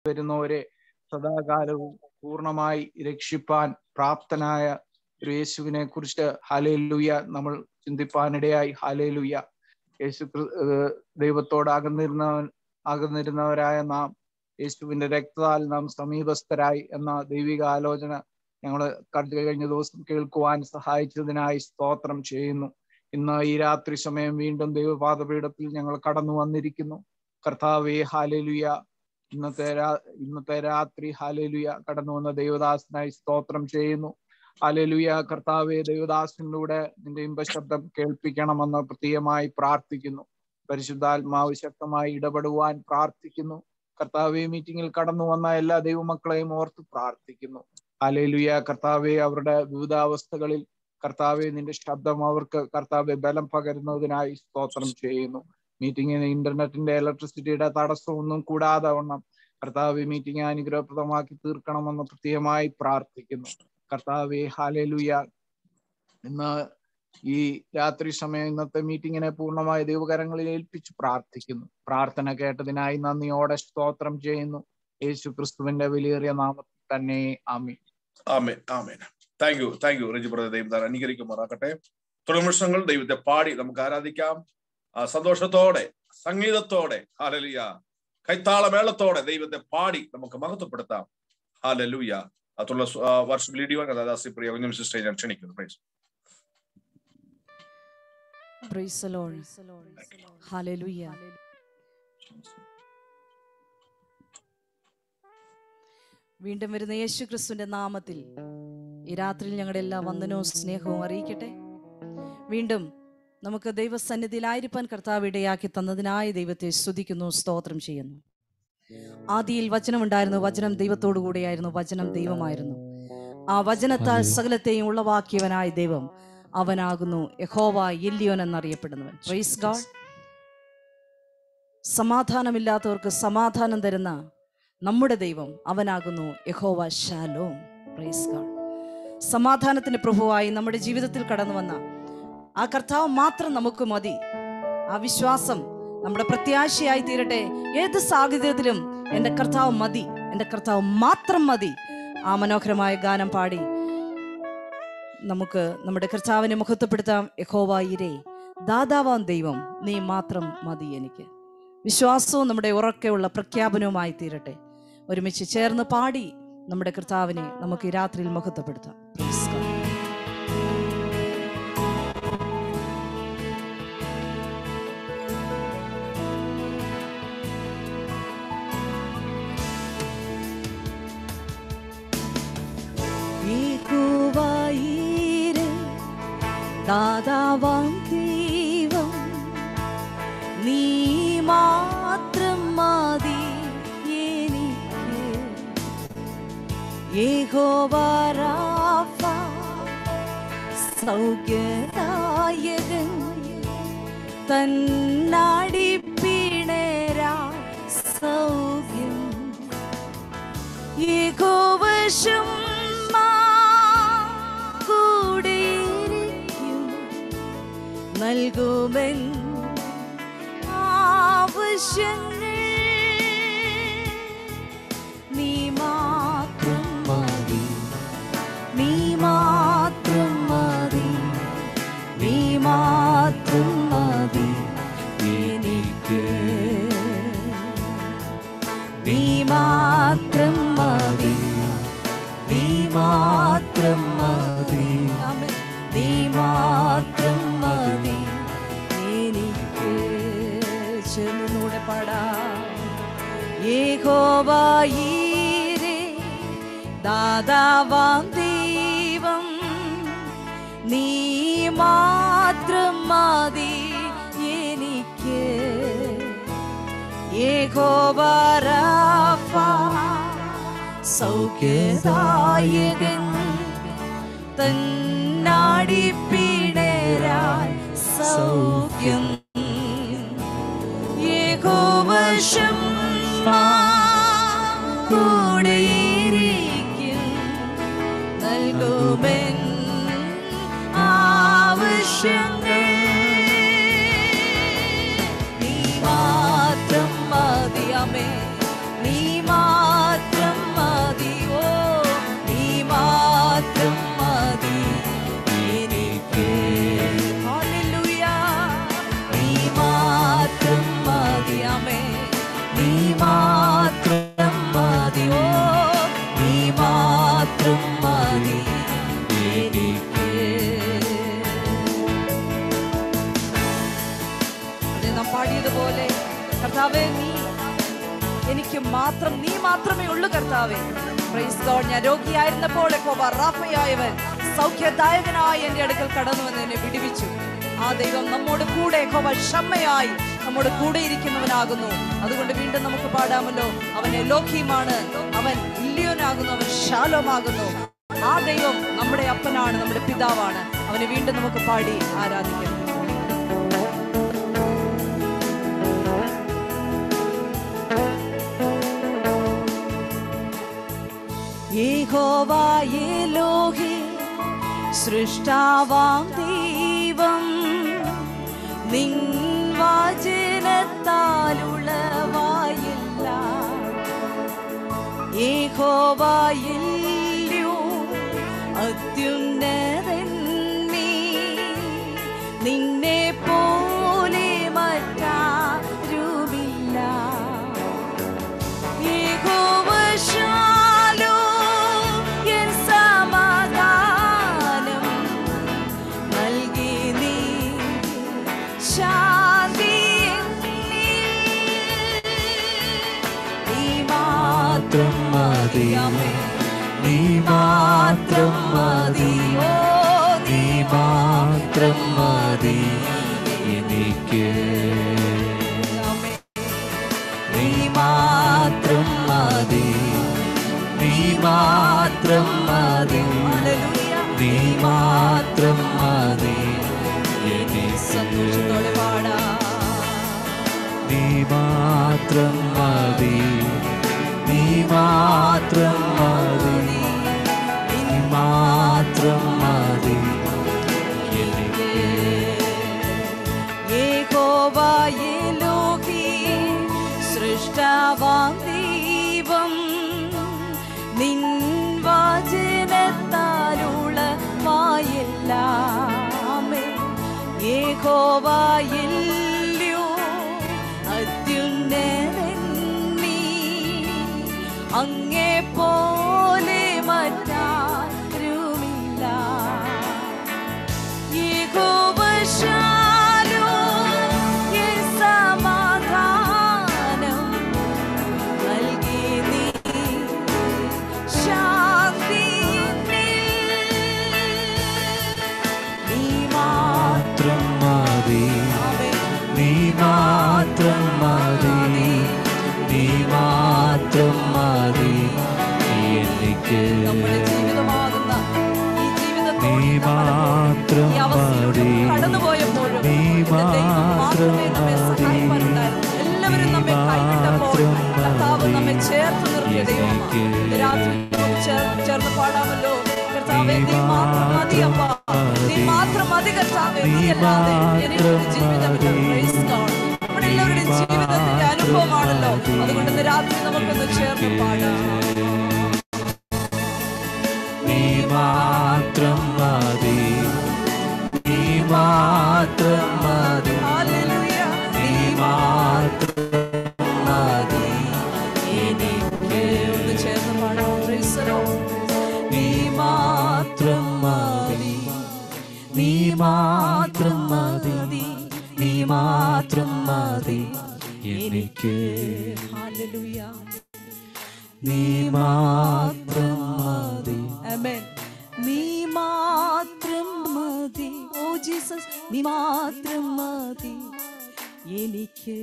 വരുന്നവരെ സദാകാലവും പൂർണ്ണമായി രക്ഷിപ്പാൻ പ്രാപ്തനായ ഒരു യേശുവിനെ കുറിച്ച് ഹാലേലുയ നമ്മൾ ചിന്തിപ്പാനിടയായി ഹാലേലുയ യേശു ക്രി- ഏഹ് ദൈവത്തോട് അകന്നിരുന്നവൻ അകന്നിരുന്നവരായ നാം യേശുവിന്റെ രക്തത്താൽ നാം സമീപസ്ഥരായി എന്ന ദൈവിക ആലോചന ഞങ്ങൾ കഴിഞ്ഞ ദിവസം കേൾക്കുവാൻ സഹായിച്ചതിനായി സ്തോത്രം ചെയ്യുന്നു ഇന്ന് ഈ രാത്രി സമയം വീണ്ടും ദൈവപാദപീഠത്തിൽ ഞങ്ങൾ കടന്നു വന്നിരിക്കുന്നു കർത്താവേ ഹാലേലുയ ഇന്നത്തെ രാ ഇന്നത്തെ രാത്രി ഹാലേലുയ കടന്നു വന്ന ദൈവദാസനായി സ്തോത്രം ചെയ്യുന്നു ഹാലേലുയ കർത്താവെ ദൈവദാസനിലൂടെ നിന്റെ ഇമ്പശബ്ദം കേൾപ്പിക്കണമെന്ന് പ്രത്യേകമായി പ്രാർത്ഥിക്കുന്നു പരിശുദ്ധാത്മാവ് ശക്തമായി ഇടപെടുവാൻ പ്രാർത്ഥിക്കുന്നു കർത്താവെ മീറ്റിംഗിൽ കടന്നു വന്ന എല്ലാ ദൈവമക്കളെയും ഓർത്ത് പ്രാർത്ഥിക്കുന്നു ഹാലേലുയ കർത്താവെ അവരുടെ വിവിധാവസ്ഥകളിൽ കർത്താവെ നിന്റെ ശബ്ദം അവർക്ക് കർത്താവെ ബലം പകരുന്നതിനായി സ്തോത്രം ചെയ്യുന്നു മീറ്റിംഗിന് ഇന്റർനെറ്റിന്റെ ഇലക്ട്രിസിറ്റിയുടെ തടസ്സമൊന്നും കൂടാതെ വണ്ണം കർത്താവ് മീറ്റിംഗ് അനുഗ്രഹപ്രദമാക്കി തീർക്കണമെന്ന് പ്രത്യേകമായി പ്രാർത്ഥിക്കുന്നു കർത്താവെ ഹാലേലുയ ഇന്ന് ഈ രാത്രി സമയം ഇന്നത്തെ മീറ്റിങ്ങിനെ പൂർണ്ണമായി ദൈവകരങ്ങളിൽ ഏൽപ്പിച്ച് പ്രാർത്ഥിക്കുന്നു പ്രാർത്ഥന കേട്ടതിനായി നന്ദിയോടെ സ്തോത്രം ചെയ്യുന്നു യേശു ക്രിസ്തുവിന്റെ വിലയേറിയ നാമത്തിൽ തന്നെ ആമി ആമേൻ ആമേൻ thank you thank you Reji brother ദൈവം താൻ അനുകരിക്കുമാറാക്കട്ടെ തുടർനിമിഷങ്ങൾ ദൈവത്തെ പാടി നമുക്ക് ആരാധിക്കാം ആ സന്തോഷത്തോടെ സംഗീതത്തോടെ ഹാലലുയ കൈത്താളമേളത്തോടെ ദൈവത്തെ പാടി നമുക്ക് മഹത്വപ്പെടുത്താം ഹാലലുയ അതുള്ള വർഷം ലീഡിയോ കഥാദാസി പ്രിയ കുഞ്ഞം സിസ്റ്റർ ഞാൻ ക്ഷണിക്കുന്നു praise Praise the Lord. Hallelujah. വീണ്ടും വരുന്ന യേശു ക്രിസ്തുവിന്റെ നാമത്തിൽ ഈ രാത്രിയിൽ ഞങ്ങളുടെ എല്ലാ വന്ദനവും സ്നേഹവും അറിയിക്കട്ടെ വീണ്ടും നമുക്ക് ദൈവസന്നിധിയിലായിരിക്കാൻ കർത്താവ് ഇടയാക്കി തന്നതിനായി ദൈവത്തെ സ്തുതിക്കുന്നു സ്തോത്രം ചെയ്യുന്നു ആദിയിൽ വചനമുണ്ടായിരുന്നു വചനം ദൈവത്തോടു കൂടെയായിരുന്നു വചനം ദൈവമായിരുന്നു ആ വചനത്താൽ സകലത്തെയും ഉളവാക്കിയവനായ ദൈവം അവനാകുന്നു യഹോവ എല്ലിയോൻ എന്നറിയപ്പെടുന്നവൻ പ്രൈസ് ഗാഡ് സമാധാനമില്ലാത്തവർക്ക് സമാധാനം തരുന്ന നമ്മുടെ ദൈവം അവനാകുന്നു യഹോവ ഷാലോം പ്രൈസ് ഗാഡ് സമാധാനത്തിന്റെ പ്രഭുവായി നമ്മുടെ ജീവിതത്തിൽ കടന്നു വന്ന ആ കർത്താവ് മാത്രം നമുക്ക് മതി ആ വിശ്വാസം നമ്മുടെ പ്രത്യാശയായി തീരട്ടെ ഏത് സാഹചര്യത്തിലും എൻ്റെ കർത്താവ് മതി എൻ്റെ കർത്താവ് മാത്രം മതി ആ മനോഹരമായ ഗാനം പാടി നമുക്ക് നമ്മുടെ കർത്താവിനെ മുഖത്തപ്പെടുത്താം യഹോവായിരേ ദാതാവാം ദൈവം നീ മാത്രം മതി എനിക്ക് വിശ്വാസവും നമ്മുടെ ഉറക്കെയുള്ള പ്രഖ്യാപനവുമായി തീരട്ടെ ഒരുമിച്ച് ചേർന്ന് പാടി നമ്മുടെ കർത്താവിനെ നമുക്ക് ഈ രാത്രിയിൽ മുഖത്തപ്പെടുത്താം Praise God. യേഹോവായീരേ, ദാതാവാം ദൈവം നീ മാത്രം മതി എനിക്ക് യേഹോവാരാഫ സൗഖ്യദായകൻ തന്നാടിപ്പിണരാ സൗഖ്യം യേഹോവശം കൂടെയിരിക്കും നൽകുമെൻ ആവശ്യങ്ങൾ നീ മാത്രം മതി നീ മാത്രം മതി നീ മാത്രം മതി എനിക്ക് നീ മാത്രം മതി നീ മാത്രം മതി നീ മാത്രം മതി എനിക്ക് ചെന്നൂടെ പാടാം യേഹോവായീരേ ദാതാവാം ദൈവം നീ മാത്രം മതി എനിക്ക് യേഹോവാരാഫ സൗഖ്യദായകൻ തന്നാടിപ്പിണരാൻ സൗഖ്യം യേഹോവശം കൂടെയിരിക്കും നൽകുമെൻ ആവശ്യങ്ങൾ നീ മാത്രം മതിയമേ നീ മാത്രം നീ മാത്രമേ ഉള്ളൂ കർത്താവേ പ്രൈസ് ഗോഡ് ഞാൻ രോഗിയായിരുന്നപ്പോൾ യഹോവ റാഫയായവൻ സൗഖ്യദായകനായി എന്റെ അടുക്കൽ കടന്നു വന്ന് എന്നെ വിടിവിച്ചു ആ ദൈവം നമ്മോട് കൂടെ യഹോവ ക്ഷമയായി നമ്മോട് കൂടെ ഇരിക്കുന്നവനാകുന്നു അതുകൊണ്ട് വീണ്ടും നമുക്ക് പാടാമല്ലോ അവൻ എലോഹീമാണ് അവൻ ഇല്ലിയോനാകുന്നു അവൻ ശാലോമാകുന്നു ആ ദൈവം നമ്മുടെ അപ്പനാണ് നമ്മുടെ പിതാവാണ് അവനെ വീണ്ടും നമുക്ക് പാടി ആരാധിക്കാം യഹോവായേലോഹി സൃഷ്ടാവാം ദൈവം നിൻ വചനത്താലുളവായില്ല യഹോവായില്ലോ അത്യുന്നതൻ നീ നിന്നെ പോലെ മറ്റാരുമില്ല യഹോവ ശാലോം എൻ സമാധാനം നൽകി നീ ശാന്തി എന്നിൽ. നീ മാത്രം മതി നീ മാത്രം മതി ഓ നീ മാത്രം മതി എനിക്ക് ആമേൻ. നീ മാത്രം മതി നീ മാത്രം മതി ഹല്ലേലൂയ. നീ മാത്രം മതി എനിക്ക് സന്തോഷത്തോടെ പാടാം നീ മാത്രം മതി നീ മാത്രം മതി നീ മാത്രം മതി എനിക്ക് യഹോവയേലോഹി സൃഷ്ടാവാം ദൈവം നിൻ വചനത്താലുള്ള വായെല്ലാമേ യഹോവയില്ലോ അത്യുന്നതൻ നീ അങ്ങേ പോലെ മറ്റാരുമില്ല യഹോവ ശാലോം എൻ സമാധാനം നൽകി നീ ശാന്തി എന്നിൽ. നീ മാത്രം മതി മാത്രമേ നീ മാത്രം മതി നീ മാത്രം മതി എനിക്ക് നമ്മുടെ ജീവിതമാകുന്ന ഈ ജീവിതത്തോട് നീ നമ്മൾ മാത്രം ഈ അവസ്ഥയിലൂടെ മതി. കടന്നുപോയപ്പോഴും നീ നിന്റെ ദൈവം മാത്രം മാത്രമേ നമ്മെ മതി. സഹായിപ്പാനുണ്ടായിരുന്നു. എല്ലാവരും നീ നമ്മെ കൈവിട്ടപ്പോൾ മാത്രം കർത്താവ് മതി. നമ്മെ ചേർത്ത് നിർത്തിയ ദൈവമാണ് എനിക്ക് ഇന്ന് രാത്രി നമുക്ക് ചേർ- ചേർന്ന് പാടാമല്ലോ കർത്താവേ നീ മാത്രം മതി അപ്പ നീ മാത്രം മതി കർത്താവേ നീ നീ അല്ലാതെ എനിക്കൊരു മാത്രം ജീവിതമില്ല മതി. Praise God. നമ്മുടെ എല്ലാവരുടെയും ജീവിതത്തിന്റെ അനുഭവമാണല്ലോ മതി. അതുകൊണ്ട് ഇന്ന് രാത്രി നമുക്കൊന്ന് ചേർന്ന് പാടാം നീ മാത്രം മതി നീ മാത്രം മതി Hallelujah. നീ മാത്രം മതി എനിക്ക് ഒന്ന് ചേർന്ന് പാടാം Praise the Lord. നീ മാത്രം മതി നീ മാത്രം മതി നീ മാത്രം മതി എനിക്ക് Hallelujah. നീ മാത്രം മതി Amen. നീ മാത്രം മതി ഓ ജീസസ് നീ മാത്രം മതി എനിക്ക്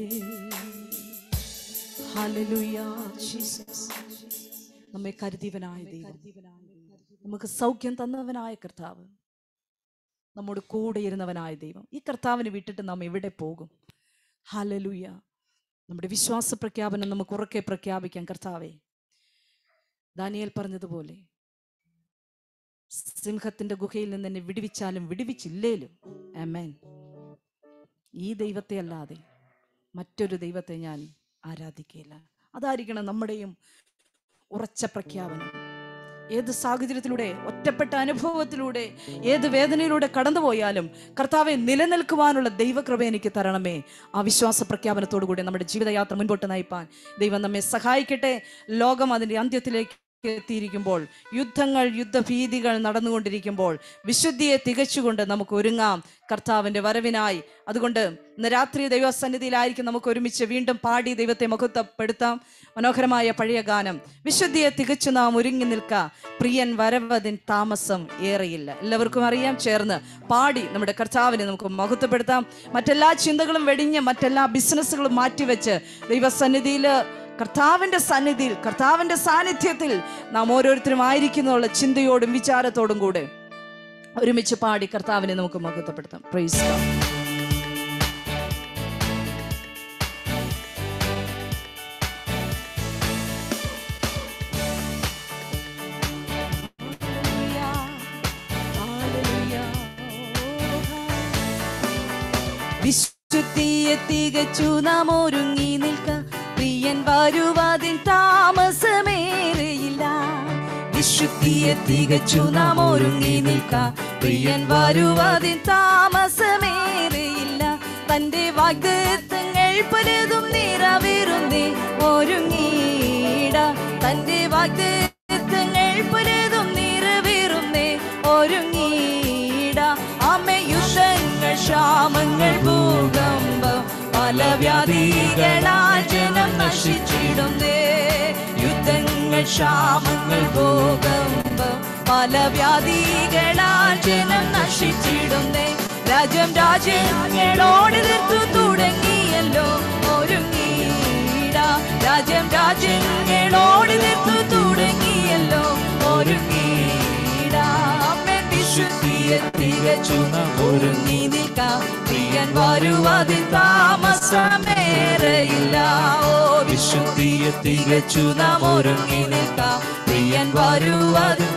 ഹല്ലേലൂയ ജീസസ് നമ്മെ കരുതിയവനായ ദൈവം നമുക്ക് സൗഖ്യം തന്നവനായ കർത്താവ് നമ്മോട് കൂടെ ഇരുന്നവനായ ദൈവം ഈ കർത്താവിനെ വിട്ടിട്ട് നാം എവിടെ പോകും ഹല്ലേലൂയ നമ്മുടെ വിശ്വാസ പ്രഖ്യാപനം നമുക്ക് ഉറക്കെ പ്രഖ്യാപിക്കാം കർത്താവേ ദാനിയേൽ പറഞ്ഞതുപോലെ സിംഹത്തിന്റെ ഗുഹയിൽ നിന്ന് എന്നെ വിടുവിച്ചാലും വിടുവിച്ചില്ലേലും അമേൻ ഈ ദൈവത്തെ അല്ലാതെ മറ്റൊരു ദൈവത്തെ ഞാൻ ആരാധിക്കുകയില്ല അതായിരിക്കണം നമ്മുടെയും ഉറച്ച പ്രഖ്യാപനം ഏത് സാഹചര്യത്തിലൂടെ ഒറ്റപ്പെട്ട അനുഭവത്തിലൂടെ ഏത് വേദനയിലൂടെ കടന്നുപോയാലും കർത്താവെ നിലനിൽക്കുവാനുള്ള ദൈവകൃപ എനിക്ക് തരണമേ ആ വിശ്വാസ പ്രഖ്യാപനത്തോടു കൂടി നമ്മുടെ ജീവിതയാത്ര മുൻപോട്ട് നയിപ്പാൻ ദൈവം നമ്മെ സഹായിക്കട്ടെ ലോകം അതിൻ്റെ അന്ത്യത്തിലേക്ക് എത്തിയിരിക്കുമ്പോൾ യുദ്ധങ്ങൾ യുദ്ധഭീതികൾ നടന്നുകൊണ്ടിരിക്കുമ്പോൾ വിശുദ്ധിയെ തികച്ചുകൊണ്ട് നമുക്ക് ഒരുങ്ങാം കർത്താവിന്റെ വരവിനായി അതുകൊണ്ട് ഇന്ന് രാത്രി ദൈവസന്നിധിയിലായിരിക്കും നമുക്ക് ഒരുമിച്ച് വീണ്ടും പാടി ദൈവത്തെ മഹത്വപ്പെടുത്താം മനോഹരമായ പഴയ ഗാനം വിശുദ്ധിയെ തികച്ചു നാം ഒരുങ്ങി നിൽക്ക പ്രിയൻ വരവതിൻ താമസം ഏറെയില്ല എല്ലാവർക്കും അറിയാം ചേർന്ന് പാടി നമ്മുടെ കർത്താവിനെ നമുക്ക് മഹത്വപ്പെടുത്താം മറ്റെല്ലാ ചിന്തകളും വെടിഞ്ഞ് മറ്റെല്ലാ ബിസിനസ്സുകളും മാറ്റിവെച്ച് ദൈവസന്നിധിയിൽ കർത്താവിന്റെ സന്നിധിയിൽ കർത്താവിന്റെ സാന്നിധ്യത്തിൽ നാം ഓരോരുത്തരും ആയിരിക്കുന്നുള്ള ചിന്തയോടും വിചാരത്തോടും കൂടെ ഒരുമിച്ച് പാടി കർത്താവിനെ നമുക്ക് മഹത്വപ്പെടുത്താം പ്രൈസ് വിശുദ്ധിയെ തികച്ചു നാം ഒരുങ്ങി നിൽക്ക പ്രിയൻ വരുവാതിൻ താമസമേറെയില്ല വിശുദ്ധിയെ തികച്ചു നാം ഒരുങ്ങി നിൽക്ക പ്രിയൻ വരുവാതിൻ താമസമേറെയില്ല തന്റെ വാഗ്ദത്തങ്ങൾ പലതും നിറവേറുന്നേ ഒരുങ്ങീട തന്റെ വാഗ്ദത്തങ്ങൾ പലതും നിറവേറുന്നേ ഒരുങ്ങീട അമ്മ യുദ്ധങ്ങൾ ക്ഷാമങ്ങൾ ഭൂകമ്പം പല വ്യാധികളാൽ ജനം നശിച്ചിടുന്നേ യുദ്ധങ്ങൾ ക്ഷാമങ്ങൾ ഭൂകമ്പം പല വ്യാധികളാൽ ജനം നശിച്ചിടുന്നേ രാജ്യം രാജ്യങ്ങളോട് എതിർത്തു തുടങ്ങിയല്ലോ ഒരുങ്ങീട രാജ്യം രാജ്യങ്ങളോട് എതിർത്തു തുടങ്ങിയല്ലോ ഒരുങ്ങീട അമ്മേ വിശുദ്ധിയെ തികച്ചു നാം ഒരുങ്ങി നിൽക്കാം പ്രിയൻ വരുവാതിൽ താമസമേറെയില്ല ഓ വിശുദ്ധിയെ തികച്ചു നാം ഒരുങ്ങി നിൽക്കാം പ്രിയൻ വരുവാതിൽ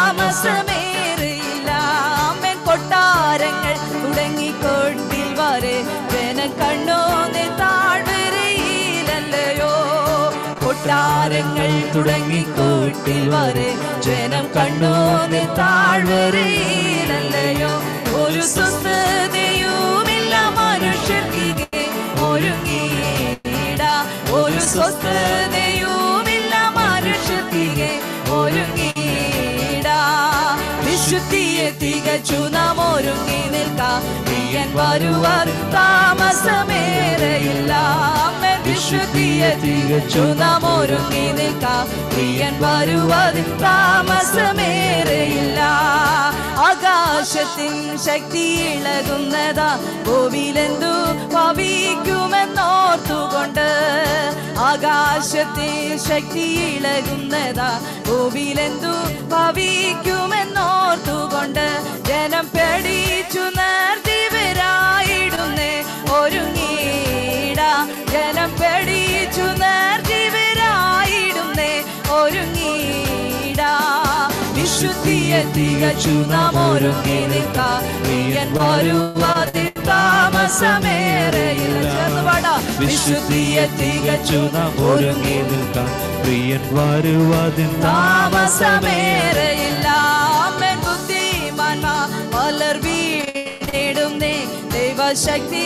താമസമേറെയില്ല അമ്മൻ കൊട്ടാരങ്ങൾ തുടങ്ങി കൊട്ടിൽ വരെ വേനൽ കണ്ണോന്ന് താഴ്വരയിലല്ലയോ കൊട്ടാരങ്ങൾ തുടങ്ങി കോട്ടിൽ വരെ ജനം കണ്ണോന്ന് താഴ്വരയിലല്ലയോ ഒരു സ്വസ്ഥതയുമില്ല മനുഷ്യർക്കിಗೆ ഒരുങ്ങിയിട ഒരു സ്വസ്ഥതയുമില്ല മനുഷ്യർക്കിಗೆ ഒരുങ്ങിയിട വിശുദ്ധിയെ തികച്ചു നാം ഒരുങ്ങി നിൽക്കാം പ്രിയൻ വരുവാൻ താമസമേറെയില്ല അമ്മേ വിശുദ്ധിയെ തികച്ചു നാം ഒരുങ്ങി നിൽക്കാം പ്രിയൻ വരുവാൻ താമസമേറെയില്ല ആകാശത്തിൻ ശക്തി ഇളകുന്നതാ ഭൂവിലെന്തു ഭവിക്കുമെന്നോർത്തുകൊണ്ട് ആകാശത്തിൻ ശക്തി ഇളകുന്നതാ ഭൂവിലെന്തു ഭവിക്കുമെന്നോർത്തുകൊണ്ട് ജനം പേടിച്ചു നേർത്തിവരായിടുന്നേ ഒരുങ്ങീട ജനം പേടിച്ചു നേർത്തിവരായിടുന്നേ ഒരുങ്ങീട വിശുദ്ധിയെ തികച്ചു നാം ഒരുങ്ങി നിൽക്കാം പ്രിയൻ വരുവാതിൽ താമസമേറെയില്ല ചേർന്ന് പാടാം വിശുദ്ധിയെ തികച്ചു നാം ഒരുങ്ങി നിൽക്കാം പ്രിയൻ വരുവാതിൻ താമസമേറെയില്ല അമ്മൻ ബുദ്ധിമാന്മാർ പലർ വീണിടുന്നേ ദൈവശക്തി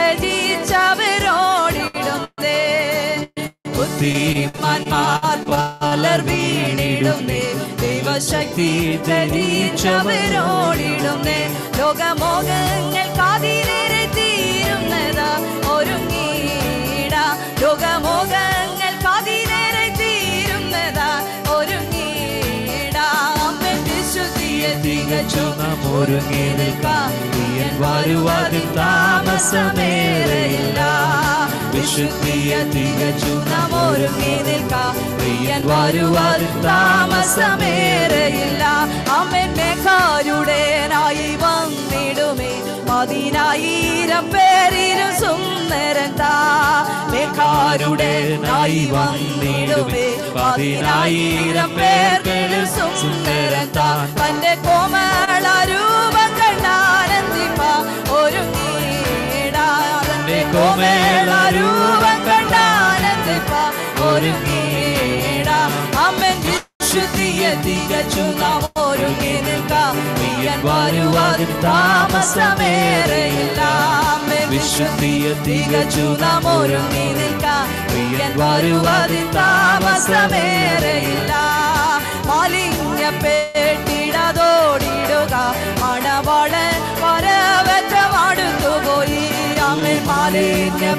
ത്യജിച്ചവരോടിടുന്നേ ബുദ്ധിമാന്മാർ പലർ വീണിടുന്നേ ദൈവശക്തി ത്യജിച്ചവരോടിടുന്നേ ലോകമോഹങ്ങൾ കാതിരേറെ തീരുന്നതാ ഒരുങ്ങീട ലോകമോഹങ്ങൾ കാതിരേറെ തീരുന്നതാ ഒരുങ്ങീട അമ്മൻ വിശുദ്ധിയെ തികച്ചു നാം ഒരുങ്ങി നിൽക്കാം പ്രിയൻ വരുവാതിൻ താമസമേറെയില്ല വിശുദ്ധിയെ തികച്ചു നാം ഒരുങ്ങി നിൽക്കാം പ്രിയൻ വരുവാതിൻ താമസമേറെയില്ല അമ്മൻ മേഘാരുടേനായി വന്നിടുമേ പതിനായിരം പേരിലും സുന്ദരൻ താ മേഘാരുടേനായി വന്നിടുമേ പതിനായിരം പേർക്കിലും സുന്ദരൻ താ തന്റെ കോമള രൂപം കണ്ടാനന്ദിപ്പ ഒരുങ്ങിടാ തന്റെ കോമള രൂപം കണ്ടാനന്ദിപ്പ ഒരുങ്ങിടാ അമ്മൻ വിശുദ്ധിയെ തികച്ചു നാം ഒരുങ്ങി നിൽക്കാം പ്രിയൻ വരുവാതിൽ താമസമേറെയില്ല അമ്മൻ വിശുദ്ധിയെ തികച്ചു നാം ഒരുങ്ങി നിൽക്കാം പ്രിയൻ വരുവാതിൽ താമസമേറെയില്ല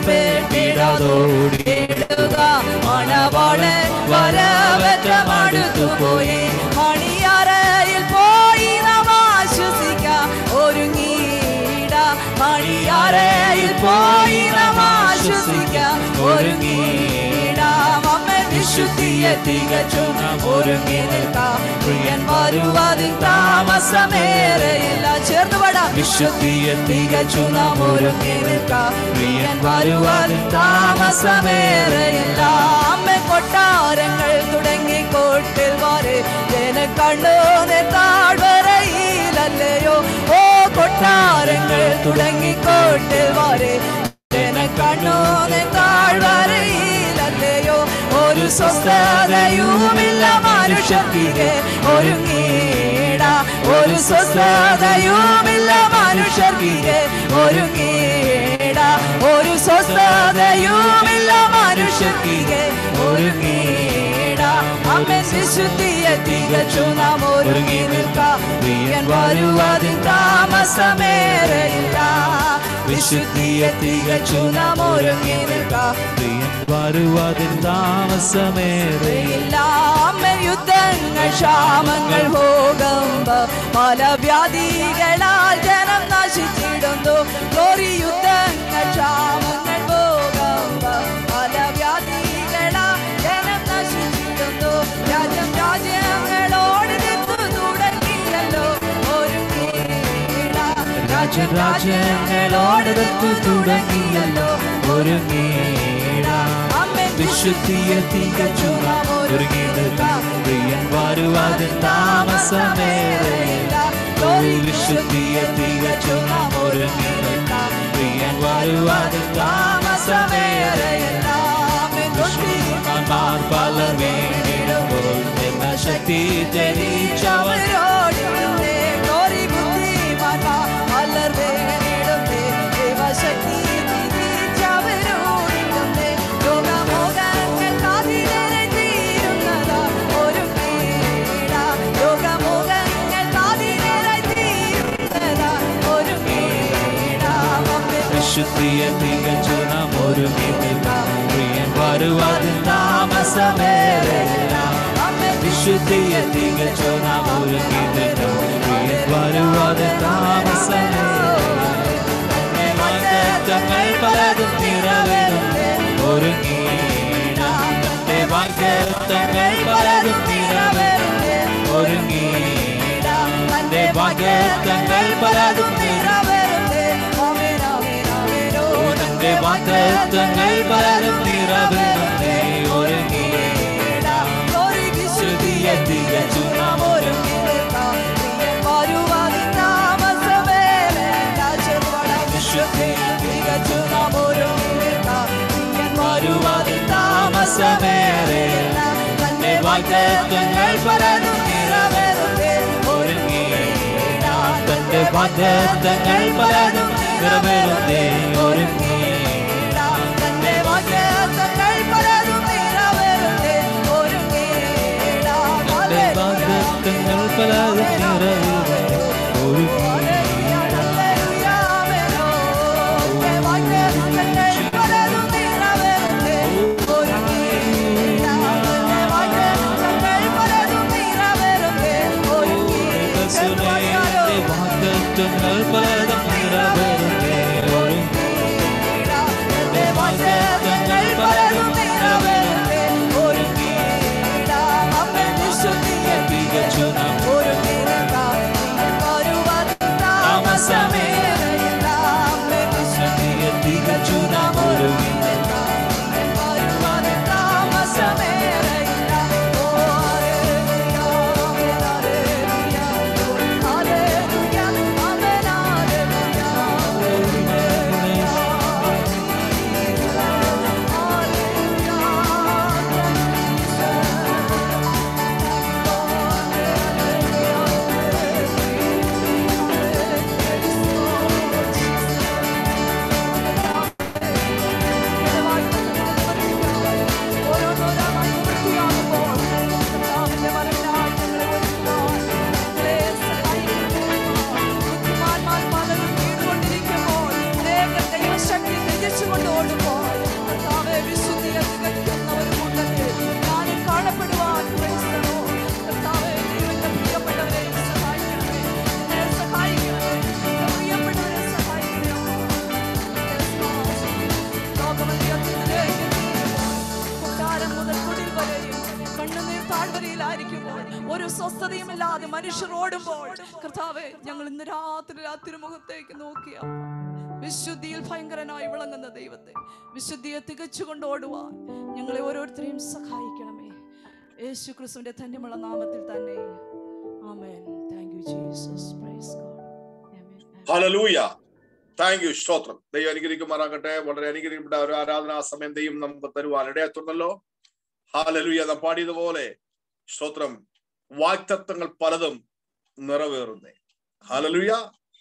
പെട്ടിടാതോടിടുക മണവാളൻ വരവറ്റമടുത്തു പോയി മണിയറയിൽ പോയി നാം ആശ്വസിക്കാം ഒരുങ്ങിയിട മണിയറയിൽ പോയി നാം ആശ്വസിക്കാം ഒരുങ്ങിയിടാം അമ്മ വിശുദ്ധിയെ തികച്ചു നാം ഒരുങ്ങി നിൽക്കാം പ്രിയൻ വരുവതിൽ താമസമേറെയില്ല ചേർന്ന് പാടാം വിശുദ്ധിയെ തികച്ചു നാം ഒരുങ്ങി നിൽക്കാം പ്രിയൻ വരുവതിൽ താമസമേറെയില്ല അമ്മ കൊട്ടാരങ്ങൾ തുടങ്ങി കോട്ടിൽ വരെ ജന കണ്ണു താഴ്വരയിലല്ലയോ ഓ കൊട്ടാരങ്ങൾ തുടങ്ങി കോട്ടിൽ വരെ ജന കണ്ണു താഴ്വരയിലല്ലയോ ഒരു സ്വസ്ഥതയുമില്ല മനുഷ്യർക്ക് ഒരുങ്ങീട ഒരു സ്വസ്ഥതയുമില്ല മനുഷ്യർക്ക് ഒരുങ്ങീട ഒരു സ്വസ്ഥതയുമില്ല മനുഷ്യർക്ക് ഒരുങ്ങീട അമ്മൻ വിശുദ്ധിയെ തികച്ചു നാം ഒരുങ്ങി നിൽക്കാം പ്രിയൻ വരുവതിൽ താമസമേറെയില്ല വിശുദ്ധിയെ തികച്ചു നാം ഒരുങ്ങി നിൽക്കാം പ്രിയൻ വരുവതിൽ താമസമേറെ ഇല്ല അമ്മൻ യുദ്ധങ്ങൾ ക്ഷാമങ്ങൾ ഭൂകമ്പ പല വ്യാധികളാൽ ജനം നശിച്ചിടുന്നു ലോറി യുദ്ധങ്ങൾ ക്ഷാമങ്ങൾ ഭൂകമ്പ പല വ്യാധികളാൽ ജനം നശിച്ചിടുന്നു രാജ്യം രാജ്യങ്ങളോട് എത്തു തുടങ്ങിയല്ലോ ഒരു രാജ്യം രാജ്യങ്ങളോട് എത്തു തുടങ്ങിയല്ലോ ഒരു നീട അമ്മൻ വിശുദ്ധിയെ തികച്ചു നാം ഒരുങ്ങി നിൽക്കാം പ്രിയൻ വരുവതിൽ താമസമേറെ ഒരു വിശുദ്ധിയെ തികച്ചു നാം ഒരുങ്ങി നിൽക്കാം പ്രിയൻ വരുവതിൽ താമസമേറെ വിശുദ്ധന്മാർ പലർ വേണ്ടിടുമ്പോൾ എന്ന ശക്തി ജനിച്ചവൻ വിശുദ്ധിയെ തികച്ചു നാം ഒരുങ്ങി നിൽക്കാം പ്രിയൻ വരുവതിൽ താമസമേറില്ല വിശുദ്ധിയെ തികച്ചു നാം ഒരുങ്ങി നിൽക്കാം പ്രിയൻ വരുവതിൽ താമസമേറില്ല വാഗ്ദത്തങ്ങൾ പലതും നിറവേറും ഒരുങ്ങിയിടാം തന്റെ വാഗ്ദത്തങ്ങൾ പലതും നിറവേറും ഒരുങ്ങിയിടാം തന്റെ വാഗ്ദത്തങ്ങൾ പലതും നിറവേറും തന്റെ വാഗ്ദത്തങ്ങൾ പലതും നിറവേറുന്നേ ഒരുങ്ങിയിടാം വിശുദ്ധിയെ തികച്ചു നാം ഒരുങ്ങി വരുവാതിൽ താമസമേറെ തന്റെ വാഗ്ദത്തങ്ങൾ പലതും നിറവേറുന്നേ ഒരുങ്ങിയിടാം തന്റെ വാഗ്ദത്തങ്ങൾ പലതും നിറവേറുന്നേ ഒരുങ്ങിയിടാം തന്റെ വാഗ്ദത്തങ്ങൾ പലതും നിറവേറുന്നേ ഒരുങ്ങിയിടാം തന്റെ വാഗ്ദത്തങ്ങൾ പലതും നിറവേറുന്നേ ഒരുങ്ങിയിടാം യേശുവിന്റെ വാഗ്ദത്തങ്ങൾ പലതും നിറവേറുന്നേ ഒരുങ്ങിയിടാം തന്റെ വാഗ്ദത്തങ്ങൾ പലതും നിറവേറുന്നേ ഒരുങ്ങിയിടാം അമ്മ വിശുദ്ധിയെ തികച്ചു നാം പ്രതിസന്ധിയിലായിരിക്കുമ്പോൾ ഒരു സ്വസ്ഥതയുമില്ലാതെ മനുഷ്യർ ഓടുമ്പോൾ കർത്താവെ ഞങ്ങൾ ഇന്ന് രാത്രി ആ തിരുമുഖത്തേക്ക് നോക്കിയ വിശുദ്ധിയിൽ ഭയങ്കരനായി വിളങ്ങുന്ന ദൈവത്തെ വിശുദ്ധിയെ തികച്ചുകൊണ്ട് ഓടുവാൻ ഞങ്ങളെ ഓരോരുത്തരെയും സഹായിക്കണമേ യേശു ക്രിസ്തുവിന്റെ ധന്യമുള്ള നാമത്തിൽ തന്നെ ആമേൻ thank you Jesus praise God ആമേൻ ഹലലൂയ താങ്ക് യു സ്തോത്രം ദൈവം അനുഗ്രഹിക്കുമാറാകട്ടെ വളരെ അനുഗ്രഹിക്കപ്പെട്ട ഒരു ആരാധനാ സമയം ദൈവം നമുക്ക് തരുവാൻ ഇടയാത്തുണ്ടല്ലോ ഹാലലൂയ നാം പാടിയതുപോലെ സ്തോത്രം വാക്തത്വങ്ങൾ പലതും നിറവേറുന്നേ ഹാലലൂയ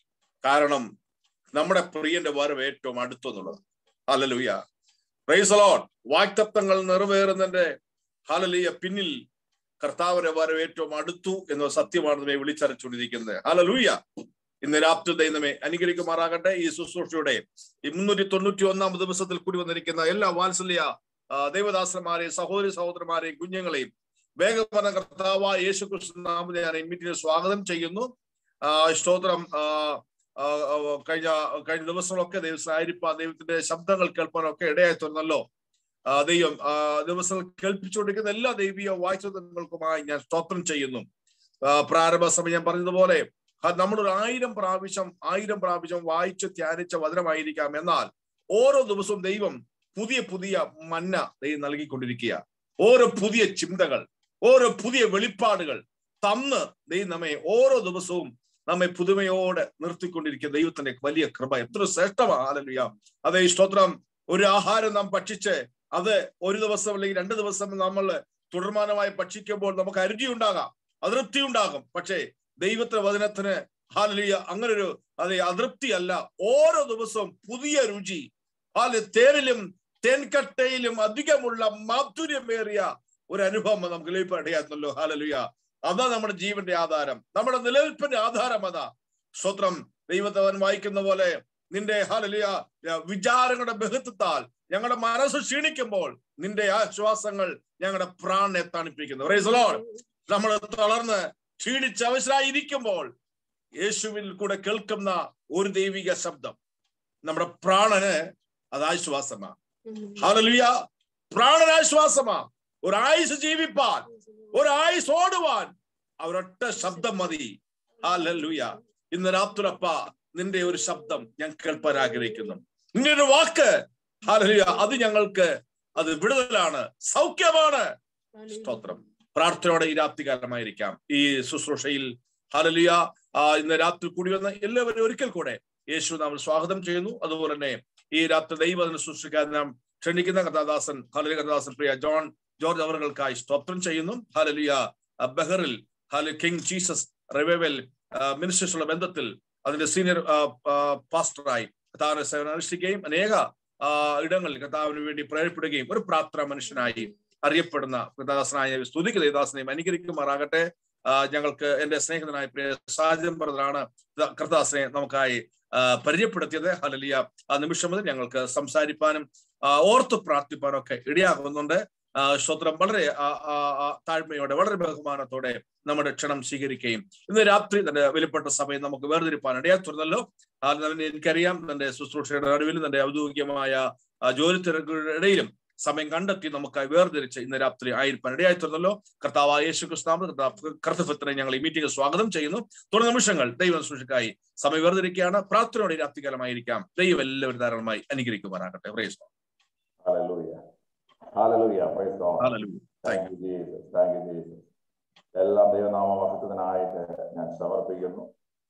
കാരണം നമ്മുടെ പ്രിയന്റെ വരവ് ഏറ്റവും അടുത്തെന്നുള്ളത് ഹാലലൂയ പ്രൈസലോൺ വാക്തത്വങ്ങൾ നിറവേറുന്നതിന്റെ ഹാലലൂയ പിന്നിൽ കർത്താവിന്റെ വരവ് ഏറ്റവും അടുത്തു എന്ന സത്യമാണ് വിളിച്ചരച്ചുകൊണ്ടിരിക്കുന്നത് ഹാലലൂയ ഇന്ന് രാത്രി ദൈവമേ അനുഗ്രഹിക്കുമാറാകട്ടെ ഈ ശുശ്രൂഷയുടെ ഈ മുന്നൂറ്റി തൊണ്ണൂറ്റി ഒന്നാം ദിവസത്തിൽ കൂടി വന്നിരിക്കുന്ന എല്ലാ വാത്സല്യ ആ, ദൈവദാസന്മാരെയും സഹോദരി സഹോദരന്മാരെയും കുഞ്ഞുങ്ങളെയും വേഗവന കർത്താവ യേശു കൃഷ്ണ നാമത്തെ ഞാൻ ഈ മീറ്റിംഗിൽ സ്വാഗതം ചെയ്യുന്നു ആ, സ്തോത്രം ആ, ആ, ആ, കഴിഞ്ഞ കഴിഞ്ഞ ദിവസങ്ങളൊക്കെ ദൈവസായിരിപ്പ ദൈവത്തിന്റെ ശബ്ദങ്ങൾ കേൾപ്പാനൊക്കെ ഇടയായി തുറന്നല്ലോ ആ, ദൈവം ആ, ദിവസങ്ങൾ കേൾപ്പിച്ചുകൊണ്ടിരിക്കുന്ന എല്ലാ ദൈവീയ വായിച്ചതങ്ങൾക്കുമായി ഞാൻ സ്തോത്രം ചെയ്യുന്നു ആ, പ്രാരംഭ സമയം ഞാൻ പറഞ്ഞതുപോലെ ആ, നമ്മളൊരു ആയിരം പ്രാവശ്യം ആയിരം പ്രാവശ്യം വായിച്ച് ധ്യാനിച്ച വചനമായിരിക്കാം എന്നാൽ ഓരോ ദിവസവും ദൈവം പുതിയ പുതിയ മന്ന ദൈവം നൽകിക്കൊണ്ടിരിക്കുക ഓരോ പുതിയ ചിന്തകൾ ഓരോ പുതിയ വെളിപ്പാടുകൾ തന്ന് ദൈവം നമ്മെ ഓരോ ദിവസവും നമ്മെ പുതുമയോടെ നിർത്തിക്കൊണ്ടിരിക്കുന്ന ദൈവത്തിന്റെ വലിയ കൃപ എത്ര ശ്രേഷ്ഠമാണ് ആലലുയ അതേ സ്തോത്രം ഒരു ആഹാരം നാം ഭക്ഷിച്ച് അത് ഒരു ദിവസം അല്ലെങ്കിൽ രണ്ട് ദിവസം നമ്മൾ തുടർമാനമായി ഭക്ഷിക്കുമ്പോൾ നമുക്ക് അരുചി ഉണ്ടാകാം അതൃപ്തി ഉണ്ടാകും പക്ഷേ ദൈവത്തിന്റെ വചനത്തിന് ഹാലലിയ അങ്ങനെ ഒരു അതെ അതൃപ്തി അല്ല ഓരോ ദിവസവും പുതിയ രുചി ഹാല തേനിലും തേൻകട്ടയിലും അധികമുള്ള മാധുര്യമേറിയ ഒരു അനുഭവം നമുക്ക് ലഭിപ്പടയാന്നല്ലോ ഹാലലുയ അതാ നമ്മുടെ ജീവന്റെ ആധാരം നമ്മുടെ നിലനിൽപ്പിന്റെ ആധാരം അതാ സ്വത്രം ദൈവത്തെ അവൻ വായിക്കുന്ന പോലെ നിന്റെ ഹാലലിയ വിചാരങ്ങളുടെ ബഹുത്വത്താൽ ഞങ്ങളുടെ മനസ്സ് ക്ഷീണിക്കുമ്പോൾ നിന്റെ ആശ്വാസങ്ങൾ ഞങ്ങളുടെ പ്രാണനെ തണുപ്പിക്കുന്നു Praise the Lord. നമ്മൾ തളർന്ന് ക്ഷീണിച്ച് അവശരായിരിക്കുമ്പോൾ യേശുവിൽ കൂടെ കേൾക്കുന്ന ഒരു ദൈവിക ശബ്ദം നമ്മുടെ പ്രാണന് അത് ആശ്വാസമാ ഹാലലുയ പ്രാണനാശ്വാസമാ ഒരു ആയുസ് ജീവിപ്പാൻ ഒരു ആയുസ് ഓടുവാൻ അവരൊറ്റ ശബ്ദം മതി ഹാലലുയ ഇന്ന് രാത്രിയപ്പ നിന്റെ ഒരു ശബ്ദം ഞാൻ കേൾപ്പാൻ ആഗ്രഹിക്കുന്നു നിന്റെ ഒരു വാക്ക് ഹാലലുയ അത് ഞങ്ങൾക്ക് അത് വിടുതലാണ് സൗഖ്യമാണ് സ്തോത്രം പ്രാർത്ഥനയോടെ ഈ രാത്രികാലമായിരിക്കാം ഈ ശുശ്രൂഷയിൽ ഹാലലിയ ആ ഇന്ന് രാത്രി കൂടി വന്ന എല്ലാവരും ഒരിക്കൽ കൂടെ യേശു നാം സ്വാഗതം ചെയ്യുന്നു അതുപോലെ തന്നെ ഈ രാത്രി ദൈവം സൃഷ്ടിക്കാൻ നാം ക്ഷണിക്കുന്ന കഥാദാസൻ ഹാലലി കഥാദാസൻ പ്രിയ ജോൺ ജോർജ് അവർകൾക്കായി സ്തോത്രം ചെയ്യുന്നു ഹാലലിയ ബഹറിൽ ഹാലി കിങ് ജീസസ് റിവൈവൽ മിനിസ്റ്റേഴ്സുള്ള ബന്ധത്തിൽ അതിന്റെ സീനിയർ പാസ്റ്ററായി കഥാവിനെ സേവനം അനുഷ്ഠിക്കുകയും അനേക ആ, ഇടങ്ങളിൽ കഥാവിന് വേണ്ടി പ്രേരപ്പെടുകയും ഒരു പ്രാർത്ഥന മനുഷ്യനായി അറിയപ്പെടുന്ന കൃതദാസനായ സ്തുതിക്ക് ദേവദാസനെയും അനുകരിക്കുമാറാകട്ടെ ആ, ഞങ്ങൾക്ക് എന്റെ സ്നേഹിതനായ പ്രിയ സാജൻ ബ്രദറാണ് കൃതദാസനെ നമുക്കായി ആ, പരിചയപ്പെടുത്തിയത് ഹലലിയ ആ നിമിഷം മുതൽ ഞങ്ങൾക്ക് സംസാരിപ്പാനും ആ, ഓർത്ത് പ്രാർത്ഥിപ്പാനും ഒക്കെ ഇടയാകുന്നുണ്ട് ആ, സ്തോത്രം വളരെ ആ, ആ, ആ, താഴ്മയോടെ വളരെ ബഹുമാനത്തോടെ നമ്മുടെ ക്ഷണം സ്വീകരിക്കുകയും ഇന്ന് രാത്രി തന്റെ വിലപ്പെട്ട സഭയെ നമുക്ക് വേർതിരിപ്പാൻ ഇടയാത്തുന്നല്ലോ എനിക്കറിയാം തന്റെ ശുശ്രൂഷയുടെ നടുവിൽ തന്റെ ഔദ്യോഗികമായ ആ, ജോലി തിരക്കുകളുടെ ഇടയിലും സമയം കണ്ടെത്തി നമുക്കായി വേർതിരിച്ച് ഇന്ന് രാത്രി ആയിരിക്കാൻ ഇടയായിട്ടുണ്ടല്ലോ കർത്താവ് യേശു ക്രിസ്താമ കർത്തഫത്തിനെ ഞങ്ങൾ ഈ മീറ്റിംഗ് സ്വാഗതം ചെയ്യുന്നു തുടർ നിമിഷങ്ങൾ ദൈവം സൂക്ഷിക്കായി സമയം വേർതിരിക്കുകയാണ് പ്രാർത്ഥനയോടെ ഈ രാത്രികാലമായിരിക്കാം ദൈവം എല്ലാവരും ധാരാളമായി അനുഗ്രഹിക്കുവാനാകട്ടെ praise Lord. Hallelujah. Hallelujah. Praise God. Hallelujah. Thank Thank you, Jesus. Thank you, Jesus. എല്ലാം ദൈവനാമ മഹത്വത്തിനായിട്ട് ഞാൻ സമർപ്പിക്കുന്നു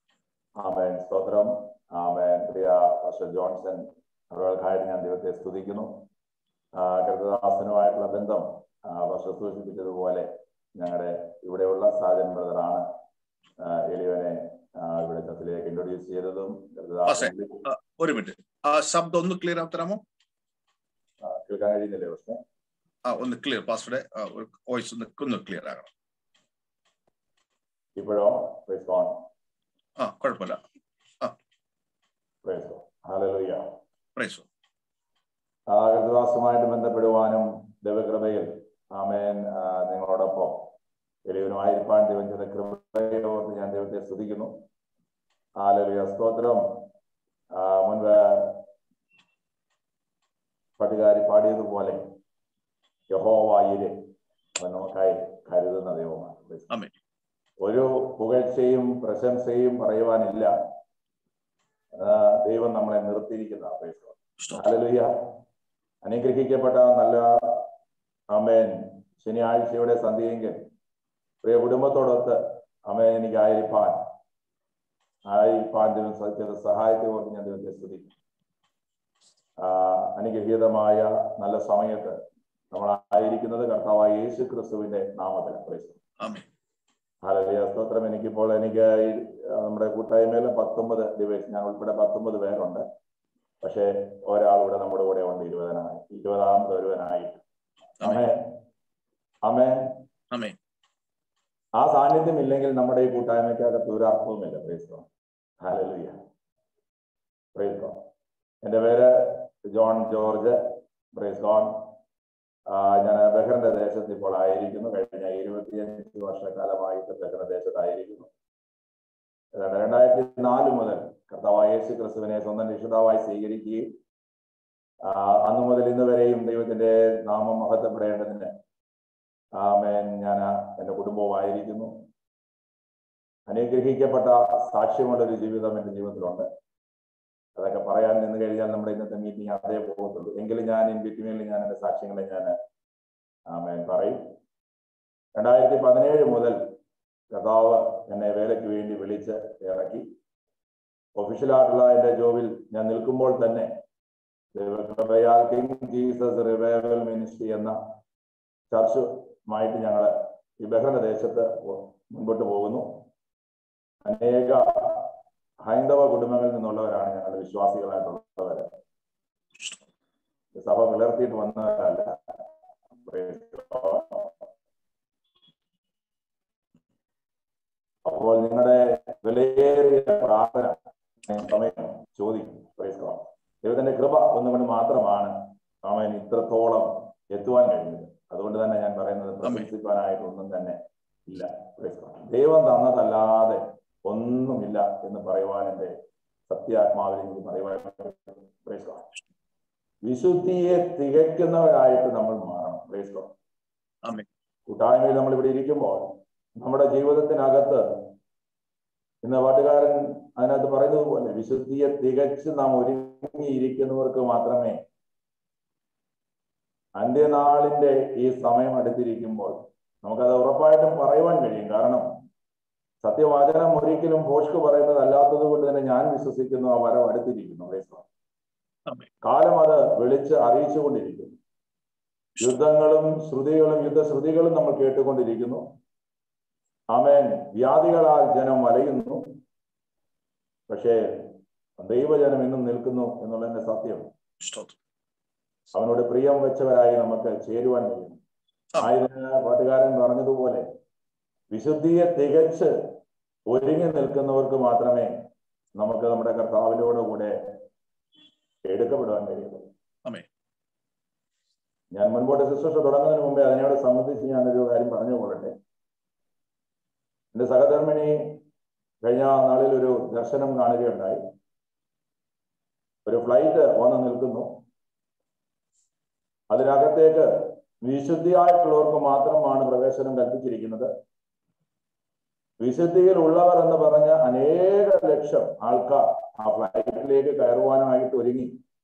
ആമേൻ സ്തോത്രം ആമേൻ പ്രിയ പാസ്റ്റർ ജോൺസൺ അവர்களுക്കായിട്ട് ഞാൻ ദൈവത്തെ സ്തുതിക്കുന്നു ആ, കൃതദാസനുമായിട്ടുള്ള ബന്ധം ആ, പാസ്റ്റർ സൂചിപ്പിച്ചതുപോലെ ഞങ്ങളുടെ ഇവിടെയുള്ള സാജൻ ബ്രദറാണ് ആ, എളിയവനെ ആ, ഇവിടെ ചത്തിലേക്ക് ഇൻട്രൊഡ്യൂസ് ചെയ്തതും കൃതദാസൻ ആ, ഒരു മിനിറ്റ് ആ ശബ്ദം ഒന്ന് ക്ലിയർ ആക്കി തരാമോ ആ, കേൾക്കാൻ കഴിയുന്നില്ലേ പക്ഷേ ആ ഒന്ന് ക്ലിയർ പാസ്വേഡ് വോയിസ് ഒന്ന് ഒന്ന് ക്ലിയർ ആകണം ഇപ്പോഴോ പ്രൈസ് ഗോഡ് ആ കുഴപ്പമില്ല പ്രൈസ് ഗോഡ് ഹല്ലേലൂയ പ്രൈസ് ആ കൃതദാസുമായിട്ട് ബന്ധപ്പെടുവാനും ദൈവകൃപയിൽ ആമേൻ ആ, നിങ്ങളോടൊപ്പം എളിയവനുമായിരിക്കാൻ ദൈവം ചെയ്ത കൃപയോർത്ത് ഞാൻ ദൈവത്തെ സ്തുതിക്കുന്നു ആലലുയ സ്തോത്രം ആ, മുൻപ് പട്ടുകാരി പാടിയതുപോലെ യഹോവായിരെ അവൻ നമുക്കായി കരുതുന്ന ദൈവമാണ് ആമേൻ. ഒരു പുകഴ്ചയും പ്രശംസയും പറയുവാനില്ല ആ, ദൈവം നമ്മളെ നിർത്തിയിരിക്കുന്ന സ്തോത്രം. ഹല്ലേലൂയ അനുഗ്രഹിക്കപ്പെട്ട നല്ല അമേൻ ശനിയാഴ്ചയുടെ സന്ധ്യയെങ്കിൽ പ്രിയ കുടുംബത്തോടൊത്ത് അമേൻ എനിക്ക് ആയിരിക്കാൻ ആയിരിക്കാൻ ദൈവം സത്യ സഹായത്തെ ഓർത്ത് ഞാൻ ദൈവത്തെ സ്തുതിക്കും ആ, അനുഗ്രഹീതമായ നല്ല സമയത്ത് നമ്മൾ ആയിരിക്കുന്നത് കർത്താവായ യേശു ക്രിസ്തുവിന്റെ നാമത്തിലാണ് Praise the Lord. ആമേൻ. ഹല്ലേലൂയ സ്തോത്രം എനിക്കിപ്പോൾ എനിക്ക് ഈ, ആ, നമ്മുടെ കൂട്ടായ്മയിൽ പത്തൊമ്പത് ഡിവൈസ് ഞാൻ ഉൾപ്പെടെ പത്തൊമ്പത് പേരുണ്ട് പക്ഷേ ഒരാൾ ഇവിടെ നമ്മുടെ കൂടെ ഉണ്ട് ഇരുപതിനായി ഇരുപതാമത് ഒരുവനായി അമേ അമേ ആമേൻ. ആ സാന്നിധ്യം ഇല്ലെങ്കിൽ നമ്മുടെ ഈ കൂട്ടായ്മയ്ക്കകത്ത് ഒരു അർത്ഥവുമില്ല പ്രൈസ്തോ ഹാലലുയ പ്രൈസ്തോ എൻ്റെ പേര് ജോൺ ജോർജ് പ്രൈസ് ഗോൺ ഞാൻ ബഹ്റിന്റെ ദേശത്ത് ഇപ്പോൾ ആയിരിക്കുന്നു കഴിഞ്ഞ ഇരുപത്തിയഞ്ച് വർഷക്കാലമായിട്ട് ബഹ്റിന്റെ ദേശത്തായിരിക്കുന്നു ഏതാണ്ട് രണ്ടായിരത്തി നാല് മുതൽ കർത്താവായ യേശു ക്രിസ്തുവിനെ സ്വന്തം രക്ഷിതാവായി സ്വീകരിക്കുകയും ആ, അന്നു മുതൽ ഇന്ന് വരെയും ദൈവത്തിന്റെ നാമം മഹത്വപ്പെടേണ്ടതിന് ആമേൻ ഞാൻ എൻ്റെ കുടുംബവുമായിരിക്കുന്നു അനുഗ്രഹിക്കപ്പെട്ട സാക്ഷ്യമുള്ള ഒരു ജീവിതം എൻ്റെ ജീവിതത്തിലുണ്ട് അതൊക്കെ പറയാൻ നിന്ന് കഴിഞ്ഞാൽ നമ്മുടെ ഇന്നത്തെ മീറ്റിംഗ് അതേ പോകത്തുള്ളൂ എങ്കിലും ഞാൻ ഇൻ ബിറ്റ്വീനിൽ ഞാൻ എൻ്റെ സാക്ഷ്യങ്ങളെ ഞാൻ ആമേൻ പറയും രണ്ടായിരത്തി പതിനേഴ് മുതൽ കർത്താവ് എന്നെ വേലയ്ക്ക് വേണ്ടി വിളിച്ച് ഇറക്കി ഒഫീഷ്യലായിട്ടുള്ള എൻ്റെ ജോബിൽ ഞാൻ നിൽക്കുമ്പോൾ തന്നെ ദൈവകൃപയാൽ കിങ് ജീസസ് റിവൈവൽ മിനിസ്ട്രി എന്ന ചർച്ചുമായിട്ട് ഞങ്ങൾ ഈ ബഹ്റൈൻ ദേശത്ത് മുൻപോട്ട് പോകുന്നു അനേക ഹൈന്ദവ കുടുംബങ്ങളിൽ നിന്നുള്ളവരാണ് ഞങ്ങളുടെ വിശ്വാസികളായിട്ടുള്ളവര് സഭ പിളർത്തിയിട്ട് വന്നവരല്ല Praise God. അപ്പോൾ നിങ്ങളുടെ വിലയേറിയ പ്രാർത്ഥന ഞാൻ സമയം ചോദിക്കും Praise God. ദൈവത്തിന്റെ കൃപ ഒന്നുകൊണ്ട് മാത്രമാണ് അവൻ ഇത്രത്തോളം എത്തുവാൻ കഴിഞ്ഞത് അതുകൊണ്ട് തന്നെ ഞാൻ പറയുന്നത് പ്രശംസിക്കാനായിട്ടൊന്നും തന്നെ ഇല്ല Praise God. ദൈവം തന്നതല്ലാതെ ഒന്നുമില്ല എന്ന് പറയുവാൻ എൻ്റെ സത്യാത്മാവിൽ എനിക്ക് പറയുവാൻ Praise God. വിശുദ്ധിയെ തികയ്ക്കുന്നവരായിട്ട് നമ്മൾ മാറണം Praise God. ആമേൻ. കൂട്ടായ്മയിൽ നമ്മൾ ഇവിടെ ഇരിക്കുമ്പോൾ നമ്മുടെ ജീവിതത്തിനകത്ത് ഇന്ന് പാട്ടുകാരൻ അതിനകത്ത് പറയുന്നത് പോലെ വിശുദ്ധിയെ തികച്ച് നാം ഒരുങ്ങിയിരിക്കുന്നവർക്ക് മാത്രമേ അന്ത്യനാളിന്റെ ഈ സമയം അടുത്തിരിക്കുമ്പോൾ നമുക്കത് ഉറപ്പായിട്ടും പറയുവാൻ കഴിയും കാരണം സത്യവചനം ഒരിക്കലും ഭോഷ്ക് പറയുന്നത് അല്ലാത്തത് കൊണ്ട് തന്നെ ഞാൻ വിശ്വസിക്കുന്നു ആ വരം അടുത്തിരിക്കുന്നു Praise God. ആമേൻ. കാലം അത് വിളിച്ച് അറിയിച്ചുകൊണ്ടിരിക്കുന്നു യുദ്ധങ്ങളും ശ്രുതികളും യുദ്ധശ്രുതികളും നമ്മൾ കേട്ടുകൊണ്ടിരിക്കുന്നു ആമേൻ വ്യാധികളാൽ ജനം വലയുന്നു പക്ഷേ ദൈവജനം ഇന്നും നിൽക്കുന്നു എന്നുള്ളതിന്റെ സത്യം സ്തോത്രം. അവനോട് പ്രിയം വെച്ചവരായി നമുക്ക് ചേരുവാൻ കഴിയും ആയതിന് പാട്ടുകാരൻ പറഞ്ഞതുപോലെ വിശുദ്ധിയെ തികച്ച് ഒരുങ്ങി നിൽക്കുന്നവർക്ക് മാത്രമേ നമുക്ക് നമ്മുടെ കർത്താവിനോട് കൂടെ എടുക്കപ്പെടുവാൻ കഴിയുള്ളൂ ആമേൻ. ഞാൻ മുൻപോട്ട് ശുശ്രൂഷ തുടങ്ങുന്നതിന് മുമ്പേ അതിനോട് സംബന്ധിച്ച് ഞാനൊരു കാര്യം പറഞ്ഞു കൊള്ളട്ടെ എന്റെ സഹധർമ്മിണി കഴിഞ്ഞ നാളിൽ ഒരു ദർശനം കാണുകയുണ്ടായി ഒരു ഫ്ലൈറ്റ് വന്ന് നിൽക്കുന്നു അതിനകത്തേക്ക് വിശുദ്ധിയായിട്ടുള്ളവർക്ക് മാത്രമാണ് പ്രവേശനം കൽപ്പിച്ചിരിക്കുന്നത് വിശുദ്ധിയിൽ ഉള്ളവർ എന്ന് പറഞ്ഞ അനേക ലക്ഷം ആൾക്കാർ ആ ഫ്ലൈറ്റിലേക്ക് കയറുവാനായിട്ട് ഒരുങ്ങി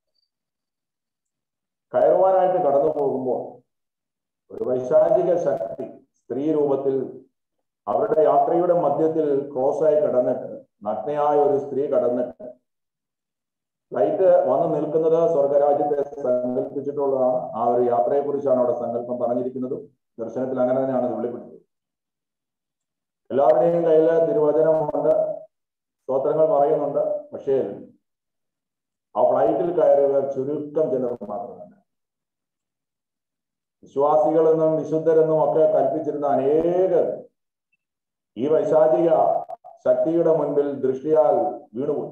കയറുവാനായിട്ട് കടന്നു പോകുമ്പോൾ ഒരു വൈശാചിക ശക്തി സ്ത്രീ രൂപത്തിൽ അവരുടെ യാത്രയുടെ മധ്യത്തിൽ ക്രോസായി കടന്നിട്ട് നഗ്നയായ ഒരു സ്ത്രീ കടന്നിട്ട് ഫ്ലൈറ്റ് വന്ന് നിൽക്കുന്നത് സ്വർഗരാജ്യത്തെ സങ്കല്പിച്ചിട്ടുള്ളതാണ് ആ ഒരു യാത്രയെ കുറിച്ചാണ് അവിടെ സങ്കല്പം പറഞ്ഞിരിക്കുന്നത് ദർശനത്തിൽ അങ്ങനെ തന്നെയാണ് ഇത് വെളിപ്പെടുത്തിയത് എല്ലാവരുടെയും കയ്യിൽ തിരുവചനമുണ്ട് സ്തോത്രങ്ങൾ പറയുന്നുണ്ട് പക്ഷേ ആ ഫ്ലൈറ്റിൽ കയറിയവർ ചുരുക്കം ചിലർ മാത്രമല്ല വിശ്വാസികളെന്നും വിശുദ്ധരെന്നും ഒക്കെ കൽപ്പിച്ചിരുന്ന അനേകർ ഈ വൈശാചിക ശക്തിയുടെ മുൻപിൽ ദൃഷ്ടിയാൽ വീണുപോയി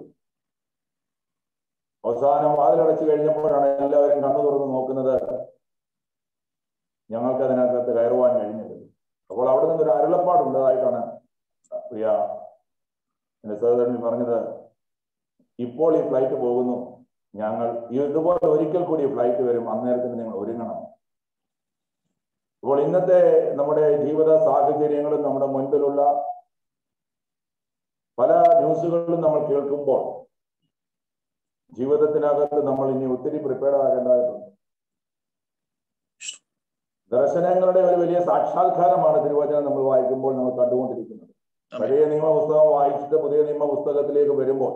അവസാനം വാതിലടച്ചു കഴിഞ്ഞപ്പോഴാണ് എല്ലാവരും കണ്ണു തുറന്ന് നോക്കുന്നത് ഞങ്ങൾക്ക് അതിനകത്ത് കയറുവാൻ കഴിഞ്ഞത് അപ്പോൾ അവിടെ നിന്നൊരു അരുളപ്പാടുണ്ടതായിട്ടാണ് പ്രിയ എന്റെ സഹോദരൻ പറഞ്ഞത് ഇപ്പോൾ ഈ ഫ്ലൈറ്റ് പോകുന്നു ഞങ്ങൾ ഇതുപോലെ ഒരിക്കൽ കൂടി ഫ്ലൈറ്റ് വരും അന്നേരത്തിന് നിങ്ങൾ ഒരുങ്ങണം അപ്പോൾ ഇന്നത്തെ നമ്മുടെ ജീവിത സാഹചര്യങ്ങളും നമ്മുടെ മുൻപിലുള്ള പല ന്യൂസുകളും നമ്മൾ കേൾക്കുമ്പോൾ ജീവിതത്തിനകത്ത് നമ്മൾ ഇനി ഒത്തിരി പ്രിപ്പയർഡ് ആകേണ്ടതായിട്ടുണ്ട് ദർശനങ്ങളുടെ ഒരു വലിയ സാക്ഷാത്കാരമാണ് തിരുവചനം നമ്മൾ വായിക്കുമ്പോൾ നമ്മൾ കണ്ടുകൊണ്ടിരിക്കുന്നത് പഴയ നിയമ പുസ്തകം വായിച്ചിട്ട് പുതിയ നിയമ പുസ്തകത്തിലേക്ക് വരുമ്പോൾ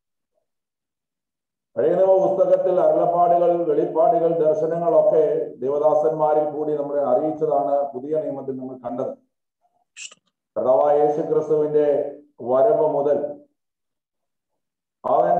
പഴയ നിയമ പുസ്തകത്തിൽ അരുളപ്പാടുകൾ വെളിപ്പാടുകൾ ദർശനങ്ങളൊക്കെ ദേവദാസന്മാരിൽ കൂടി നമ്മളെ അറിയിച്ചതാണ് പുതിയ നിയമത്തിൽ നമ്മൾ കണ്ടത് കർത്താവായ യേശു ക്രിസ്തുവിന്റെ വരവ് മുതൽ അവൻ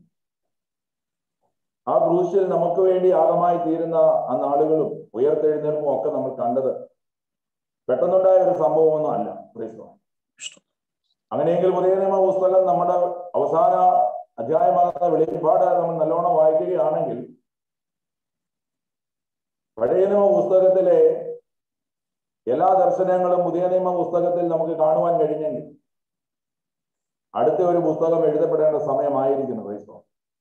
ആ ക്രൂശിൽ നമുക്ക് വേണ്ടി യാഗമായി തീരുന്ന ആ നാളുകളും ഉയർത്തെഴുന്നേൽപ്പും ഒക്കെ നമ്മൾ കണ്ടത് പെട്ടെന്നുണ്ടായ ഒരു സംഭവമൊന്നും അല്ല ക്രിസ്തു അങ്ങനെയെങ്കിൽ പുതിയ നിയമ പുസ്തകം നമ്മുടെ അവസാന അധ്യായമാകുന്ന വെളിപ്പാട് നമ്മൾ നല്ലോണം വായിക്കുകയാണെങ്കിൽ പഴയ നിയമ പുസ്തകത്തിലെ എല്ലാ ദർശനങ്ങളും പുതിയ നിയമ പുസ്തകത്തിൽ നമുക്ക് കാണുവാൻ കഴിഞ്ഞെങ്കിൽ അടുത്ത ഒരു പുസ്തകം എഴുതപ്പെടേണ്ട സമയമായിരിക്കുന്നു ക്രൈസ്തവ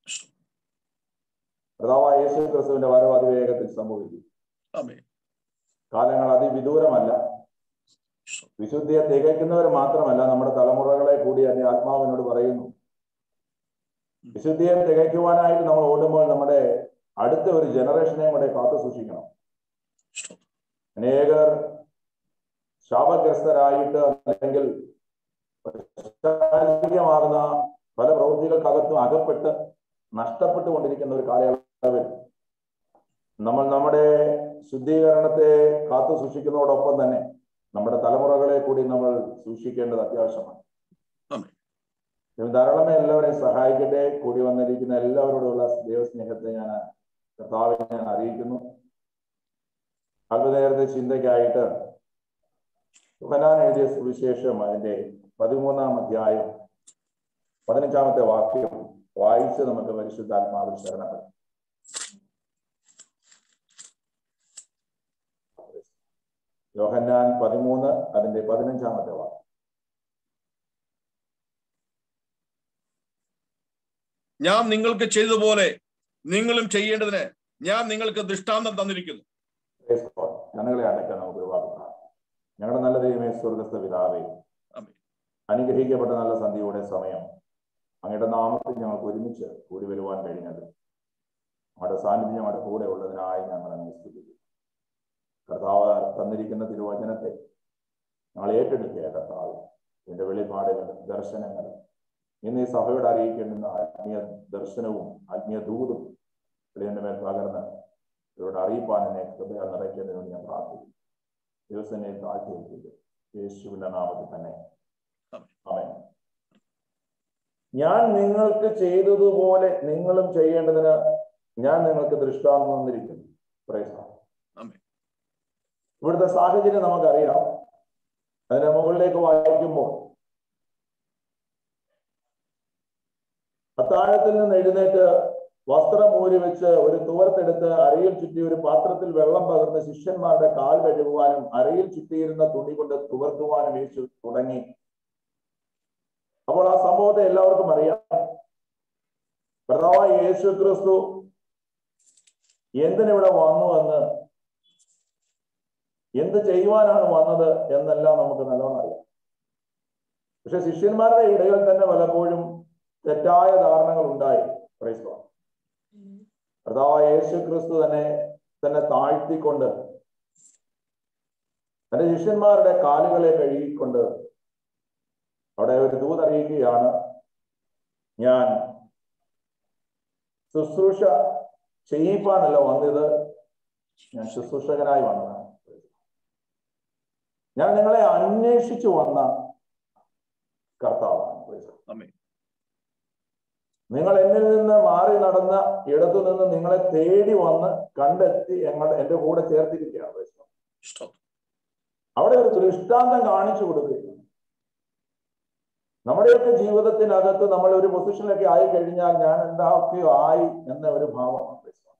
കർത്താവായ യേശു ക്രിസ്തുവിന്റെ വരവ് അതിവേഗത്തിൽ സംഭവിക്കും ആമേൻ കാലങ്ങൾ അതിവിദൂരമല്ല വിശുദ്ധിയെ തികയ്ക്കുന്നവർ മാത്രമല്ല നമ്മുടെ തലമുറകളെ കൂടി എന്റെ ആത്മാവിനോട് പറയുന്നു വിശുദ്ധിയെ തികയ്ക്കുവാനായിട്ട് നമ്മൾ ഓടുമ്പോൾ നമ്മുടെ അടുത്ത ഒരു ജനറേഷനെയും കൂടെ കാത്തു സൂക്ഷിക്കണം അനേകർ ശാപഗ്രസ്തരായിട്ട് അല്ലെങ്കിൽ ശാരീരികമാകുന്ന പല പ്രവൃത്തികൾക്കകത്തും അകപ്പെട്ട് നഷ്ടപ്പെട്ടുകൊണ്ടിരിക്കുന്ന ഒരു കാലയളവിൽ നമ്മൾ നമ്മുടെ ശുദ്ധീകരണത്തെ കാത്തു സൂക്ഷിക്കുന്നതോടൊപ്പം തന്നെ നമ്മുടെ തലമുറകളെ കൂടി നമ്മൾ സൂക്ഷിക്കേണ്ടത് അത്യാവശ്യമാണ് ആമേൻ. ദൈവം ധാരാളമേ എല്ലാവരെയും സഹായിക്കട്ടെ കൂടി വന്നിരിക്കുന്ന എല്ലാവരോടുള്ള ദൈവസ്നേഹത്തെ ഞാൻ കർത്താവിനെ ഞാൻ അറിയിക്കുന്നു അല്പനേരത്തെ ചിന്തയ്ക്കായിട്ട് യോഹന്നാൻ എഴുതിയ സുവിശേഷം അതിന്റെ പതിമൂന്നാം അധ്യായം പതിനഞ്ചാമത്തെ വാക്യം വായിച്ച് നമുക്ക് പരിശുദ്ധാത്മാവിൽ ശരണപ്പെടാം യോഹന്നാൻ പതിമൂന്ന് അതിന്റെ പതിനഞ്ചാമത്തെ വാക്യം ഞാൻ നിങ്ങൾക്ക് ചെയ്തതുപോലെ നിങ്ങളും ചെയ്യേണ്ടതിന് ഞാൻ നിങ്ങൾക്ക് ദൃഷ്ടാന്തം തന്നിരിക്കുന്നു Praise God. ഞങ്ങളെ അടയ്ക്കാൻ നമുക്ക് ഒരുപാട് പ്രാർത്ഥിക്കാം. ഞങ്ങളുടെ നല്ല ദൈവമേ സ്വർഗസ്ഥ പിതാവേ ആമേൻ. അനുഗ്രഹിക്കപ്പെട്ട നല്ല സന്ധ്യയുടെ സമയം അങ്ങയുടെ നാമത്തിൽ ഞങ്ങൾക്ക് ഒരുമിച്ച് കൂടി വരുവാൻ കഴിഞ്ഞത് നമ്മുടെ സാന്നിധ്യം നമ്മുടെ കൂടെ ഉള്ളതിനായി ഞങ്ങൾ അങ്ങ് സ്തുതിക്കും കർത്താവ് തന്നിരിക്കുന്ന തിരുവചനത്തെ ഞങ്ങൾ ഏറ്റെടുക്കുക കർത്താവ് ഇതിന്റെ വെളിപാടുകൾ ദർശനങ്ങൾ ഇന്ന് ഈ സഭയോട് അറിയിക്കേണ്ടുന്ന ആത്മീയ ദർശനവും ആത്മീയ ദൂതും ഇതിന്റെ മേൽ പകർന്ന് ഇവരുടെ അറിയിപ്പാൻ എന്നെ ഹൃദയ നിറയ്ക്കുന്നതിന് ഞാൻ പ്രാർത്ഥിക്കുന്നു ദിവസനെ താഴ്ത്തിയിരിക്കുന്നു യേശുവിന്റെ നാമത്തിൽ തന്നെ ആമേൻ ഞാൻ നിങ്ങൾക്ക് ചെയ്തതുപോലെ നിങ്ങളും ചെയ്യേണ്ടതിന് ഞാൻ നിങ്ങൾക്ക് ദൃഷ്ടാന്തം തന്നിരിക്കുന്നു Praise God. ആമേൻ. ഇവിടുത്തെ സാഹചര്യം നമുക്കറിയാം അതിന്റെ മുകളിലേക്ക് വായിക്കുമ്പോൾ അത്താഴത്തിൽ നിന്ന് എഴുന്നേറ്റ് വസ്ത്രം ഊരി വെച്ച് ഒരു തുവർത്തെടുത്ത് അരയിൽ ചുറ്റി ഒരു പാത്രത്തിൽ വെള്ളം പകർന്ന് ശിഷ്യന്മാരുടെ കാൽ കഴുകുവാനും അരയിൽ ചുറ്റിയിരുന്ന തുണി കൊണ്ട് തുവർത്തുവാനും യേശു തുടങ്ങി അപ്പോൾ ആ സംഭവത്തെ എല്ലാവർക്കും അറിയാം കർത്താവായ യേശു ക്രിസ്തു എന്തിനിവിടെ വന്നു എന്ന് എന്ത് ചെയ്യുവാനാണ് വന്നത് എന്നെല്ലാം നമുക്ക് നല്ലോണം അറിയാം പക്ഷെ ശിഷ്യന്മാരുടെ ഇടയിൽ തന്നെ പലപ്പോഴും തെറ്റായ ധാരണകൾ ഉണ്ടായി Praise God. കർത്താവായ യേശു ക്രിസ്തു തന്നെ തന്നെ താഴ്ത്തിക്കൊണ്ട് തന്റെ ശിഷ്യന്മാരുടെ കാലുകളെ കഴുകിക്കൊണ്ട് അവിടെ ഒരു ദൂത് അറിയിക്കുകയാണ് ഞാൻ ശുശ്രൂഷ ചെയ്യിപ്പാനല്ല വന്നത് ഞാൻ ശുശ്രൂഷകനായി വന്നതാണ് ഞാൻ നിങ്ങളെ അന്വേഷിച്ചു വന്ന കർത്താവാണ് Praise God. ആമേൻ. നിങ്ങൾ എന്നിൽ നിന്ന് മാറി നടന്ന ഇടത്തു നിന്ന് നിങ്ങളെ തേടി വന്ന് കണ്ടെത്തി ഞങ്ങൾ എന്റെ കൂടെ ചേർത്തിരിക്കുകയാണ് Praise God. സ്തോത്രം. അവിടെ ഒരു ദൃഷ്ടാന്തം കാണിച്ചു കൊടുക്കുകയാണ് നമ്മുടെയൊക്കെ ജീവിതത്തിനകത്ത് നമ്മൾ ഒരു പൊസിഷനിലൊക്കെ ആയി കഴിഞ്ഞാൽ ഞാൻ എന്താക്കെയോ ആയി എന്ന ഒരു ഭാവമാണ് Praise God.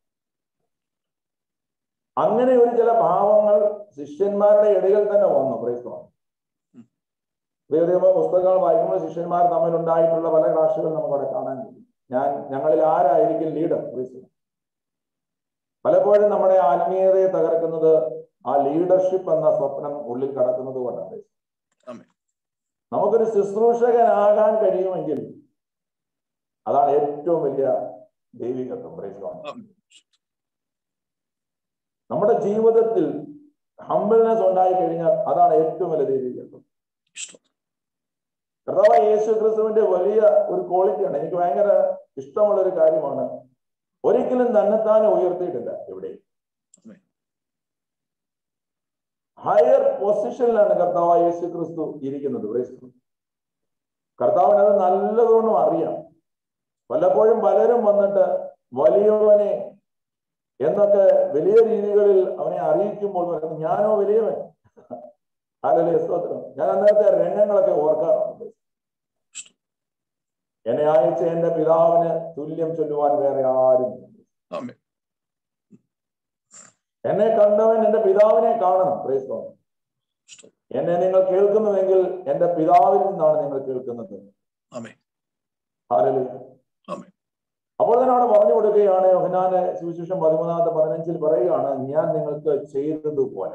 അങ്ങനെ ഒരു ചില ഭാവങ്ങൾ ശിഷ്യന്മാരുടെ ഇടയിൽ തന്നെ വന്നു Praise God. ദൈവദൈവ പുസ്തകങ്ങൾ വായിക്കുമ്പോൾ ശിഷ്യന്മാർ തമ്മിലുണ്ടായിട്ടുള്ള പല ക്ലാഷുകൾ നമുക്കവിടെ കാണാൻ കഴിയും ഞാൻ ഞങ്ങളിൽ ആരായിരിക്കും ലീഡർ പലപ്പോഴും നമ്മുടെ ആത്മീയതയെ തകർക്കുന്നത് ആ ലീഡർഷിപ്പ് എന്ന സ്വപ്നം ഉള്ളിൽ കടക്കുന്നത് കൊണ്ടാണ് ആമേൻ. നമുക്കൊരു ശുശ്രൂഷകനാകാൻ കഴിയുമെങ്കിൽ അതാണ് ഏറ്റവും വലിയ ദൈവികത്വം praise God. ആമേൻ. നമ്മുടെ ജീവിതത്തിൽ ഹംബിൾനെസ് ഉണ്ടായി കഴിഞ്ഞാൽ അതാണ് ഏറ്റവും വലിയ ദൈവികത്വം ഇഷ്ടം കർത്താവ് യേശു ക്രിസ്തുവിന്റെ വലിയ ഒരു ക്വാളിറ്റിയാണ് എനിക്ക് ഭയങ്കര ഇഷ്ടമുള്ള ഒരു കാര്യമാണ് ഒരിക്കലും തന്നെത്താനെ ഉയർത്തിയിട്ടില്ല എവിടെ ആമേൻ. ഹയർ പൊസിഷനിലാണ് കർത്താവ് യേശു ക്രിസ്തു ഇരിക്കുന്നത് praise God. കർത്താവിന് അത് നല്ലതുകൊണ്ടും അറിയാം പലപ്പോഴും പലരും വന്നിട്ട് വലിയവനെ എന്നൊക്കെ വലിയ രീതികളിൽ അവനെ അറിയിക്കുമ്പോൾ പറയുന്നു ഞാനോ വലിയവൻ അല്ലല്ലേ സ്തോത്രം ഞാൻ അന്നത്തെ രംഗങ്ങളൊക്കെ ഓർക്കാറുണ്ട് എന്നെ അയച്ച എന്റെ പിതാവിന് തുല്യം ചൊല്ലുവാൻ വേറെ ആരും ആമേൻ. എന്നെ കണ്ടവൻ എന്റെ പിതാവിനെ കാണണം praise God. ഇഷ്ടം എന്നെ നിങ്ങൾ കേൾക്കുന്നുവെങ്കിൽ എന്റെ പിതാവിൽ നിന്നാണ് നിങ്ങൾ കേൾക്കുന്നത് ആമേൻ. ഹാലലൂയ. ആമേൻ. അപ്പോൾ തന്നെ അവിടെ പറഞ്ഞു കൊടുക്കുകയാണ് യോഹനാന് സുവിശേഷം പതിമൂന്നാമത്തെ പതിനഞ്ചിൽ പറയുകയാണ് ഞാൻ നിങ്ങൾക്ക് ചെയ്തതുപോലെ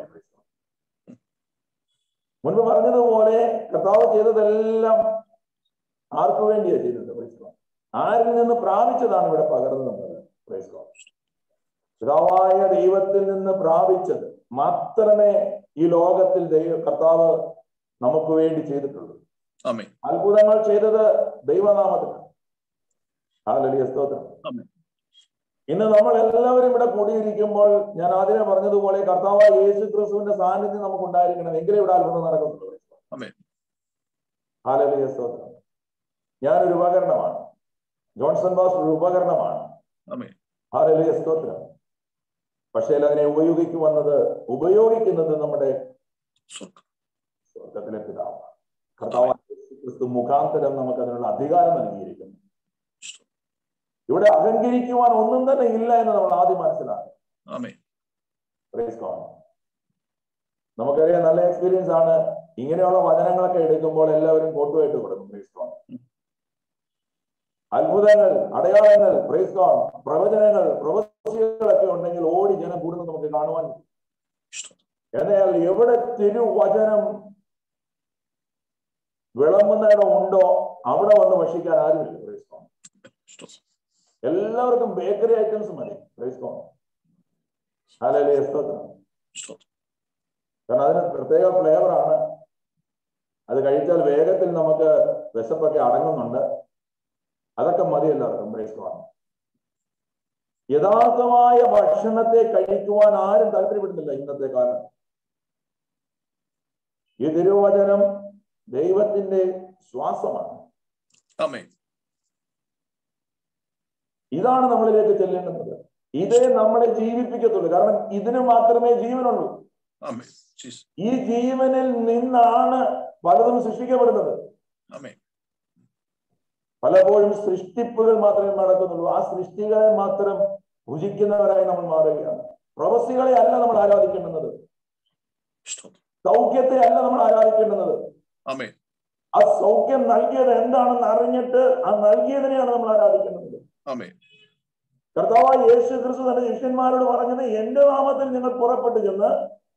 മുൻപ് പറഞ്ഞതുപോലെ കർത്താവ് ചെയ്തതെല്ലാം ആർക്കു വേണ്ടിയാ ചെയ്തത് Praise God. ആരിൽ നിന്ന് പ്രാപിച്ചതാണ് ഇവിടെ പകർന്നു തന്നത് Praise God. പിതാവായ ദൈവത്തിൽ നിന്ന് പ്രാപിച്ചത് മാത്രമേ ഈ ലോകത്തിൽ ദൈവ കർത്താവ് നമുക്ക് വേണ്ടി ചെയ്തിട്ടുള്ളൂ ആമേൻ. അത്ഭുതങ്ങൾ ചെയ്തത് ദൈവനാമത്തിലാണ് ഹാലലിയ സ്തോത്രം ആമേൻ. ഇന്ന് നമ്മൾ എല്ലാവരും ഇവിടെ കൂടിയിരിക്കുമ്പോൾ ഞാൻ ആദ്യമേ പറഞ്ഞതുപോലെ കർത്താവായ യേശു ക്രിസ്തുവിന്റെ സാന്നിധ്യം നമുക്ക് ഉണ്ടായിരിക്കണം എങ്കിലേ ഇവിടെ അത്ഭുതം നടക്കുന്നുള്ളൂ ആമേൻ. ഹാലലിയ സ്തോത്രം ഞാനൊരു ഉപകരണമാണ് ജോൺസൺ ബാസ് ഒരു ഉപകരണമാണ് ആമേൻ. ഹാലലിയ സ്തോത്രം പക്ഷേ അതിനെ ഉപയോഗിക്കുവന്നത് ഉപയോഗിക്കുന്നത് നമ്മുടെ സ്വർഗ്ഗം സ്വർഗത്തിലെ പിതാവ് കർത്താവ് ക്രിസ്തു മുഖാന്തരം നമുക്ക് അതിനുള്ള അധികാരം നൽകിയിരിക്കുന്നു ഇഷ്ടം ഇവിടെ അഹങ്കരിക്കുവാൻ ഒന്നും തന്നെ ഇല്ല എന്ന് നമ്മൾ ആദ്യം മനസ്സിലാക്കി ആമേൻ. Praise God. നമുക്കറിയാം നല്ല എക്സ്പീരിയൻസ് ആണ് ഇങ്ങനെയുള്ള വചനങ്ങളൊക്കെ എടുക്കുമ്പോൾ എല്ലാവരും ഫോട്ടോയായിട്ട് കൊടുക്കും Praise God. അത്ഭുതങ്ങൾ അടയാളങ്ങൾ പ്രൈസ് ഗോഡ് പ്രവചനങ്ങൾ പ്രവചനങ്ങളൊക്കെ ഉണ്ടെങ്കിൽ ഓടി ജനം കൂടുന്നത് നമുക്ക് കാണുവാൻ കഴിയും. ഇഷ്ടം എന്നാൽ എവിടെ തിരുവചനം വിളമ്പുന്നിടം ഉണ്ടോ അവിടെ വന്ന് ഭക്ഷിക്കാൻ ആരുമില്ല പ്രൈസ് ഗോഡ് ഇഷ്ടം എല്ലാവർക്കും ബേക്കറി ഐറ്റംസ് മതി പ്രൈസ് ഗോഡ് ഹല്ലേലൂയ സ്തോത്രം ഇഷ്ടം കാരണം അതിന് പ്രത്യേക ഫ്ലേവറാണ് അത് കഴിച്ചാൽ വേഗത്തിൽ നമുക്ക് വിശപ്പൊക്കെ അടങ്ങുന്നുണ്ട് അതൊക്കെ മതി എല്ലാവർക്കും പ്രൈസ് ഗോഡ് യഥാർത്ഥമായ ഭക്ഷണത്തെ കഴിക്കുവാൻ ആരും താല്പര്യപ്പെടുന്നില്ല ഇന്നത്തെ കാലം ഈ തിരുവചനം ദൈവത്തിന്റെ ശ്വാസമാണ് ആമേൻ. ഇതാണ് നമ്മളിലേക്ക് ചെല്ലേണ്ടുന്നത് ഇതേ നമ്മളെ ജീവിപ്പിക്കത്തുള്ളൂ കാരണം ഇതിന് മാത്രമേ ജീവനുള്ളൂ ആമേൻ. ജീസസ്. ഈ ജീവനിൽ നിന്നാണ് പലതും സൃഷ്ടിക്കപ്പെടുന്നത് ആമേൻ. പലപ്പോഴും സൃഷ്ടിപ്പുകൾ മാത്രമേ നടക്കുന്നുള്ളൂ ആ സൃഷ്ടികളെ മാത്രം ഭുജിക്കുന്നവരായി നമ്മൾ മാറുകയാണ് പ്രവസികളെ അല്ല നമ്മൾ ആരാധിക്കേണ്ടുന്നത് ഇഷ്ടം സൗഖ്യത്തെ അല്ല നമ്മൾ ആരാധിക്കേണ്ടുന്നത് ആമേൻ. ആ സൗഖ്യം നൽകിയത് എന്താണെന്ന് അറിഞ്ഞിട്ട് ആ നൽകിയതിനെയാണ് നമ്മൾ ആരാധിക്കേണ്ടത് ആമേൻ. കർത്താവായ യേശു ക്രിസ്തു തന്റെ ശിഷ്യന്മാരോട് പറഞ്ഞത് എന്റെ നാമത്തിൽ നിങ്ങൾ പുറപ്പെട്ടു ചെന്ന്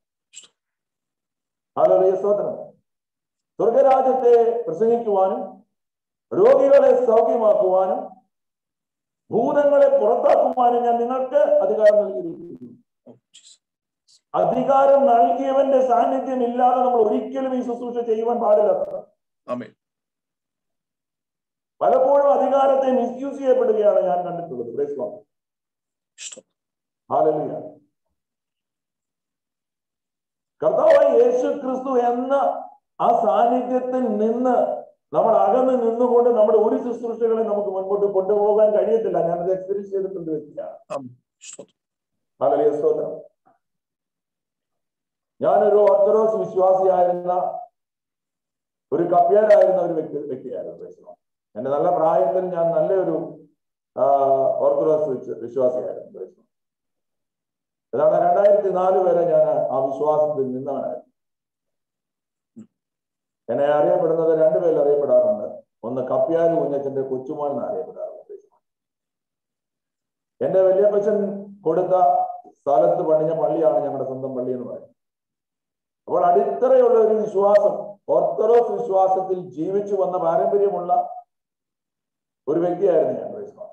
ഹല്ലേലൂയ സ്തോത്രം സ്വർഗരാജ്യത്തെ പ്രസംഗിക്കുവാനും രോഗികളെ സൗഖ്യമാക്കുവാനും ഭൂതങ്ങളെ പുറത്താക്കുവാനും ഞാൻ നിങ്ങൾക്ക് അധികാരം നൽകിയിരിക്കുന്നു ഓ, ജീസസ്. അധികാരം നൽകിയവന്റെ സാന്നിധ്യം ഇല്ലാതെ നമ്മൾ ഒരിക്കലും ഈ ശുശ്രൂഷ ചെയ്യുവാൻ പാടില്ല ആമേൻ. പലപ്പോഴും അധികാരത്തെ മിസ്യൂസ് ചെയ്യപ്പെടുകയാണ് ഞാൻ കണ്ടിട്ടുള്ളത് Praise God. ഇഷ്ടം Hallelujah. കർത്താവായ യേശു ക്രിസ്തു എന്ന ആ സാന്നിധ്യത്തിൽ നിന്ന് നമ്മൾ അകന്ന് നിന്നുകൊണ്ട് നമ്മുടെ ഒരു ശുശ്രൂഷകളെ നമുക്ക് മുൻപോട്ട് കൊണ്ടുപോകാൻ കഴിയത്തില്ല ഞാനത് എക്സ്പീരിയൻസ് ചെയ്തിട്ടുണ്ട് വ്യക്തിയാണ് ആമേൻ. ഇഷ്ടം ഹല്ലേലൂയ സ്തോത്രം ഞാനൊരു ഓർത്തഡോക്സ് വിശ്വാസിയായിരുന്ന ഒരു കപ്പ്യാരായിരുന്ന ഒരു വ്യക്തി വ്യക്തിയായിരുന്നു Praise God. എന്റെ നല്ല പ്രായത്തിൽ ഞാൻ നല്ലൊരു ആ, ഓർത്തഡോക്സ് വിശ്വ- വിശ്വാസിയായിരുന്നു Praise God. ഏതാണ്ട് രണ്ടായിരത്തി നാല് വരെ ഞാൻ ആ വിശ്വാസത്തിൽ നിന്നാണ് എന്നെ അറിയപ്പെടുന്നത് രണ്ടുപേരിൽ അറിയപ്പെടാറുണ്ട് ഒന്ന് കപ്പ്യാരി കുഞ്ഞച്ചന്റെ കൊച്ചുമോൻ എന്ന് അറിയപ്പെടാറുണ്ട് Praise God. എന്റെ വല്യപ്പച്ചൻ കൊടുത്ത സ്ഥലത്ത് പണിഞ്ഞ പള്ളിയാണ് ഞങ്ങളുടെ സ്വന്തം പള്ളി എന്ന് പറയുന്നത് അപ്പോൾ അടിത്തറയുള്ള ഒരു വിശ്വാസം ഓർത്തഡോക്സ് വിശ്വാസത്തിൽ ജീവിച്ചു വന്ന പാരമ്പര്യമുള്ള ഒരു വ്യക്തിയായിരുന്നു ഞാൻ praise God.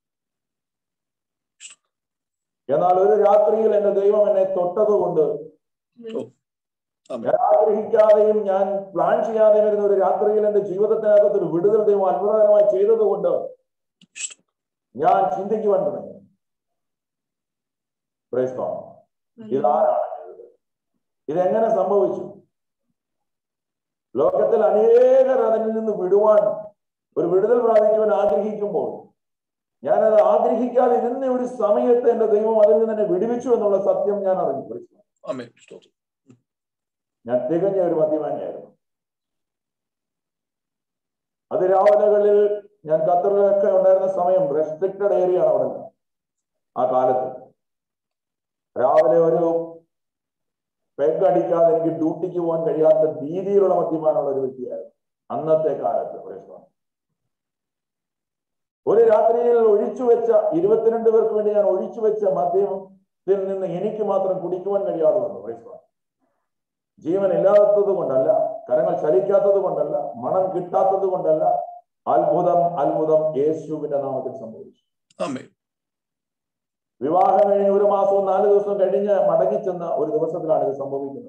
എന്നാൽ ഒരു രാത്രിയിൽ എന്റെ ദൈവം എന്നെ തൊട്ടതുകൊണ്ട് ആമേൻ. ഞാൻ ആഗ്രഹിക്കാതെയും ഞാൻ പ്ലാൻ ചെയ്യാതെയും വരുന്ന ഒരു രാത്രിയിൽ എന്റെ ജീവിതത്തിനകത്ത് ഒരു വിടുതൽ ദൈവം അത്ഭുതകരമായി ചെയ്തതുകൊണ്ട് ഞാൻ ചിന്തിക്കുവാൻ തുടങ്ങി Praise God. ഇതാരാണ് ചെയ്തത് ഇതെങ്ങനെ സംഭവിച്ചു ലോകത്തിൽ അനേകർ അതിൽ നിന്ന് വിടുവാൻ ഒരു വിടുതൽ പ്രാപിക്കുവാൻ ആഗ്രഹിക്കുമ്പോൾ ഞാനത് ആഗ്രഹിക്കാതെ ഇരുന്ന ഒരു സമയത്ത് എന്റെ ദൈവം അതിൽ നിന്ന് എന്നെ വിടുവിച്ചു എന്നുള്ള സത്യം ഞാൻ അറിഞ്ഞു Praise God. ആമേൻ സ്തോത്രം ഞാൻ തികഞ്ഞ ഒരു മദ്യപാനിയായിരുന്നു അതിരാവലകളിൽ ഞാൻ ഖത്തറിലൊക്കെ ഉണ്ടായിരുന്ന സമയം റെസ്ട്രിക്റ്റഡ് ഏരിയ ആണ് അവിടെ ആ കാലത്ത് രാവിലെ ഒരു പെഗ് അടിക്കാതെ എനിക്ക് ഡ്യൂട്ടിക്ക് പോകാൻ കഴിയാത്ത രീതിയിലുള്ള മദ്യപാനമുള്ള ഒരു വ്യക്തിയായിരുന്നു അന്നത്തെ കാലത്ത് praise God. ഒരു രാത്രിയിൽ ഒഴിച്ചു വെച്ച ഇരുപത്തിരണ്ട് പേർക്ക് വേണ്ടി ഞാൻ ഒഴിച്ചു വെച്ച മദ്യത്തിൽ നിന്ന് എനിക്ക് മാത്രം കുടിക്കുവാൻ കഴിയാതെ വന്നു praise God. ജീവൻ ഇല്ലാത്തത് കൊണ്ടല്ല കരങ്ങൾ ചലിക്കാത്തത് കൊണ്ടല്ല മണം കിട്ടാത്തത് കൊണ്ടല്ല അത്ഭുതം അത്ഭുതം യേശുവിന്റെ നാമത്തിൽ സംഭവിച്ചു ആമേൻ വിവാഹം കഴിഞ്ഞ് ഒരു മാസവും നാല് ദിവസവും കഴിഞ്ഞ് മടങ്ങിച്ചെന്ന ഒരു ദിവസത്തിലാണ് ഇത് സംഭവിക്കുന്നത്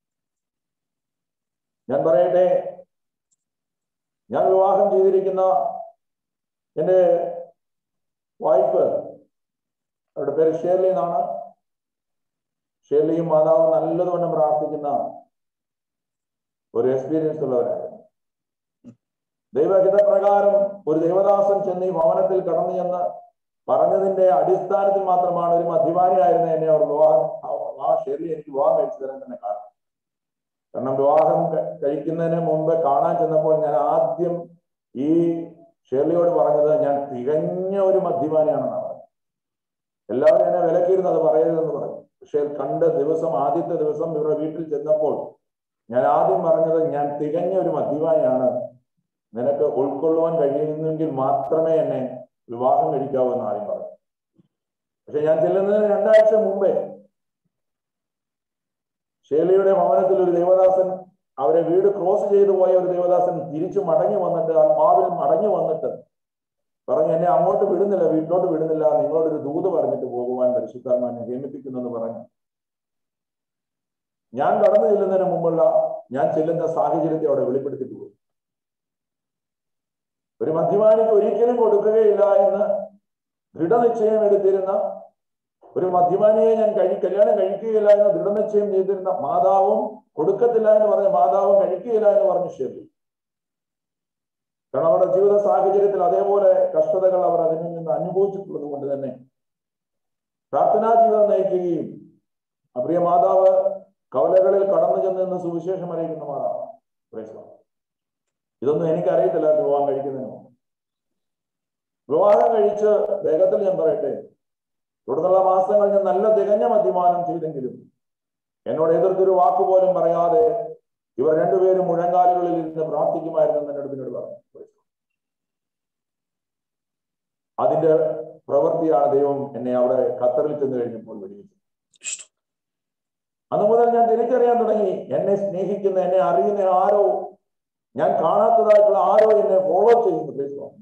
ഞാൻ പറയട്ടെ ഞാൻ വിവാഹം ചെയ്തിരിക്കുന്ന എൻ്റെ വൈഫ് അവരുടെ പേര് ഷേർലി എന്നാണ് ഷേർലിയും മാതാവും നല്ലതുകൊണ്ട് പ്രാർത്ഥിക്കുന്ന ഒരു എക്സ്പീരിയൻസ് ഉള്ളവരായിരുന്നു ദൈവഹിത പ്രകാരം ഒരു ദേവദാസൻ ചെന്ന് ഈ ഭവനത്തിൽ കടന്നു ചെന്ന് പറഞ്ഞതിന്റെ അടിസ്ഥാനത്തിൽ മാത്രമാണ് ഒരു മദ്യപാനിയായിരുന്ന എന്നെ അവർ വിവാഹം ആ ഷെറി എനിക്ക് വിവാഹം കഴിച്ചു തരാൻ തന്നെ കാരണം കാരണം വിവാഹം ക- കഴിക്കുന്നതിന് മുമ്പ് കാണാൻ ചെന്നപ്പോൾ ഞാൻ ആദ്യം ഈ ഷെർലിയോട് പറഞ്ഞത് ഞാൻ തികഞ്ഞ ഒരു മദ്യപാനിയാണെന്നാണ് പറഞ്ഞത് എല്ലാവരും എന്നെ വിലക്കിയിരുന്നു അത് പറയരുതെന്ന് പറഞ്ഞു പക്ഷെ കണ്ട ദിവസം ആദ്യത്തെ ദിവസം ഇവരുടെ വീട്ടിൽ ചെന്നപ്പോൾ ഞാൻ ആദ്യം പറഞ്ഞത് ഞാൻ തികഞ്ഞ ഒരു മദ്യപാനിയാണ് നിനക്ക് ഉൾക്കൊള്ളുവാൻ കഴിയുന്നെങ്കിൽ മാത്രമേ എന്നെ വിവാഹം കഴിക്കാവൂ എന്ന് ആദ്യം പറഞ്ഞു പക്ഷെ ഞാൻ ചെല്ലുന്നതിന് രണ്ടാഴ്ച മുമ്പേ ഷേലിയുടെ ഭവനത്തിൽ ഒരു ദേവദാസൻ അവരെ വീട് ക്രോസ് ചെയ്തു പോയ ഒരു ദേവദാസൻ തിരിച്ചു മടങ്ങി വന്നിട്ട് ആത്മാവിൽ മടങ്ങി വന്നിട്ട് പറഞ്ഞു എന്നെ അങ്ങോട്ട് വിടുന്നില്ല വീട്ടിലോട്ട് വിടുന്നില്ല നിങ്ങളോടൊരു ദൂത് പറഞ്ഞിട്ട് പോകുവാൻ പരിശുദ്ധാത്മാനെ നിയമിപ്പിക്കുന്നു എന്ന് പറഞ്ഞു ഞാൻ കടന്നു ചെല്ലുന്നതിന് മുമ്പുള്ള ഞാൻ ചെല്ലുന്ന സാഹചര്യത്തെ അവിടെ വെളിപ്പെടുത്തിയിട്ട് പോയി ഒരു മദ്യപാനിക്ക് ഒരിക്കലും കൊടുക്കുകയില്ല എന്ന് ദൃഢനിശ്ചയം എടുത്തിരുന്ന ഒരു മദ്യപാനിയെ ഞാൻ കഴി കല്യാണം കഴിക്കുകയില്ല എന്ന് ദൃഢനിശ്ചയം ചെയ്തിരുന്ന മാതാവും കൊടുക്കത്തില്ല എന്ന് പറഞ്ഞ മാതാവും കഴിക്കുകയില്ല എന്ന് പറഞ്ഞു ശരി കാരണം അവരുടെ ജീവിത സാഹചര്യത്തിൽ അതേപോലെ കഷ്ടതകൾ അവർ അതിൽ നിന്ന് അനുഭവിച്ചിട്ടുള്ളത് കൊണ്ട് തന്നെ പ്രാർത്ഥനാ ജീവിതം നയിക്കുകയും ആ പ്രിയ മാതാവ് കവലകളിൽ കടന്നു ചെന്ന് നിന്ന് സുവിശേഷം അറിയിക്കുന്ന മാതാവ് Praise God. ഇതൊന്നും എനിക്കറിയത്തില്ല വിവാഹം കഴിക്കുന്നതിന് മുമ്പ് വിവാഹം കഴിച്ച് വേഗത്തിൽ ഞാൻ പറയട്ടെ തുടർന്നുള്ള മാസങ്ങൾ ഞാൻ നല്ല തികഞ്ഞ മദ്യപാനം ചെയ്തെങ്കിലും എന്നോട് എതിർത്തൊരു വാക്ക് പോലും പറയാതെ ഇവർ രണ്ടുപേരും മുഴങ്കാലുകളിൽ ഇരുന്ന് പ്രാർത്ഥിക്കുമായിരുന്നു എന്നോട് പിന്നീട് പറഞ്ഞു അതിന്റെ പ്രവൃത്തിയാണ് ദൈവം എന്നെ അവിടെ ഖത്തറിൽ ചെന്ന് കഴിഞ്ഞപ്പോൾ വെടിവെച്ചത് അന്ന് മുതൽ ഞാൻ തിരിച്ചറിയാൻ തുടങ്ങി എന്നെ സ്നേഹിക്കുന്ന എന്നെ അറിയുന്ന ആരോ ഞാൻ കാണാത്തതായിട്ടുള്ള ആരോ എന്നെ ഫോളോ ചെയ്യുന്നു Praise God.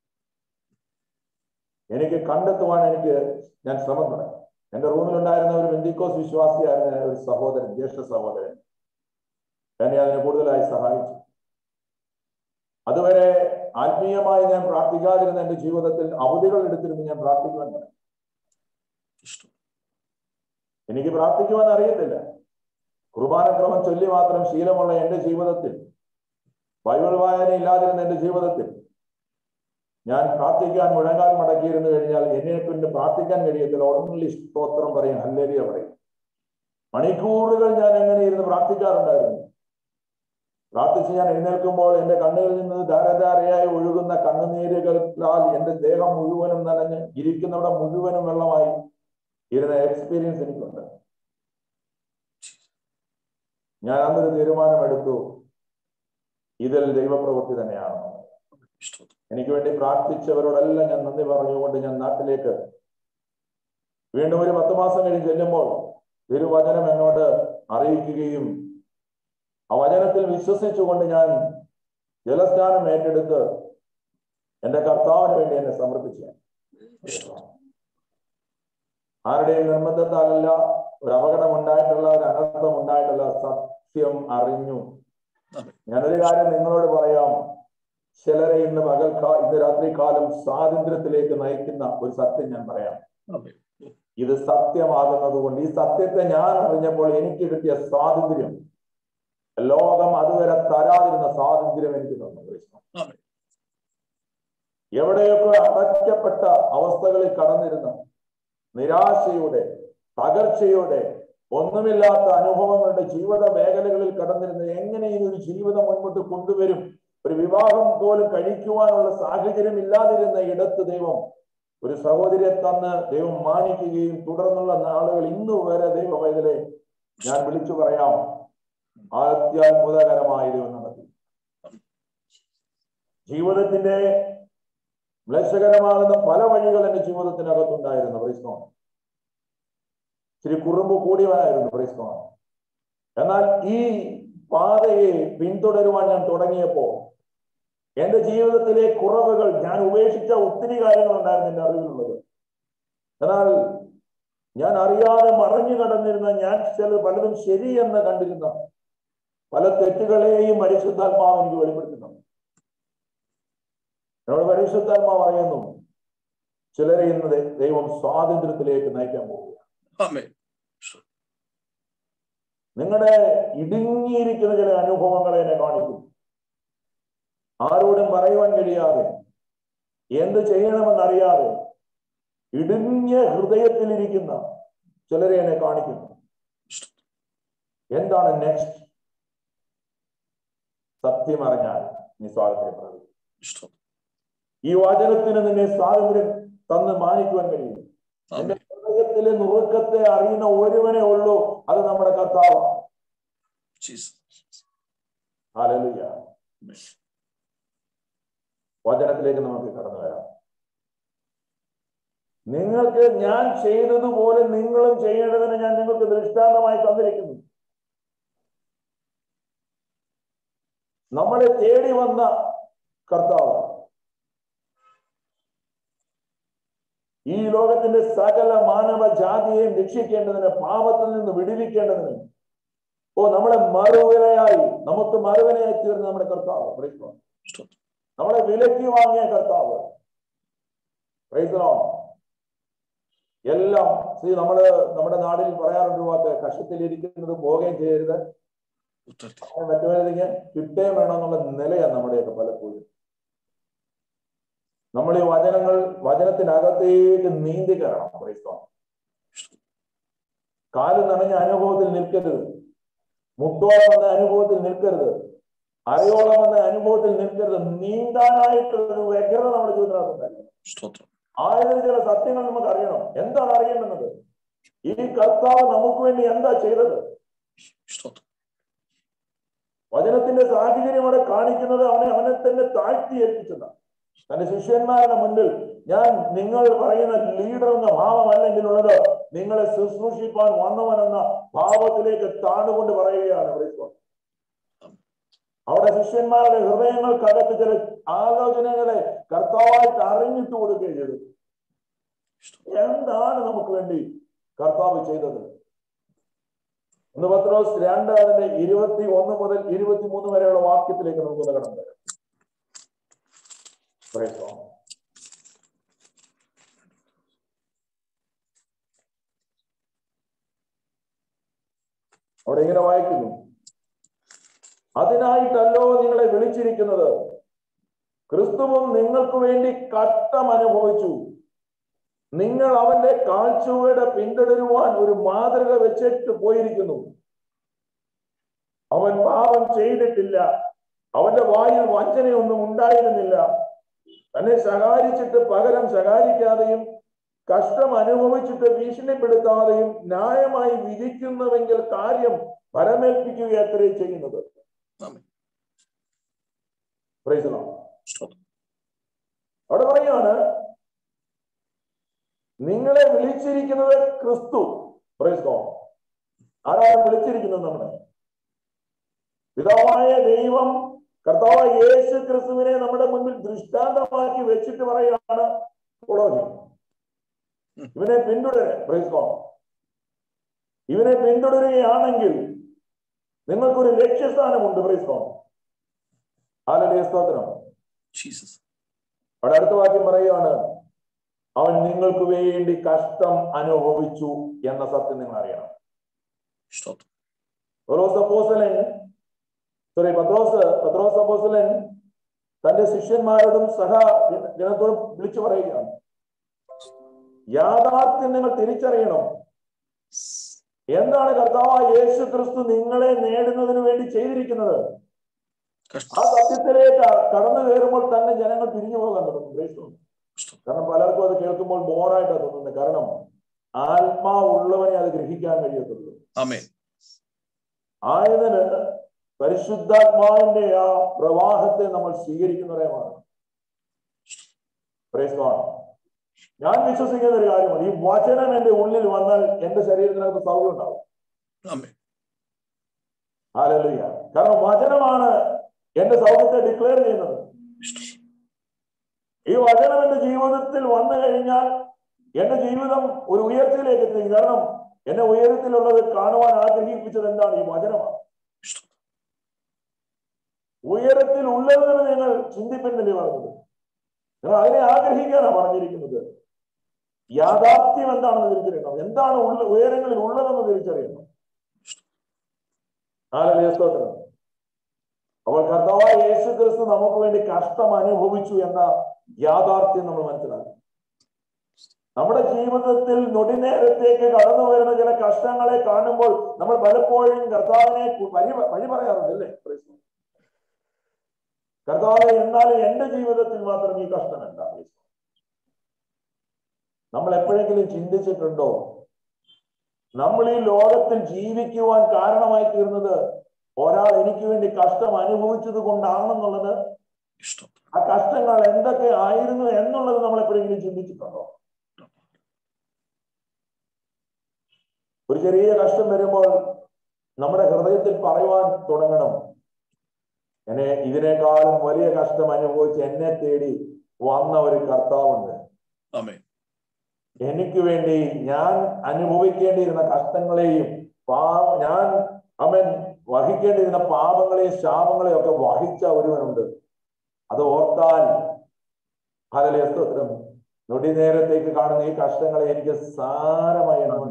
എനിക്ക് കണ്ടെത്തുവാൻ എനിക്ക് ഞാൻ ശ്രമം തുടങ്ങി എന്റെ റൂമിലുണ്ടായിരുന്ന ഒരു ബെന്തിക്കോസ് വിശ്വാസിയായിരുന്ന ഒരു സഹോദരൻ ജ്യേഷ്ഠ സഹോദരൻ എന്നെ അതിന് കൂടുതലായി സഹായിച്ചു അതുവരെ ആത്മീയമായി ഞാൻ പ്രാർത്ഥിക്കാതിരുന്ന എന്റെ ജീവിതത്തിൽ അവധികൾ എടുത്തിരുന്ന് ഞാൻ പ്രാർത്ഥിക്കുവാൻ തുടങ്ങി എനിക്ക് പ്രാർത്ഥിക്കുവാൻ അറിയത്തില്ല കുർബാനക്രമം ചൊല്ലി മാത്രം ശീലമുള്ള എന്റെ ജീവിതത്തിൽ ബൈബിൾ വായന ഇല്ലാതിരുന്ന എന്റെ ജീവിതത്തിൽ ഞാൻ പ്രാർത്ഥിക്കാൻ മുഴങ്ങാൻ മടക്കിയിരുന്നു കഴിഞ്ഞാൽ എന്നെ കൊണ്ട് പ്രാർത്ഥിക്കാൻ കഴിയത്തില്ല ഓൺലി സ്തോത്രം പറയും ഹല്ലേരിയ പറയും മണിക്കൂറുകൾ ഞാൻ എങ്ങനെ ഇരുന്ന് പ്രാർത്ഥിക്കാറുണ്ടായിരുന്നു പ്രാർത്ഥിച്ച് ഞാൻ എഴുന്നേൽക്കുമ്പോൾ എന്റെ കണ്ണുകളിൽ നിന്ന് ധാരധാരയായി ഒഴുകുന്ന കണ്ണുനീരുകളാൽ എന്റെ ദേഹം മുഴുവനും നനഞ്ഞ് ഇരിക്കുന്നവിടെ മുഴുവനും വെള്ളമായി ഇരുന്ന എക്സ്പീരിയൻസ് എനിക്കുണ്ട് ഞാൻ അന്നൊരു തീരുമാനമെടുത്തു ഇതിൽ ദൈവപ്രവൃത്തി തന്നെയാണ് എനിക്ക് വേണ്ടി പ്രാർത്ഥിച്ചവരോടെല്ലാം ഞാൻ നന്ദി പറഞ്ഞുകൊണ്ട് ഞാൻ നാട്ടിലേക്ക് വീണ്ടും ഒരു പത്ത് മാസം കഴിഞ്ഞ് ചെല്ലുമ്പോൾ തിരുവചനം എന്നോട് അറിയിക്കുകയും ആ വചനത്തിൽ വിശ്വസിച്ചുകൊണ്ട് ഞാൻ ജലസ്നാനം ഏറ്റെടുത്ത് എന്റെ കർത്താവിന് വേണ്ടി എന്നെ സമർപ്പിച്ചു ആരുടെയും നിർബന്ധത്താലല്ല ഒരു അപകടം ഉണ്ടായിട്ടുള്ള ഒരു അനർത്ഥം ഉണ്ടായിട്ടുള്ള സത്യം അറിഞ്ഞു ഞാനൊരു കാര്യം നിങ്ങളോട് പറയാം ചിലരെ ഇന്ന് പകൽക്കാ ഇന്ന് രാത്രികാലം സ്വാതന്ത്ര്യത്തിലേക്ക് നയിക്കുന്ന ഒരു സത്യം ഞാൻ പറയാം ഇത് സത്യമാകുന്നത് കൊണ്ട് ഈ സത്യത്തെ ഞാൻ അറിഞ്ഞപ്പോൾ എനിക്ക് കിട്ടിയ സ്വാതന്ത്ര്യം ലോകം അതുവരെ തരാതിരുന്ന സ്വാതന്ത്ര്യം എനിക്ക് തന്നു കൃഷ്ണ ആമേൻ. എവിടെയൊക്കെ അടയ്ക്കപ്പെട്ട അവസ്ഥകളിൽ കടന്നിരുന്ന നിരാശയുടെ തകർച്ചയുടെ ഒന്നുമില്ലാത്ത അനുഭവങ്ങളുടെ ജീവിത മേഖലകളിൽ കടന്നിരുന്ന എങ്ങനെ ഈ ഒരു ജീവിതം മുൻപോട്ട് കൊണ്ടുവരും ഒരു വിവാഹം പോലും കഴിക്കുവാനുള്ള സാഹചര്യം ഇല്ലാതിരുന്ന ഇടത്ത് ദൈവം ഒരു സഹോദരിയെ തന്ന് ദൈവം മാനിക്കുകയും തുടർന്നുള്ള നാളുകൾ ഇന്നു വരെ ദൈവവേദനെ ഞാൻ വിളിച്ചു പറയാം അത്യാത്ഭുതകരമായ ദൈവം നടത്തി ജീവിതത്തിന്റെ ക്ലേശകരമാകുന്ന പല വഴികൾ എന്റെ ജീവിതത്തിനകത്തുണ്ടായിരുന്നു പ്രശ്നം ഇച്ചിരി കുറുമ്പ് കൂടിയവനായിരുന്നു പ്രശ്നം എന്നാൽ ഈ പാതയെ പിന്തുടരുവാൻ ഞാൻ തുടങ്ങിയപ്പോ എന്റെ ജീവിതത്തിലെ കുറവുകൾ ഞാൻ ഉപേക്ഷിച്ച ഒത്തിരി കാര്യങ്ങളുണ്ടായിരുന്നു എന്റെ അറിവിലുള്ളത് എന്നാൽ ഞാൻ അറിയാതെ മറഞ്ഞു കടന്നിരുന്ന ഞാൻ ചില പലതും ശരിയെന്ന് കണ്ടിരുന്ന പല തെറ്റുകളെയും പരിശുദ്ധാത്മാവ് എനിക്ക് വെളിപ്പെടുത്തുന്നു എന്നോട് പരിശുദ്ധാത്മാവ് പറയുന്നു ചിലരെ ഇന്ന് ദൈ- ദൈവം സ്വാതന്ത്ര്യത്തിലേക്ക് നയിക്കാൻ പോകുക ആമേൻ നിങ്ങളുടെ ഇടുങ്ങിയിരിക്കുന്ന ചില അനുഭവങ്ങളെ എന്നെ കാണിക്കും ആരോടും പറയുവാൻ കഴിയാതെ എന്ത് ചെയ്യണമെന്നറിയാതെ ഇടുങ്ങിയ ഹൃദയത്തിലിരിക്കുന്ന ചിലരെ എന്നെ കാണിക്കുന്നു എന്താണ് നെക്സ്റ്റ് സത്യം അറിഞ്ഞാൽ നീ സ്വാതന്ത്ര്യം പ്രാപിക്കും ഇഷ്ടം ഈ വചനത്തിന് നിന്നെ സ്വാതന്ത്ര്യം തന്ന് മാനിക്കുവാൻ കഴിയും നിന്റെ ഹൃദയത്തിലെ നുറുക്കത്തെ അറിയുന്ന ഒരുവനെ ഉള്ളൂ അത് നമ്മുടെ കർത്താവ് ജീസസ് ഹാലലുയ വചനത്തിലേക്ക് നമുക്ക് കടന്നു വരാം നിങ്ങൾക്ക് ഞാൻ ചെയ്തതുപോലെ നിങ്ങളും ചെയ്യേണ്ടതിന് ഞാൻ നിങ്ങൾക്ക് ദൃഷ്ടാന്തമായി തന്നിരിക്കുന്നു നമ്മളെ തേടി വന്ന കർത്താവ് ഈ ലോകത്തിന്റെ സകല മാനവ ജാതിയെയും രക്ഷിക്കേണ്ടതിന് പാപത്തിൽ നിന്ന് വിടുവിക്കേണ്ടതിന് ഓ നമ്മളെ മറുവിലയായി നമുക്ക് മറുവിലയായി തീർന്ന നമ്മുടെ കർത്താവ് Praise God. നമ്മളെ വിലക്കി വാങ്ങിയ കർത്താവ് Praise the Lord. എല്ലാം see, നമ്മള് നമ്മുടെ നാടിൽ പറയാറുണ്ട് ഒരു വാക്ക് കഷത്തിലിരിക്കുന്നത് പോവുകയും ചെയ്യരുത് ഉത്തരത്തിൽ മറ്റുവരുതെങ്കിൽ കിട്ടുകയും വേണം എന്നുള്ള നിലയാണ് നമ്മുടെയൊക്കെ പലപ്പോഴും നമ്മൾ ഈ വചനങ്ങൾ വചനത്തിനകത്തേക്ക് നീന്തി കയറണം Praise God. കാല് നനഞ്ഞ അനുഭവത്തിൽ നിൽക്കരുത് മുട്ടോളം എന്ന അനുഭവത്തിൽ നിൽക്കരുത് അരയോളം എന്ന അനുഭവത്തിൽ നിൽക്കരുത് നീന്താനായിട്ടുള്ളൊരു വ്യഗ്രത നമ്മുടെ ജീവിതത്തിനകത്തുണ്ടായിരുന്നു സ്തോത്രം ആയതിന് ചില സത്യങ്ങൾ നമുക്ക് അറിയണം എന്താണ് അറിയേണ്ടുന്നത് ഈ കർത്താവ് നമുക്ക് വേണ്ടി എന്താ ചെയ്തത് സ്തോത്രം വചനത്തിന്റെ സാഹചര്യം അവിടെ കാണിക്കുന്നത് അവനെ അവനെ തന്നെ താഴ്ത്തി ഏൽപ്പിച്ചതാണ് തന്റെ ശിഷ്യന്മാരുടെ മുൻപിൽ ഞാൻ നിങ്ങൾ പറയുന്ന ലീഡർ എന്ന ഭാവമല്ല ഇതിലുള്ളത് നിങ്ങളെ ശുശ്രൂഷിപ്പാൻ വന്നവനെന്ന ഭാവത്തിലേക്ക് താണുകൊണ്ട് പറയുകയാണ് ക്രിസ്തു അവിടെ ശിഷ്യന്മാരുടെ ഹൃദയങ്ങൾക്കകത്ത് ചില ആലോചനകളെ കർത്താവായിട്ട് അറിഞ്ഞിട്ട് കൊടുക്കുകയും ചെയ്തു എന്താണ് നമുക്ക് വേണ്ടി കർത്താവ് ചെയ്തത് ഒന്ന് പത്രോസ് രണ്ട് അതിന്റെ ഇരുപത്തി ഒന്ന് മുതൽ ഇരുപത്തി മൂന്ന് വരെയുള്ള വാക്യത്തിലേക്ക് നമുക്ക് കടന്നു വരാം Praise God. അവിടെ ഇങ്ങനെ വായിക്കുന്നു അതിനായിട്ടല്ലോ നിങ്ങളെ വിളിച്ചിരിക്കുന്നത് ക്രിസ്തുവും നിങ്ങൾക്ക് വേണ്ടി കഷ്ടം അനുഭവിച്ചു നിങ്ങൾ അവന്റെ കാഴ്ചയുടെ പിന്തുടരുവാൻ ഒരു മാതൃക വെച്ചിട്ട് പോയിരിക്കുന്നു അവൻ പാപം ചെയ്തിട്ടില്ല അവന്റെ വായിൽ വഞ്ചനയൊന്നും ഉണ്ടായിരുന്നില്ല തന്നെ ശകാരിച്ചിട്ട് പകരം ശകാരിക്കാതെയും കഷ്ടം അനുഭവിച്ചിട്ട് ഭീഷണിപ്പെടുത്താതെയും ന്യായമായി വിധിക്കുന്നുവെങ്കിൽ കാര്യം പരമേൽപ്പിക്കുക അത്രേ ചെയ്യുന്നത് ആമേൻ. Praise the Lord. സ്തോത്രം അവിടെ പറയാണ് നിങ്ങളെ വിളിച്ചിരിക്കുന്നത് ക്രിസ്തു Praise God. ആരാണ് വിളിച്ചിരിക്കുന്നത് നമ്മളെ പിതാവായ ദൈവം കർത്താവായ യേശു ക്രിസ്തുവിനെ നമ്മുടെ മുൻപിൽ ദൃഷ്ടാന്തമാക്കി വെച്ചിട്ട് പറയുകയാണ് തുടങ്ങി ഇവനെ പിന്തുടരെ Praise God. ഇവനെ പിന്തുടരുകയാണെങ്കിൽ നിങ്ങൾക്കൊരു ലക്ഷ്യസ്ഥാനമുണ്ട് Praise God. ഹാലലിയ സ്തോത്രം ജീസസ് അവിടെ അടുത്ത വാക്യം പറയുകയാണ് അവൻ നിങ്ങൾക്ക് വേണ്ടി കഷ്ടം അനുഭവിച്ചു എന്ന സത്യം നിങ്ങൾ അറിയണം സ്തോത്രം പത്രോസ് അപ്പോസ്തലൻ സോറി പത്രോസ് പത്രോസ് അപ്പോസ്തലൻ തന്റെ ശിഷ്യന്മാരോടും സഹ ജനത്തോടും വിളിച്ചു പറയുകയാണ് യാഥാർത്ഥ്യം നിങ്ങൾ തിരിച്ചറിയണം എന്താണ് കർത്താവ് യേശു ക്രിസ്തു നിങ്ങളെ നേടുന്നതിന് വേണ്ടി ചെയ്തിരിക്കുന്നത് ആ കഷ്ടം സത്യത്തിലേക്ക് കടന്നു കയറുമ്പോൾ തന്നെ ജനങ്ങൾ തിരിഞ്ഞു പോകാൻ തുടങ്ങും Praise God. സ്തോത്രം. കാരണം പലർക്കും അത് കേൾക്കുമ്പോൾ ബോറായിട്ടാണ് തോന്നുന്നത് കാരണം ആത്മാവുള്ളവനെ അത് ഗ്രഹിക്കാൻ കഴിയത്തുള്ളൂ ആമേൻ ആയതിന് പരിശുദ്ധാത്മാവിന്റെ ആ പ്രവാഹത്തെ നമ്മൾ സ്വീകരിക്കുന്നവരെയാണ് Praise God. ഞാൻ വിശ്വസിക്കുന്ന ഒരു കാര്യമാണ് ഈ വചനം എന്റെ ഉള്ളിൽ വന്നാൽ എന്റെ ശരീരത്തിനകത്ത് സൗകര്യം ഉണ്ടാവും ആമേൻ ഹാലലുയ കാരണം വചനമാണ് എന്റെ സൗഖ്യത്തെ ഡിക്ലെയർ ചെയ്യുന്നത് സ്തോത്രം. ഈ വചനം എന്റെ ജീവിതത്തിൽ വന്നു കഴിഞ്ഞാൽ എന്റെ ജീവിതം ഒരു ഉയർച്ചയിലേക്ക് എത്തിക്കും കാരണം എന്നെ ഉയരത്തിലുള്ളത് കാണുവാൻ ആഗ്രഹിപ്പിച്ചത് എന്താണ് ഈ വചനമാണ് സ്തോത്രം. ഉയരത്തിൽ ഉള്ളതെന്ന് നിങ്ങൾ ചിന്തിപ്പിന്നല്ലേ പറഞ്ഞത് നിങ്ങൾ അതിനെ ആഗ്രഹിക്കാനാണ് പറഞ്ഞിരിക്കുന്നത് യാഥാർത്ഥ്യം എന്താണെന്ന് തിരിച്ചറിയണം എന്താണ് ഉള്ള ഉയരങ്ങളിൽ ഉള്ളതെന്ന് തിരിച്ചറിയണം ഹാലലുയ സ്തോത്രം അപ്പോൾ കർത്താവായ യേശു ക്രിസ്തു നമുക്ക് വേണ്ടി കഷ്ടം അനുഭവിച്ചു എന്ന യാഥാർത്ഥ്യം നമ്മൾ മനസ്സിലാക്കി നമ്മുടെ ജീവിതത്തിൽ നൊടിനേരത്തേക്ക് കടന്നു വരുന്ന ചില കഷ്ടങ്ങളെ കാണുമ്പോൾ നമ്മൾ പലപ്പോഴും കർത്താവിനെ കു- വഴി വഴി പറയാറുണ്ട് അല്ലേ Praise God. കർത്താവ് എന്നാലും എന്റെ ജീവിതത്തിൽ മാത്രം ഈ കഷ്ടം എന്താ Praise God. നമ്മൾ എപ്പോഴെങ്കിലും ചിന്തിച്ചിട്ടുണ്ടോ നമ്മൾ ഈ ലോകത്തിൽ ജീവിക്കുവാൻ കാരണമായി തീർന്നത് ഒരാൾ എനിക്ക് വേണ്ടി കഷ്ടം അനുഭവിച്ചത് കൊണ്ടാണെന്നുള്ളത് സ്തോത്രം. ആ കഷ്ടങ്ങൾ എന്തൊക്കെ ആയിരുന്നു എന്നുള്ളത് നമ്മൾ എപ്പോഴെങ്കിലും ചിന്തിച്ചിട്ടുണ്ടോ ഒരു ചെറിയ കഷ്ടം വരുമ്പോൾ നമ്മുടെ ഹൃദയത്തിൽ പറയുവാൻ തുടങ്ങണം എന്നെ ഇതിനേക്കാളും വലിയ കഷ്ടം അനുഭവിച്ച് എന്നെ തേടി വന്ന ഒരു കർത്താവുണ്ട് ആമേൻ എനിക്ക് വേണ്ടി ഞാൻ അനുഭവിക്കേണ്ടിയിരുന്ന കഷ്ടങ്ങളെയും പാ ഞാൻ അവൻ വഹിക്കേണ്ടിയിരുന്ന പാപങ്ങളെയും ശാപങ്ങളെയും ഒക്കെ വഹിച്ച ഒരുവനുണ്ട് അത് ഓർത്താൽ ഹലലിയ സ്തോത്രം നൊടി നേരത്തേക്ക് കാണുന്ന ഈ കഷ്ടങ്ങളെ എനിക്ക് സാരമായി എണ്ണുവാൻ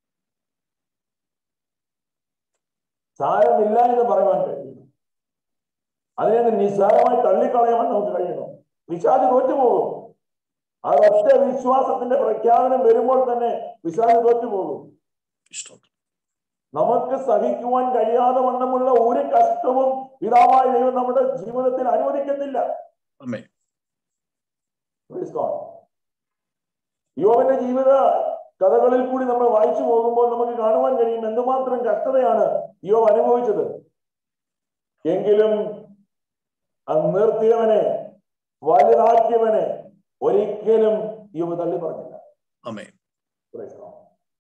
സാരമില്ല എന്ന് പറയുവാൻ കഴിയും അതിനെ നിസ്സാരമായി തള്ളിക്കളയാൻ നമുക്ക് കഴിയണം വിശാദ് തോറ്റുപോകും ആ ഒറ്റ വിശ്വാസത്തിന്റെ പ്രഖ്യാപനം വരുമ്പോൾ തന്നെ വിശാദ് തോറ്റുപോകും സ്തോത്രം. നമുക്ക് സഹിക്കുവാൻ കഴിയാതെ വണ്ണമുള്ള ഒരു കഷ്ടവും പിതാവായ ദൈവം നമ്മുടെ ജീവിതത്തിൽ അനുവദിക്കത്തില്ല ആമേൻ Praise God. യോബിന്റെ ജീവിത കഥകളിൽ കൂടി നമ്മൾ വായിച്ചു പോകുമ്പോൾ നമുക്ക് കാണുവാൻ കഴിയും എന്തുമാത്രം കഷ്ടതയാണ് യോബ് അനുഭവിച്ചത് എങ്കിലും അത് നിർത്തിയവനെ വലുതാക്കിയവനെ ഒരിക്കലും യോബ് തള്ളി പറഞ്ഞില്ല ആമേൻ Praise God.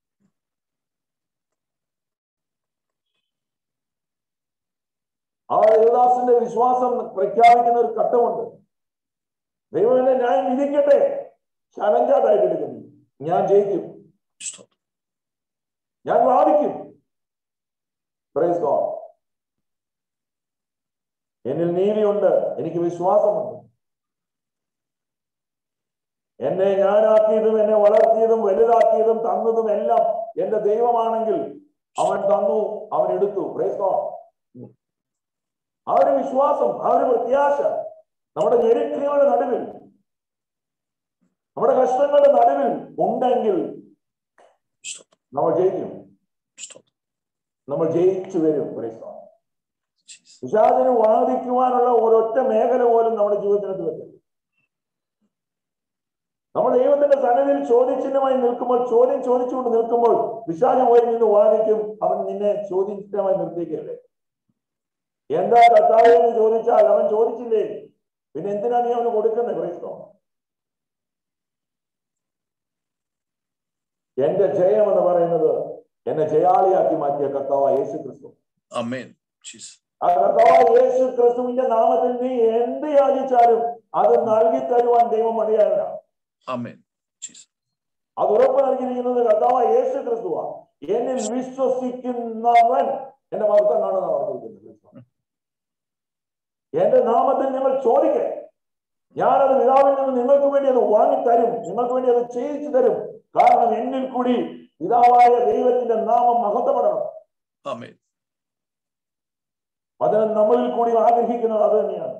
ആ ദേവദാസിന്റെ വിശ്വാസം പ്രഖ്യാപിക്കുന്ന ഒരു ഘട്ടമുണ്ട് ദൈവം എന്നെ ഞാൻ വിധിക്കട്ടെ ചലഞ്ചാട്ടായിട്ട് എടുക്കുന്നു ഞാൻ ജയിക്കും സ്തോത്രം. ഞാൻ വാദിക്കും പ്രൈസ് ഗോഡ് എന്നിൽ നീതിയുണ്ട് എനിക്ക് വിശ്വാസമുണ്ട് എന്നെ ഞാനാക്കിയതും എന്നെ വളർത്തിയതും വലുതാക്കിയതും തന്നതും എല്ലാം എന്റെ ദൈവമാണെങ്കിൽ അവൻ തന്നു അവൻ എടുത്തു പ്രൈസ് ഗോഡ് ആ ഒരു വിശ്വാസം ആ ഒരു പ്രത്യാശ നമ്മുടെ ഞെരുക്കങ്ങളുടെ നടുവിൽ നമ്മുടെ കഷ്ടങ്ങളുടെ നടുവിൽ ഉണ്ടെങ്കിൽ സ്തോത്രം. നമ്മൾ ജയിക്കും സ്തോത്രം. നമ്മൾ ജയിച്ചു വരും praise God. ജീസസ്. പിശാചിന് വാദിക്കുവാനുള്ള ഒരൊറ്റ മേഖല പോലും നമ്മുടെ ജീവിതത്തിനകത്ത് വരില്ല നമ്മൾ ദൈവത്തിന്റെ സന്നിധിയിൽ ചോദ്യചിഹ്നമായി നിൽക്കുമ്പോൾ ചോദ്യം ചോദിച്ചുകൊണ്ട് നിൽക്കുമ്പോൾ പിശാച് പോയി നിന്ന് വാദിക്കും അവൻ നിന്നെ ചോദ്യചിഹ്നമായി നിർത്തിക്കല്ലേ എന്താ കർത്താവ് എന്ന് ചോദിച്ചാൽ അവൻ ചോദിച്ചില്ലേ പിന്നെ എന്തിനാ നീ അവന് കൊടുക്കുന്നത് ക്രൈസ്തവ എന്റെ ജയം എന്ന് പറയുന്നത് എന്നെ ജയാളിയാക്കി മാറ്റിയ കർത്താവ് യേശു ക്രിസ്തു അമേൻ ജീസസ് ആ കർത്താവ് യേശു ക്രിസ്തുവിന്റെ നാമത്തിൽ നീ എന്ത് യാചിച്ചാലും അത് നൽകി തരുവാൻ ദൈവം മതിയായവനാണ് അമേൻ ജീസസ് അത് ഉറപ്പ് നൽകിയിരിക്കുന്നത് കർത്താവ് യേശു ക്രിസ്തുവാ എന്നിൽ വിശ്വസിക്കുന്നവൻ എന്റെ മഹത്വം കാണുന്ന പറഞ്ഞിരിക്കുന്നത് എന്റെ നാമത്തിൽ നിങ്ങൾ ചോദിക്കേ ഞാനത് പിതാവിൽ നിന്ന് നിങ്ങൾക്ക് വേണ്ടി അത് വാങ്ങിത്തരും നിങ്ങൾക്ക് വേണ്ടി അത് ചെയ്യിച്ചു തരും കാരണം എന്നിൽ കൂടി പിതാവായ ദൈവത്തിന്റെ നാമം മഹത്വപ്പെടണം അമേൻ അതിന് നമ്മളിൽ കൂടി ആഗ്രഹിക്കുന്നത് അത് തന്നെയാണ്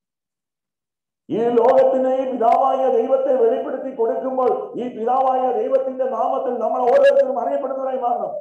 ഈ ലോകത്തിന് ഈ പിതാവായ ദൈവത്തെ വെളിപ്പെടുത്തി കൊടുക്കുമ്പോൾ ഈ പിതാവായ ദൈവത്തിന്റെ നാമത്തിൽ നമ്മൾ ഓരോരുത്തരും അറിയപ്പെടുന്നവരായി മാറണം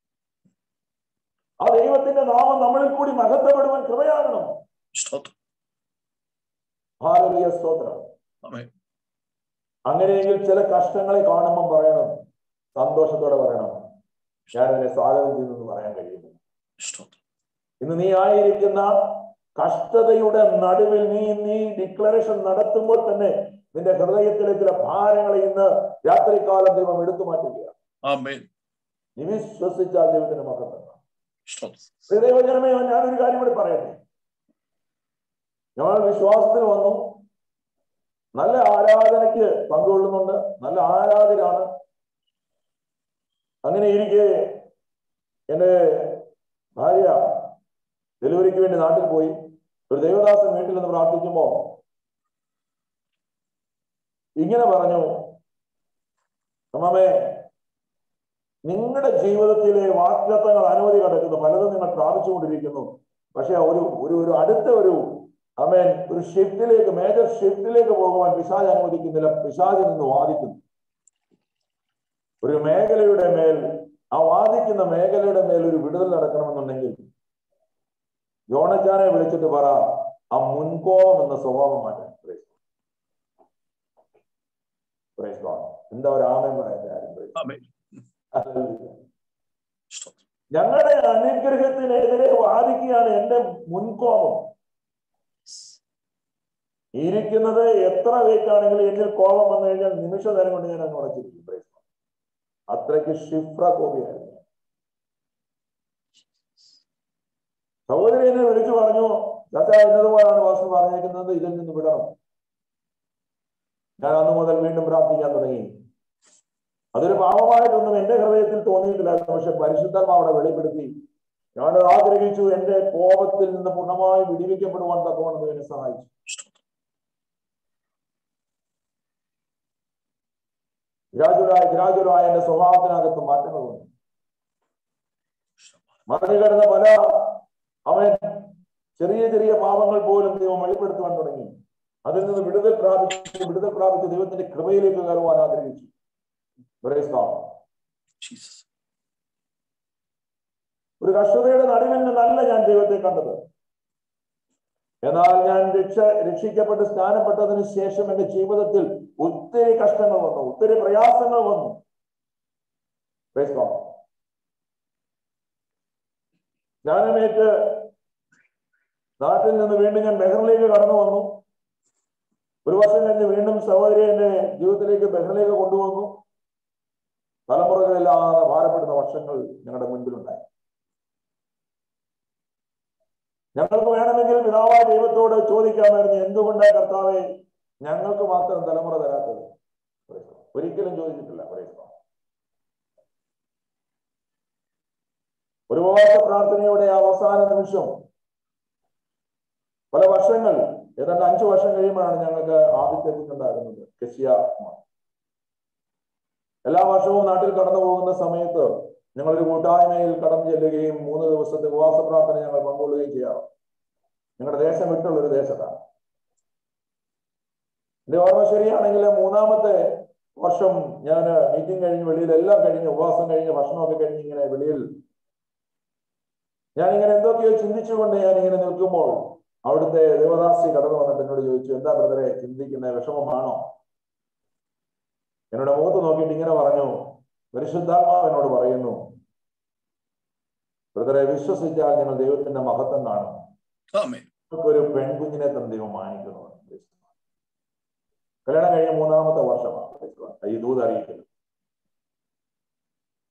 ആ ദൈവത്തിന്റെ നാമം നമ്മളിൽ കൂടി മഹത്വപ്പെടുവാൻ കൃപയാകണം സ്തോത്രം ഭാരതീയ സ്തോത്രം അമേൻ അങ്ങനെയെങ്കിൽ ചില കഷ്ടങ്ങളെ കാണുമ്പോൾ പറയണം സന്തോഷത്തോടെ പറയണം ഞാൻ അതിനെ സ്വാഗതം ചെയ്തെന്ന് പറയാൻ കഴിയുന്നു സ്തോത്രം ഇന്ന് നീ ആയിരിക്കുന്ന കഷ്ടതയുടെ നടുവിൽ നീ നീ ഡിക്ലറേഷൻ നടത്തുമ്പോൾ തന്നെ നിന്റെ ഹൃദയത്തിലെ ചില ഭാരങ്ങളെ ഇന്ന് രാത്രികാലം ദൈവം എടുത്തു മാറ്റുക അമേൻ നീ വിശ്വസിച്ചാൽ ദൈവത്തിന്റെ മക്കൾ സ്തോത്രം ദൈവജനമേ ഞാനൊരു കാര്യം കൂടി പറയട്ടെ ഞങ്ങൾ വിശ്വാസത്തിൽ വന്നു നല്ല ആരാധനയ്ക്ക് പങ്കുകൊള്ളുന്നുണ്ട് നല്ല ആരാധനാണ് അങ്ങനെ ഇരിക്കെ എന്റെ ഭാര്യ ഡെലിവറിക്ക് വേണ്ടി നാട്ടിൽ പോയി ഒരു ദേവദാസൻ വീട്ടിൽ നിന്ന് പ്രാർത്ഥിക്കുമ്പോ ഇങ്ങനെ പറഞ്ഞു അമ്മേ നിങ്ങളുടെ ജീവിതത്തിലെ വാക്തത്വങ്ങൾ അനവധി കിടക്കുന്നു പലതും നിങ്ങൾ പ്രാപിച്ചുകൊണ്ടിരിക്കുന്നു പക്ഷെ ഒരു ഒരു ഒരു അടുത്ത ഒരു അമേൻ ഒരു ഷിഫ്റ്റിലേക്ക് മേജർ ഷിഫ്റ്റിലേക്ക് പോകുവാൻ പിശാജ് അനുവദിക്കുന്നില്ല പിശാജിൽ നിന്ന് വാദിക്കുന്നു ഒരു മേഖലയുടെ മേൽ ആ വാദിക്കുന്ന മേഖലയുടെ മേൽ ഒരു വിടുതൽ നടക്കണമെന്നുണ്ടെങ്കിൽ യോണച്ചാനെ വിളിച്ചിട്ട് പറ ആ മുൻകോപം എന്ന സ്വഭാവം മാറ്റാൻ Praise God. Praise God. എന്താ ഒരു ആമയം പറയാൻ ആരും Praise God. അമേൻ Hallelujah. സ്തോത്രം ഞങ്ങളുടെ അനുഗ്രഹത്തിനെതിരെ വാദിക്കുകയാണ് എന്റെ മുൻകോപം ഇരിക്കുന്നത് എത്ര വെയിറ്റാണെങ്കിലും എന്നിൽ കോപം വന്നു കഴിഞ്ഞാൽ നിമിഷ നേരം കൊണ്ട് ഞാൻ അങ്ങ് ഉടച്ചിരിക്കും Praise God. അത്രയ്ക്ക് ക്ഷിപ്ര കോപിയായിരുന്നു സഹോദരി എന്നെ വിളിച്ചു പറഞ്ഞു ചാച്ചാ ഇന്നതുപോലാണ് വാസു പറഞ്ഞേക്കുന്നത് ഇതിൽ നിന്ന് വിടണം ഞാൻ അന്ന് മുതൽ വീണ്ടും പ്രാർത്ഥിക്കാൻ തുടങ്ങി അതൊരു പാപമായിട്ടൊന്നും എന്റെ ഹൃദയത്തിൽ തോന്നിയിട്ടില്ലായിരുന്നു പക്ഷെ പരിശുദ്ധാത്മ അവിടെ വെളിപ്പെടുത്തി ഞാൻ ആഗ്രഹിച്ചു എന്റെ കോപത്തിൽ നിന്ന് പൂർണ്ണമായി വിടിവിക്കപ്പെടുവാൻ തക്കവണ്ണം എന്നെ സഹായിച്ചു ഗ്രാജുവലായി ഗ്രാജുവലായി എന്റെ സ്വഭാവത്തിനകത്ത് മാറ്റങ്ങൾ വന്നു മറിഞ്ഞു കിടന്ന പല അവൻ ചെറിയ ചെറിയ പാപങ്ങൾ പോലും ദൈവം വെളിപ്പെടുത്തുവാൻ തുടങ്ങി അതിൽ നിന്ന് വിടുതൽ പ്രാപിച്ച് വിടുതൽ പ്രാപിച്ച് ദൈവത്തിന്റെ കൃപയിലേക്ക് കയറുവാൻ ആഗ്രഹിച്ചു Praise God. ജീസസ് ഒരു കഷ്ടതയുടെ നടുവിൽ നിന്നല്ല ഞാൻ ദൈവത്തെ കണ്ടത് എന്നാൽ ഞാൻ രക്ഷ രക്ഷിക്കപ്പെട്ട് സ്നാനപ്പെട്ടതിന് ശേഷം എന്റെ ജീവിതത്തിൽ ഒത്തിരി കഷ്ടങ്ങൾ വന്നു ഒത്തിരി പ്രയാസങ്ങൾ വന്നു Praise God. ജ്ഞാനമേറ്റ് നാട്ടിൽ നിന്ന് വീണ്ടും ഞാൻ ബഹറിലേക്ക് കടന്നു വന്നു ഒരു വർഷം കഴിഞ്ഞ് വീണ്ടും സഹോദരി എന്റെ ജീവിതത്തിലേക്ക് ബഹറിലേക്ക് കൊണ്ടുവന്നു തലമുറകളില്ലാതെ ഭാരപ്പെടുന്ന വർഷങ്ങൾ ഞങ്ങളുടെ മുൻപിലുണ്ടായി ഞങ്ങൾക്ക് വേണമെങ്കിൽ പിതാവായ ദൈവത്തോട് ചോദിക്കാമായിരുന്നു എന്തുകൊണ്ടാണ് കർത്താവെ ഞങ്ങൾക്ക് മാത്രം തലമുറ തരാത്തത് ഒരിക്കലും ചോദിച്ചിട്ടില്ല Praise God. ഒരു ഉപവാസ പ്രാർത്ഥനയുടെ അവസാന നിമിഷം പല വർഷങ്ങൾ ഏതാണ്ട് അഞ്ചു വർഷം കഴിയുമ്പോഴാണ് ഞങ്ങൾക്ക് ആദ്യത്തെ കുഞ്ഞുണ്ടാകുന്നത് കെസിയ എല്ലാ വർഷവും നാട്ടിൽ കടന്നു പോകുന്ന സമയത്ത് ഞങ്ങളൊരു കൂട്ടായ്മയിൽ കടന്നു ചെല്ലുകയും മൂന്ന് ദിവസത്തെ ഉപവാസ പ്രാർത്ഥന ഞങ്ങൾ പങ്കുകൊള്ളുകയും ചെയ്യാറ് ഞങ്ങളുടെ ദേശം വിട്ടുള്ള ഒരു ദേശത്താണ് എന്റെ ഓർമ്മ ശരിയാണെങ്കിൽ മൂന്നാമത്തെ വർഷം ഞാൻ മീറ്റിംഗ് കഴിഞ്ഞ് വെളിയിൽ എല്ലാം കഴിഞ്ഞ് ഉപവാസം കഴിഞ്ഞ് ഭക്ഷണമൊക്കെ കഴിഞ്ഞ് ഇങ്ങനെ വെളിയിൽ ഞാൻ ഇങ്ങനെ എന്തൊക്കെയോ ചിന്തിച്ചുകൊണ്ട് ഞാൻ ഇങ്ങനെ നിൽക്കുമ്പോൾ അവിടുത്തെ ദേവദാസി കടന്നു വന്നിട്ട് എന്നോട് ചോദിച്ചു എന്താ ബ്രദറെ ചിന്തിക്കുന്ന വിഷമമാണോ എന്നോട് മുഖത്ത് നോക്കിയിട്ട് ഇങ്ങനെ പറഞ്ഞു പരിശുദ്ധാത്മാവ് എന്നോട് പറയുന്നു ബ്രദറെ വിശ്വസിച്ചാൽ നിങ്ങൾ ദൈവത്തിന്റെ മഹത്വം കാണും ആമേൻ ഒരു പെൺകുഞ്ഞിനെ തന്നെ ദൈവം മാനിക്കുന്നു കല്യാണം കഴിഞ്ഞ മൂന്നാമത്തെ വർഷമാണ് ഈ ദൂത് അറിയിക്കുന്നത്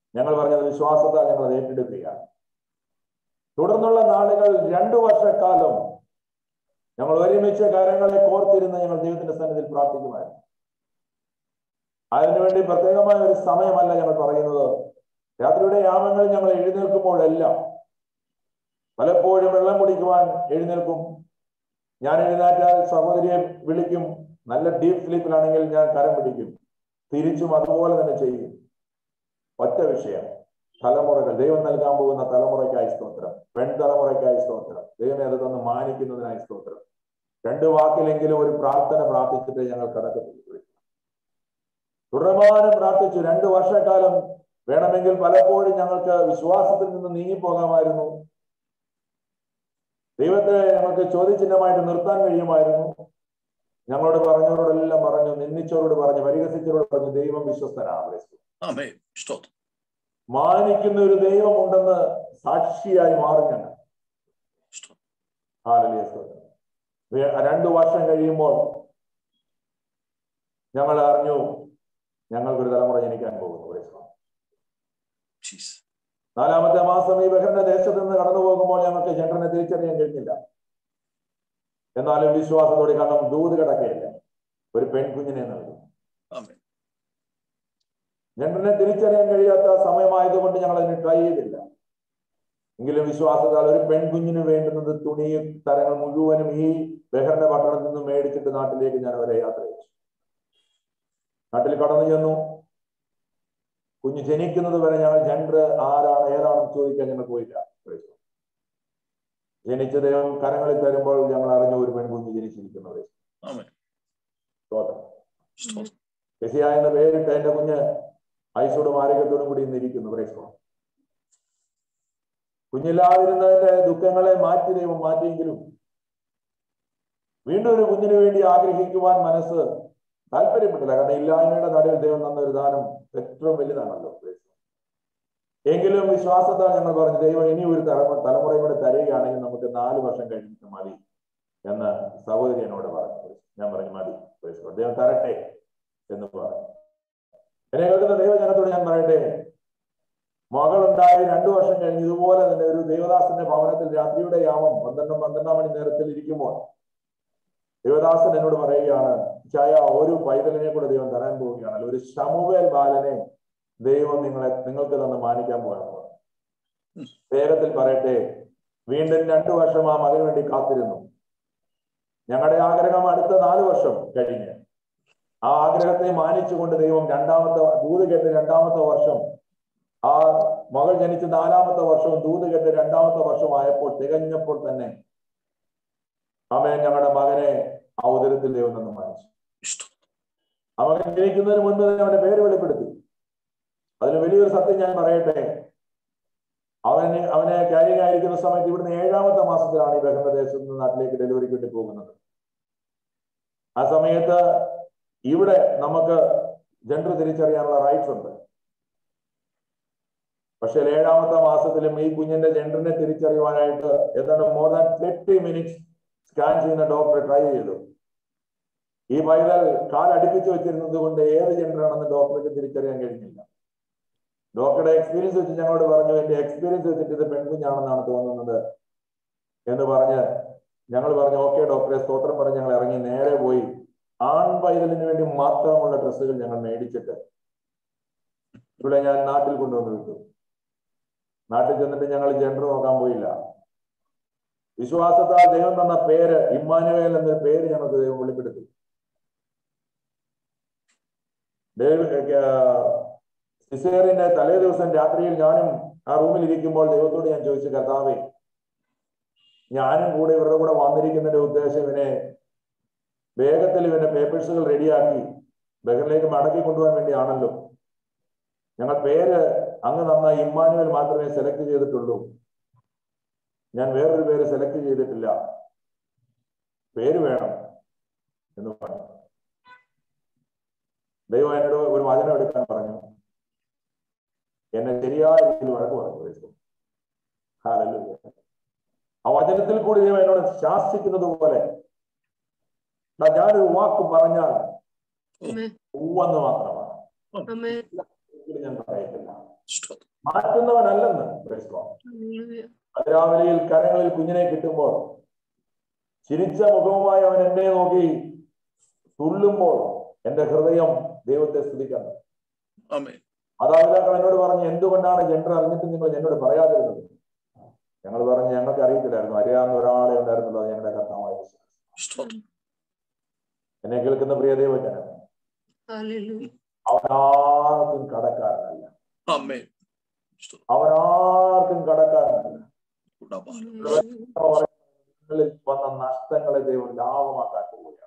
ഞങ്ങൾ പറഞ്ഞത് വിശ്വാസത്താൽ ഞങ്ങൾ അത് ഏറ്റെടുക്കുകയാണ് തുടർന്നുള്ള നാളുകൾ രണ്ടു വർഷക്കാലം ഞങ്ങൾ ഒരുമിച്ച് കാര്യങ്ങളെ കോർത്തിരുന്ന് ഞങ്ങൾ ദൈവത്തിന്റെ സന്നിധിയിൽ പ്രാർത്ഥിക്കുമായിരുന്നു അതിനുവേണ്ടി പ്രത്യേകമായ ഒരു സമയമല്ല ഞങ്ങൾ പറയുന്നത് രാത്രിയുടെ യാമങ്ങളിൽ ഞങ്ങൾ എഴുന്നേൽക്കുമ്പോഴെല്ലാം പലപ്പോഴും വെള്ളം കുടിക്കുവാൻ എഴുന്നേൽക്കും ഞാൻ എഴുന്നേറ്റാൽ സഹോദരിയെ വിളിക്കും നല്ല ഡീപ്പ് സ്ലീപ്പിലാണെങ്കിൽ ഞാൻ കരം പിടിക്കും തിരിച്ചും അതുപോലെ തന്നെ ചെയ്യും ഒറ്റ വിഷയം തലമുറകൾ ദൈവം നൽകാൻ പോകുന്ന തലമുറയ്ക്കായി സ്തോത്രം പെൺ തലമുറയ്ക്കായി സ്തോത്രം ദൈവം അത് തന്ന് മാനിക്കുന്നതിനായി സ്തോത്രം രണ്ട് വാക്കിലെങ്കിലും ഒരു പ്രാർത്ഥന പ്രാർത്ഥിച്ചിട്ട് ഞങ്ങൾ കടക്കപ്പെട്ടു തുടർമാനം പ്രാർത്ഥിച്ചു രണ്ട് വർഷക്കാലം വേണമെങ്കിൽ പലപ്പോഴും ഞങ്ങൾക്ക് വിശ്വാസത്തിൽ നിന്ന് നീങ്ങിപ്പോകാമായിരുന്നു ദൈവത്തെ ഞങ്ങൾക്ക് ചോദ്യചിഹ്നമായിട്ട് നിർത്താൻ കഴിയുമായിരുന്നു ഞങ്ങളോട് പറഞ്ഞവരോടെല്ലാം പറഞ്ഞു നിന്ദിച്ചവരോട് പറഞ്ഞു പരിഹസിച്ചവരോട് പറഞ്ഞു ദൈവം വിശ്വസ്തനാണ് ആമേൻ സ്തോത്രം മാനിക്കുന്ന ഒരു ദൈവമുണ്ടെന്ന് സാക്ഷിയായി മാറി ഞങ്ങൾ സ്തോത്രം ഹാലലിയ സ്തോത്രം. വേ- രണ്ടു വർഷം കഴിയുമ്പോൾ ഞങ്ങൾ അറിഞ്ഞു ഞങ്ങൾക്കൊരു തലമുറ ജനിക്കാൻ പോകുന്നു Praise God. ജീസസ് നാലാമത്തെ മാസം ഈ ബഹറിന്റെ ദേശത്ത് നിന്ന് കടന്നു പോകുമ്പോൾ ഞങ്ങൾക്ക് ചന്ദ്രനെ തിരിച്ചറിയാൻ കഴിഞ്ഞില്ല എന്നാലും വിശ്വാസത്തോടെ കാരണം ദൂത് കിടക്കുകയില്ല ഒരു പെൺകുഞ്ഞിനെ നൽകും ആമേൻ ഞണ്ടിനെ തിരിച്ചറിയാൻ കഴിയാത്ത സമയമായതുകൊണ്ട് ഞങ്ങൾ അതിന് ട്രൈ ചെയ്തില്ല എങ്കിലും വിശ്വാസത്താൽ ഒരു പെൺകുഞ്ഞിന് വേണ്ടുന്നത് തുണിയും തരങ്ങൾ മുഴുവനും ഈ ബഹറിന്റെ പട്ടണത്തിൽ നിന്ന് മേടിച്ചിട്ട് നാട്ടിലേക്ക് ഞാൻ അവരെ യാത്ര അയച്ചു നാട്ടിൽ കടന്നു ചെന്നു കുഞ്ഞ് ജനിക്കുന്നത് വരെ ഞങ്ങൾ ജെൻഡർ ആരാണ് ഏതാണെന്ന് ചോദിക്കാൻ ഞങ്ങൾ പോയില്ല Praise God. ജനിച്ച ദൈവം കരങ്ങളിൽ തരുമ്പോൾ ഞങ്ങൾ അറിഞ്ഞു ഒരു പെൺകുഞ്ഞ് ജനിച്ചിരിക്കുന്നത് ആമേൻ സ്തോത്രം സ്തോത്രം കെസിയ എന്ന പേരിട്ട് എന്റെ കുഞ്ഞ് ഐസോടും ആരോഗ്യത്തോടും കൂടി ഇന്നിരിക്കുന്നു പ്രേസ്കോ കുഞ്ഞില്ലാതിരുന്നതിന്റെ ദുഃഖങ്ങളെ മാറ്റി ദൈവം മാറ്റിയെങ്കിലും വീണ്ടും ഒരു കുഞ്ഞിന് വേണ്ടി ആഗ്രഹിക്കുവാൻ മനസ്സ് താല്പര്യപ്പെട്ടില്ല കാരണം ഇല്ലായ്മയുടെ നടുവിൽ ദൈവം തന്ന ഒരു ദാനം ഏറ്റവും വലുതാണല്ലോ praise God. എങ്കിലും വിശ്വാസത്താൽ ഞങ്ങൾ പറഞ്ഞു ദൈവം ഇനി ഒരു തലമുറ തലമുറയും കൂടെ തരികയാണെങ്കിൽ നമുക്ക് നാല് വർഷം കഴിഞ്ഞിട്ട് മതി എന്ന് സഹോദരി എന്നോട് പറഞ്ഞു ഞാൻ പറഞ്ഞു മതി praise God. ദൈവം തരട്ടെ എന്ന് പറഞ്ഞു എന്നെ കേൾക്കുന്ന ദൈവജനത്തോട് ഞാൻ പറയട്ടെ മകളുണ്ടായി രണ്ടു വർഷം കഴിഞ്ഞ് ഇതുപോലെ തന്നെ ഒരു ദേവദാസന്റെ ഭവനത്തിൽ രാത്രിയുടെ യാമം പന്ത്രണ്ടും പന്ത്രണ്ടാം മണി നേരത്തിൽ ഇരിക്കുമ്പോൾ ദേവദാസൻ എന്നോട് പറയുകയാണ് ചായ ഒരു പൈതലിനെ കൂടെ ദൈവം തരാൻ പോവുകയാണല്ലോ ഒരു ശമുവേൽ ബാലനെ ദൈവം നിങ്ങളെ നിങ്ങൾക്ക് തന്ന് മാനിക്കാൻ പോകാണ് വേഗത്തിൽ പറയട്ടെ വീണ്ടും രണ്ടു വർഷം ആ മകന് വേണ്ടി കാത്തിരുന്നു ഞങ്ങളുടെ ആഗ്രഹം അടുത്ത നാല് വർഷം കഴിഞ്ഞ് ആ ആഗ്രഹത്തെ മാനിച്ചുകൊണ്ട് ദൈവം രണ്ടാമത്തെ ദൂത് കേട്ട് രണ്ടാമത്തെ വർഷം ആ മകൾ ജനിച്ച നാലാമത്തെ വർഷവും ദൂത് കേട്ട് രണ്ടാമത്തെ വർഷമായപ്പോൾ തികഞ്ഞപ്പോൾ തന്നെ അമ്മേ ഞങ്ങളുടെ മകനെ ആ ഉദരത്തിൽ ദൈവം നിന്ന് മാനിച്ചു സ്തോത്രം ആ മകൻ ജനിക്കുന്നതിന് മുൻപ് തന്നെ അവന്റെ പേര് വെളിപ്പെടുത്തി അതിൽ വലിയൊരു സത്യം ഞാൻ പറയട്ടെ അവന് അവനെ ക്യാരിങ് ആയിരിക്കുന്ന സമയത്ത് ഇവിടുന്ന് ഏഴാമത്തെ മാസത്തിലാണ് ഈ ബഹ്റദേശത്ത് നിന്ന് നാട്ടിലേക്ക് ഡെലിവറിക്ക് വേണ്ടി പോകുന്നത് ആ സമയത്ത് ഇവിടെ നമുക്ക് ജെൻഡർ തിരിച്ചറിയാനുള്ള റൈറ്റ്സ് ഉണ്ട് പക്ഷെ ഏഴാമത്തെ മാസത്തിലും ഈ കുഞ്ഞിന്റെ ജെൻഡറിനെ തിരിച്ചറിയുവാനായിട്ട് ഏതാണ്ട് more than thirty minutes scan ചെയ്യുന്ന ഡോക്ടറെ ട്രൈ ചെയ്തു ഈ പൈതൽ കാൽ അടുപ്പിച്ച് വെച്ചിരുന്നത് കൊണ്ട് ഏത് ജെൻഡർ ആണെന്ന് ഡോക്ടർക്ക് തിരിച്ചറിയാൻ കഴിഞ്ഞില്ല ഡോക്ടറുടെ എക്സ്പീരിയൻസ് വെച്ച് ഞങ്ങളോട് പറഞ്ഞു എന്റെ എക്സ്പീരിയൻസ് വെച്ചിട്ട് ഇത് പെൺകുഞ്ഞാണെന്നാണ് തോന്നുന്നത് എന്ന് പറഞ്ഞ് ഞങ്ങൾ പറഞ്ഞു ഓക്കെ ഡോക്ടറെ സ്തോത്രം പറഞ്ഞ് ഞങ്ങൾ ഇറങ്ങി നേരെ പോയി ആൺ പൈതലിന് വേണ്ടി മാത്രമുള്ള ഡ്രസ്സുകൾ ഞങ്ങൾ മേടിച്ചിട്ട് ഇവിടെ ഞാൻ നാട്ടിൽ കൊണ്ടുവന്ന് വിട്ടു നാട്ടിൽ ചെന്നിട്ട് ഞങ്ങൾ ജെൻഡർ നോക്കാൻ പോയില്ല വിശ്വാസത്താൽ ദൈവം തന്ന പേര് ഇമ്മാനുവേൽ എന്ന പേര് ഞങ്ങൾക്ക് ദൈവം വെളിപ്പെടുത്തി സിസേറിന്റെ തലേ ദിവസം രാത്രിയിൽ ഞാനും ആ റൂമിൽ ഇരിക്കുമ്പോൾ ദൈവത്തോട് ഞാൻ ചോദിച്ചു കർത്താവേ ഞാനും കൂടെ ഇവരുടെ കൂടെ വന്നിരിക്കുന്നതിന്റെ ഉദ്ദേശം ഇവനെ വേഗത്തിൽ ഇവന്റെ പേപ്പേഴ്സുകൾ റെഡിയാക്കി ബഹറിലേക്ക് മടക്കി കൊണ്ടുപോകാൻ വേണ്ടിയാണല്ലോ ഞങ്ങൾ പേര് അങ്ങ് തന്ന ഇമ്മാനുവൽ മാത്രമേ സെലക്ട് ചെയ്തിട്ടുള്ളൂ ഞാൻ വേറൊരു പേര് സെലക്ട് ചെയ്തിട്ടില്ല പേര് വേണം എന്ന് പറഞ്ഞു ദൈവം എന്നോട് ഒരു വചനം എടുക്കാൻ പറഞ്ഞു എന്നെ ശരിയായ രീതിയിൽ വഴക്ക് പറഞ്ഞു ഹാലല്ലൂയ ആ വചനത്തിൽ കൂടി ദൈവം എന്നോട് ശാസിക്കുന്നത് പോലെ "ദാ ഞാനൊരു വാക്ക് പറഞ്ഞാൽ ഉവ്വെന്ന് മാത്രമാണ് Amen. ഒരിക്കലും ഞാൻ പറയത്തില്ല സ്തോത്രം മാറ്റുന്നവനല്ലെന്ന് praise God. അതിരാവിലെയിൽ കരങ്ങളിൽ കുഞ്ഞിനെ കിട്ടുമ്പോൾ ചിരിച്ച മുഖവുമായി അവൻ എന്നെ നോക്കി തുള്ളുമ്പോൾ എന്റെ ഹൃദയം ദൈവത്തെ സ്തുതിക്കാൻ ആമേൻ മാതാപിതാക്കൾ എന്നോട് പറഞ്ഞു എന്തുകൊണ്ടാണ് ജെൻഡർ അറിഞ്ഞിട്ട് നിങ്ങൾ എന്നോട് പറയാതിരുന്നത് ഞങ്ങൾ പറഞ്ഞു ഞങ്ങൾക്ക് അറിയത്തില്ലായിരുന്നു അറിയാവുന്ന ഒരാളെ ഉണ്ടായിരുന്നുള്ളൂ അത് ഞങ്ങളുടെ കർത്താവായ യേശു. സ്തോത്രം എന്നെ കേൾക്കുന്ന പ്രിയ ദൈവജനം അവനാർക്കും കടക്കാരനല്ല ആമേൻ സ്തോത്രം അവനാർക്കും കടക്കാരനല്ല ഉടബാല. നിങ്ങളിൽ വന്ന നഷ്ടങ്ങളെ ദൈവം ലാഭമാക്കാൻ പോവുകയാണ്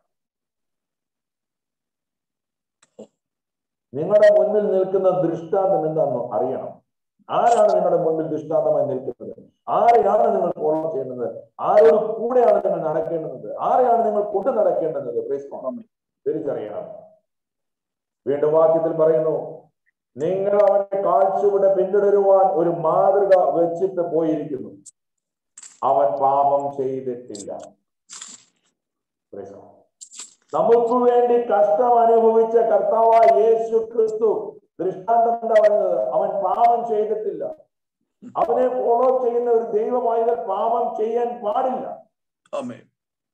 നിങ്ങളുടെ മുന്നിൽ നിൽക്കുന്ന ദൃഷ്ടാന്തം എന്താണെന്ന് അറിയണം ആരാണ് നിങ്ങളുടെ മുന്നിൽ ദൃഷ്ടാന്തമായി നിൽക്കുന്നത് ആരെയാണ് നിങ്ങൾ ഫോളോ ചെയ്യുന്നത് ആരോട് കൂടെയാണ് നിങ്ങൾ നടക്കേണ്ടുന്നത് ആരെയാണ് നിങ്ങൾ കൊണ്ടു നടക്കേണ്ടുന്നത് Praise God. തിരിച്ചറിയണം വീണ്ടും വാക്യത്തിൽ പറയുന്നു നിങ്ങൾ അവന്റെ കാഴ്ചയുടെ പിന്തുടരുവാൻ ഒരു മാതൃക വെച്ചിട്ട് പോയിരിക്കുന്നു അവൻ പാപം ചെയ്തിട്ടില്ല Praise God. നമുക്ക് വേണ്ടി കഷ്ടം അനുഭവിച്ച കർത്താവായ യേശു ക്രിസ്തു ദൃഷ്ടാന്തം എന്താ പറയുന്നത് അവൻ പാപം ചെയ്തിട്ടില്ല അവനെ ഫോളോ ചെയ്യുന്ന ഒരു ദൈവമായതിൽ പാപം ചെയ്യാൻ പാടില്ല ആമേൻ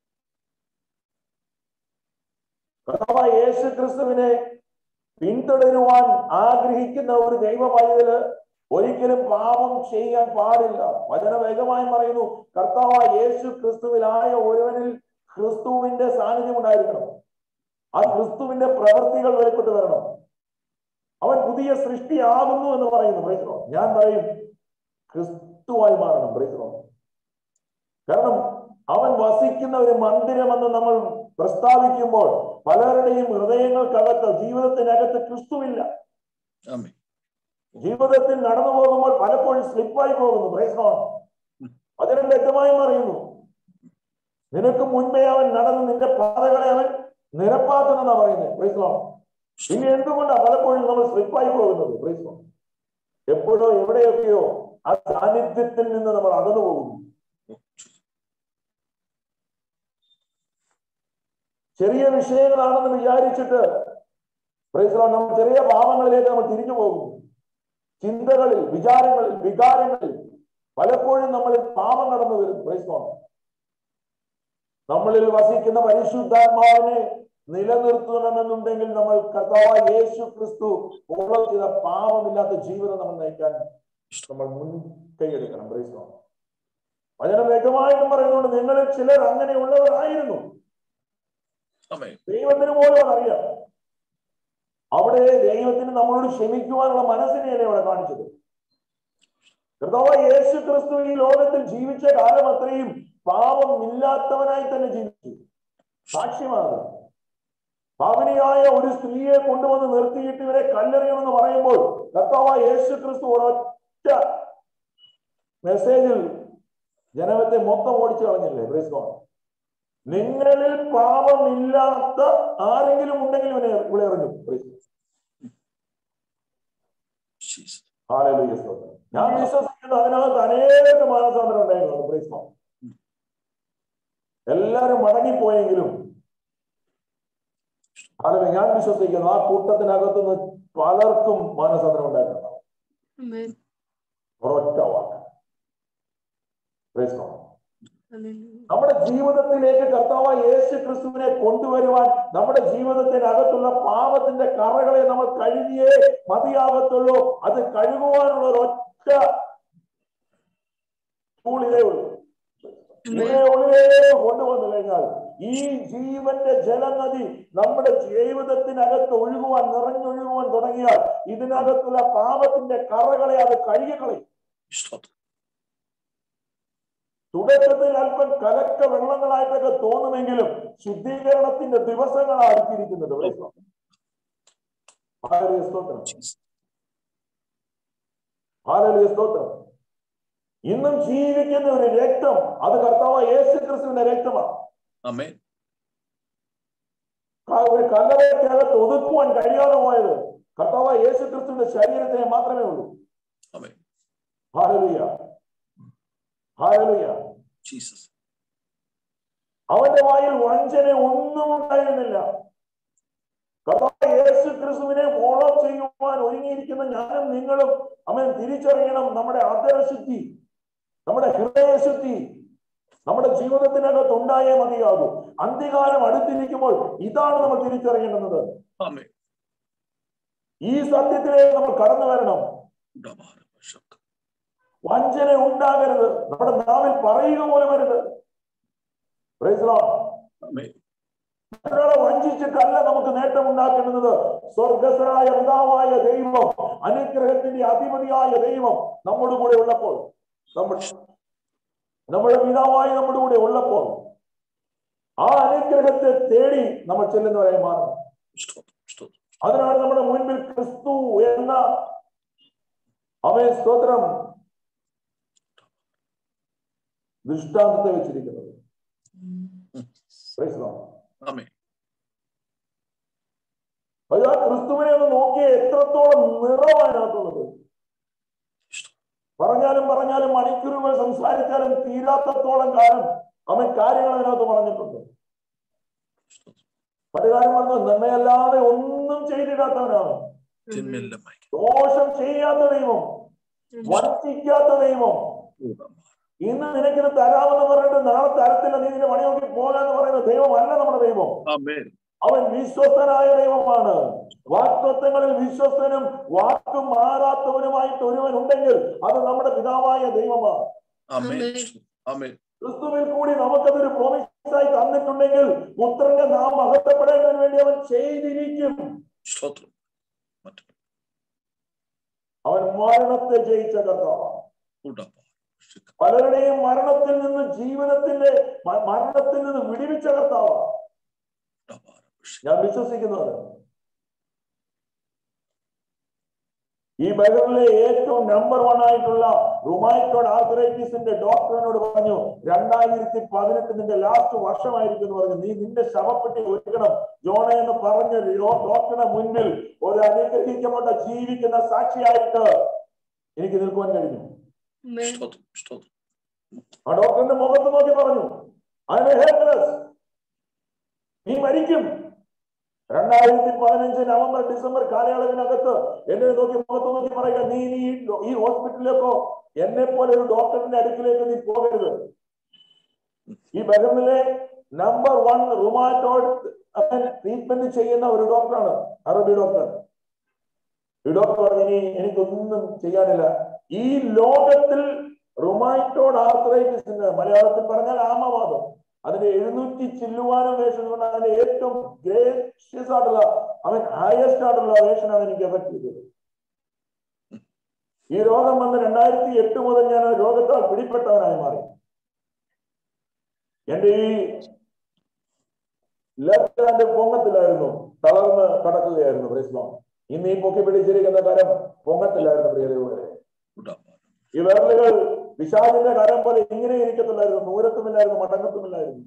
കർത്താവായ യേശു ക്രിസ്തുവിനെ പിന്തുടരുവാൻ ആഗ്രഹിക്കുന്ന ഒരു ദൈവമായതില് ഒരിക്കലും പാപം ചെയ്യാൻ പാടില്ല വചന വേഗമായി പറയുന്നു കർത്താവായ യേശു ക്രിസ്തുവിലായ ഒരുവനിൽ ക്രിസ്തുവിന്റെ സാന്നിധ്യം ഉണ്ടായിരിക്കണം ആ ക്രിസ്തുവിന്റെ പ്രവൃത്തികൾ വെളിപ്പെട്ട് വരണം അവൻ പുതിയ സൃഷ്ടിയാകുന്നു എന്ന് പറയുന്നു ബ്രേസറോ ഞാൻ പറയും ക്രിസ്തുവായി മാറണം ബ്രേസറോ കാരണം അവൻ വസിക്കുന്ന ഒരു മന്ദിരമെന്ന് നമ്മൾ പ്രസ്താവിക്കുമ്പോൾ പലരുടെയും ഹൃദയങ്ങൾക്കകത്ത് ജീവിതത്തിനകത്ത് ക്രിസ്തുവില്ല ആമേൻ ജീവിതത്തിൽ നടന്നു പോകുമ്പോൾ പലപ്പോഴും സ്ലിപ്പായി പോകുന്നു ബ്രേസറോ അതിനും വ്യക്തമായി പറയുന്നു നിനക്ക് മുൻപേ അവൻ നടന്ന് നിന്റെ പാതകളെ അവൻ നിരപ്പാക്കുന്നെന്നാ പറയുന്നത് ബ്രേസറോ ഇനി എന്തുകൊണ്ടാ പലപ്പോഴും നമ്മൾ സ്ലിപ്പായി പോകുന്നത് ബ്രേസറോ എപ്പോഴോ എവിടെയൊക്കെയോ ആ സാന്നിധ്യത്തിൽ നിന്ന് നമ്മൾ അകന്നു പോകുന്നു ചെറിയ വിഷയങ്ങളാണെന്ന് വിചാരിച്ചിട്ട് പ്രൈസ്ലോ നമ്മൾ ചെറിയ പാപങ്ങളിലേക്ക് നമ്മൾ തിരിഞ്ഞു പോകുന്നു ചിന്തകളിൽ വിചാരങ്ങളിൽ വികാരങ്ങളിൽ പലപ്പോഴും നമ്മളിൽ പാപം കടന്നു വരും പ്രൈസ്ലോ നമ്മളിൽ വസിക്കുന്ന പരിശുദ്ധാത്മാവിനെ നിലനിർത്തണമെന്നുണ്ടെങ്കിൽ നമ്മൾ കർത്താവായ യേശു ക്രിസ്തു ഫോളോ ചെയ്ത പാപമില്ലാത്ത ജീവിതം നമ്മൾ നയിക്കാൻ നമ്മൾ മുൻകൈയെടുക്കണം പ്രൈസ്ലോ വചനം വ്യക്തമായിട്ടും പറയുന്നുണ്ട് നിങ്ങളിൽ ചിലർ അങ്ങനെയുള്ളവരായിരുന്നു ആമേൻ ദൈവത്തിന് പോലും അതറിയാം അവിടെ ദൈവത്തിന് നമ്മളോട് ക്ഷമിക്കുവാനുള്ള മനസ്സിനെയല്ലേ അവിടെ കാണിച്ചത് കർത്താവായ യേശു ക്രിസ്തു ഈ ലോകത്തിൽ ജീവിച്ച കാലം അത്രയും പാപം ഇല്ലാത്തവനായി തന്നെ ജീവിച്ചു സാക്ഷ്യമാണ് പാവനിയായ ഒരു സ്ത്രീയെ കൊണ്ടുവന്ന് നിർത്തിയിട്ട് ഇവരെ കല്ലെറിയണമെന്ന് പറയുമ്പോൾ കർത്താവായ യേശു ക്രിസ്തു ഒരൊറ്റ മെസ്സേജിൽ ജനത്തെ മൊത്തം ഓടിച്ചു കളഞ്ഞില്ലേ പ്രൈസ് ഗോഡ് നിങ്ങളിൽ പാപമില്ലാത്ത ആരെങ്കിലും ഉണ്ടെങ്കിൽ ഇവനെ ഇവിടെ എറിഞ്ഞു ജീസസ് ഹാലലൂയ സ്തോത്രം. ഞാൻ വിശ്വസിക്കുന്നു അതിനകത്ത് അനേക മാനസാന്തരം ഉണ്ടായിരുന്നു പ്രൈസ് ഗോഡ്. എല്ലാരും മടങ്ങിപ്പോയെങ്കിലും ഹാലലൂയ ഞാൻ വിശ്വസിക്കുന്നു ആ കൂട്ടത്തിനകത്തുനിന്ന് പലർക്കും മാനസാന്തരം ഉണ്ടായിട്ടുണ്ടാവും ഒരൊറ്റ വാക്ക് പ്രൈസ് ഗോഡ്. നമ്മുടെ ജീവിതത്തിലേക്ക് കർത്താവായ യേശു ക്രിസ്തുവിനെ കൊണ്ടുവരുവാൻ നമ്മുടെ ജീവിതത്തിനകത്തുള്ള പാപത്തിന്റെ കറകളെ നമ്മൾ കഴുകിയേ മതിയാകത്തുള്ളൂ അത് കഴുകുവാനുള്ള ഒരൊറ്റ ടൂളിലേ ഉള്ളൂ ഇതിനെ ഉള്ളിലേക്ക് കൊണ്ടുവന്നു കഴിഞ്ഞാൽ ഈ ജീവന്റെ ജലനദി നമ്മുടെ ജീവിതത്തിനകത്ത് ഒഴുകുവാൻ നിറഞ്ഞൊഴുകുവാൻ തുടങ്ങിയാൽ ഇതിനകത്തുള്ള പാപത്തിന്റെ കറകളെ അത് കഴുകിക്കളയും സ്തോത്രം തുടക്കത്തിൽ അല്പം കലക്ക വെള്ളങ്ങളായിട്ടൊക്കെ തോന്നുമെങ്കിലും ശുദ്ധീകരണത്തിന്റെ ദിവസങ്ങളാണ് അടുത്തിരിക്കുന്നത് ഹാലലുയ സ്തോത്രം ഹാലലുയ സ്തോത്രം ഇന്നും ജീവിക്കുന്ന ഒരു രക്തം അത് കർത്താവ് യേശു ക്രിസ്തുവിന്റെ രക്തമാണ് ആമേൻ ആ ഒരു കല്ലറയ്ക്കകത്ത് ഒതുക്കുവാൻ കഴിയാതെ പോയത് കർത്താവ് യേശു ക്രിസ്തുവിന്റെ ശരീരത്തിനെ മാത്രമേ ഉള്ളൂ ആമേൻ ഹാലലുയ ഹാലലുയ ജീസസ് അവന്റെ വായിൽ വഞ്ചന ഒന്നും ഉണ്ടായിരുന്നില്ല കർത്താവ് യേശു ക്രിസ്തുവിനെ ഫോളോ ചെയ്യുവാൻ ഒരുങ്ങിയിരിക്കുന്ന ഞാനും നിങ്ങളും അവൻ തിരിച്ചറിയണം നമ്മുടെ അതരശുദ്ധി നമ്മുടെ ഹൃദയശുദ്ധി നമ്മുടെ ജീവിതത്തിനകത്ത് ഉണ്ടായേ മതിയാകൂ അന്ത്യകാലം അടുത്തിരിക്കുമ്പോൾ ഇതാണ് നമ്മൾ തിരിച്ചറിയേണ്ടുന്നത് ആമേ ഈ സത്യത്തിലേക്ക് നമ്മൾ കടന്നു വരണം വഞ്ചന ഉണ്ടാകരുത് നമ്മുടെ നാവിൽ പറയുക പോലും വരുത് Praise the Lord. ആമേ മറ്റൊരാളെ വഞ്ചിച്ചിട്ടല്ല നമുക്ക് നേട്ടം ഉണ്ടാക്കേണ്ടത് സ്വർഗസ്വനായ പിതാവായ ദൈവം അനുഗ്രഹത്തിന്റെ അധിപതിയായ ദൈവം നമ്മുടെ കൂടെ ഉള്ളപ്പോൾ നമ്മൾ നമ്മുടെ പിതാവായ നമ്മുടെ കൂടെ ഉള്ളപ്പോൾ ആ അനുഗ്രഹത്തെ തേടി നമ്മൾ ചെല്ലുന്നവരായി മാറും സ്തോത്രം സ്തോത്രം അതിനാണ് നമ്മുടെ മുൻപിൽ ക്രിസ്തു എന്ന അവൻ സ്തോത്രം ദൃഷ്ടാന്തത്തെ വെച്ചിരിക്കുന്നത് Praise the Lord. ആമേ അത് ആ ക്രിസ്തുവിനെ ഒന്ന് നോക്കിയ എത്രത്തോളം നിറവാനകത്തുള്ളത് പറഞ്ഞാലും പറഞ്ഞാലും മണിക്കൂറുകൾ സംസാരിച്ചാലും തീരാത്തത്തോളം കാലം അവൻ കാര്യങ്ങൾ അതിനകത്ത് പറഞ്ഞിട്ടുണ്ട് പണ്ടുകാരൻ പറഞ്ഞു നന്മയല്ലാതെ ഒന്നും ചെയ്തിടാത്തവനാണ് തിന്മയെല്ലാം മായ്ക്കും. ദോഷം ചെയ്യാത്ത ദൈവം വഞ്ചിക്കാത്ത ദൈവം ഇന്ന് നിനക്കിത് തരാമെന്ന് പറഞ്ഞിട്ട് നാളെ തരത്തില്ല നീ നിന്റെ പണി നോക്കി പോകാന്ന് പറയുന്ന ദൈവമല്ല നമ്മുടെ ദൈവം ആമേൻ അവൻ വിശ്വസ്തനായ ദൈവമാണ് വാക്തത്വങ്ങളിൽ വിശ്വസ്തനും വാക്ക് മാറാത്തവനുമായിട്ട് ഒരുവൻ ഉണ്ടെങ്കിൽ അത് നമ്മുടെ പിതാവായ ദൈവമാണ് ആമേൻ ആമേൻ ക്രിസ്തുവിൽ കൂടി നമുക്കതൊരു പ്രോമിസായി തന്നിട്ടുണ്ടെങ്കിൽ പുത്രന്റെ നാം മഹത്വപ്പെടേണ്ടതിന് വേണ്ടി അവൻ ചെയ്തിരിക്കും സ്തോത്രം മറ്റു അവൻ മരണത്തെ ജയിച്ച കർത്താവാണ് ഉടപ്പ പലരുടെയും മരണത്തിൽ നിന്ന് ജീവനത്തിന്റെ മ- മരണത്തിൽ നിന്ന് വിടിവിച്ച കർത്താവാണ് ഞാൻ വിശ്വസിക്കുന്നത് ഈ ബഹറിലെ ഏറ്റവും നമ്പർ വൺ ആയിട്ടുള്ള റുമാറ്റോഡ് ആർത്തറൈറ്റിസിന്റെ ഡോക്ടറിനോട് പറഞ്ഞു രണ്ടായിരത്തി പതിനെട്ട് നിന്റെ ലാസ്റ്റ് വർഷമായിരിക്കും എന്ന് പറഞ്ഞു നീ നിന്റെ ശവപ്പെട്ടി ഒരുക്കണം ജോണ എന്ന് പറഞ്ഞ ഡോ- ഡോക്ടറുടെ മുൻപിൽ ഒരു അനുഗ്രഹിക്കപ്പെട്ട ജീവിക്കുന്ന സാക്ഷിയായിട്ട് എനിക്ക് നിൽക്കുവാൻ കഴിഞ്ഞു സ്തോത്രം സ്തോത്രം ആ ഡോക്ടറിന്റെ മുഖത്ത് നോക്കി പറഞ്ഞു "I am helpless. നീ മരിക്കും രണ്ടായിരത്തി പതിനഞ്ച് നവംബർ ഡിസംബർ കാലയളവിനകത്ത് എന്നെ നോക്കി മുഖത്ത് നോക്കി പറയുക നീ നീ ഈ- ഈ ഹോസ്പിറ്റലിലേക്കോ എന്നെ പോലെ ഒരു ഡോക്ടറിന്റെ അടുക്കിലേക്ക് നീ പോകരുത് ഈ ബഹറിലെ നമ്പർ വൺ റുമാറ്റോഡ് ട്രീറ്റ്മെന്റ് ചെയ്യുന്ന ഒരു ഡോക്ടറാണ് അറബി ഡോക്ടർ ഈ ഡോക്ടർ പറഞ്ഞു ഇനി എനിക്കൊന്നും ചെയ്യാനില്ല ഈ ലോകത്തിൽ റുമാറ്റോഡ് ആർത്രൈറ്റിസിന്റെ മലയാളത്തിൽ പറഞ്ഞാൽ ആമവാദം അതിന്റെ എഴുന്നൂറ്റി ചില്ലുവാനും വേഷം കൊണ്ട് അതിന്റെ ഏറ്റവും ഗ്രേഷ്യസ് ആയിട്ടുള്ള അവൻ ഹയസ്റ്റ് ആയിട്ടുള്ള വേഷനാണ് എനിക്ക് എഫക്ട് ചെയ്തത് ഈ രോഗം വന്ന് രണ്ടായിരത്തി എട്ട് മുതൽ ഞാൻ ആ രോഗത്താൽ പിടിപ്പെട്ടവനായി മാറി എന്റെ ഈ ലെഫ്റ്റ് ഹാൻഡ് പൊങ്ങത്തിലായിരുന്നു തളർന്ന് കടക്കുകയായിരുന്നു പ്രശ്നം ഇന്ന് ഈ പൊക്കി പിടിച്ചിരിക്കുന്ന കരം പൊങ്ങത്തിലായിരുന്നു പ്രിയതയോടെ ഉടപ്പ ഈ വിരലുകൾ പിശാചിന്റെ കരം പോലെ ഇങ്ങനെ ഇരിക്കത്തില്ലായിരുന്നു ദൂരത്തുമില്ലായിരുന്നു മടങ്ങത്തുമില്ലായിരുന്നു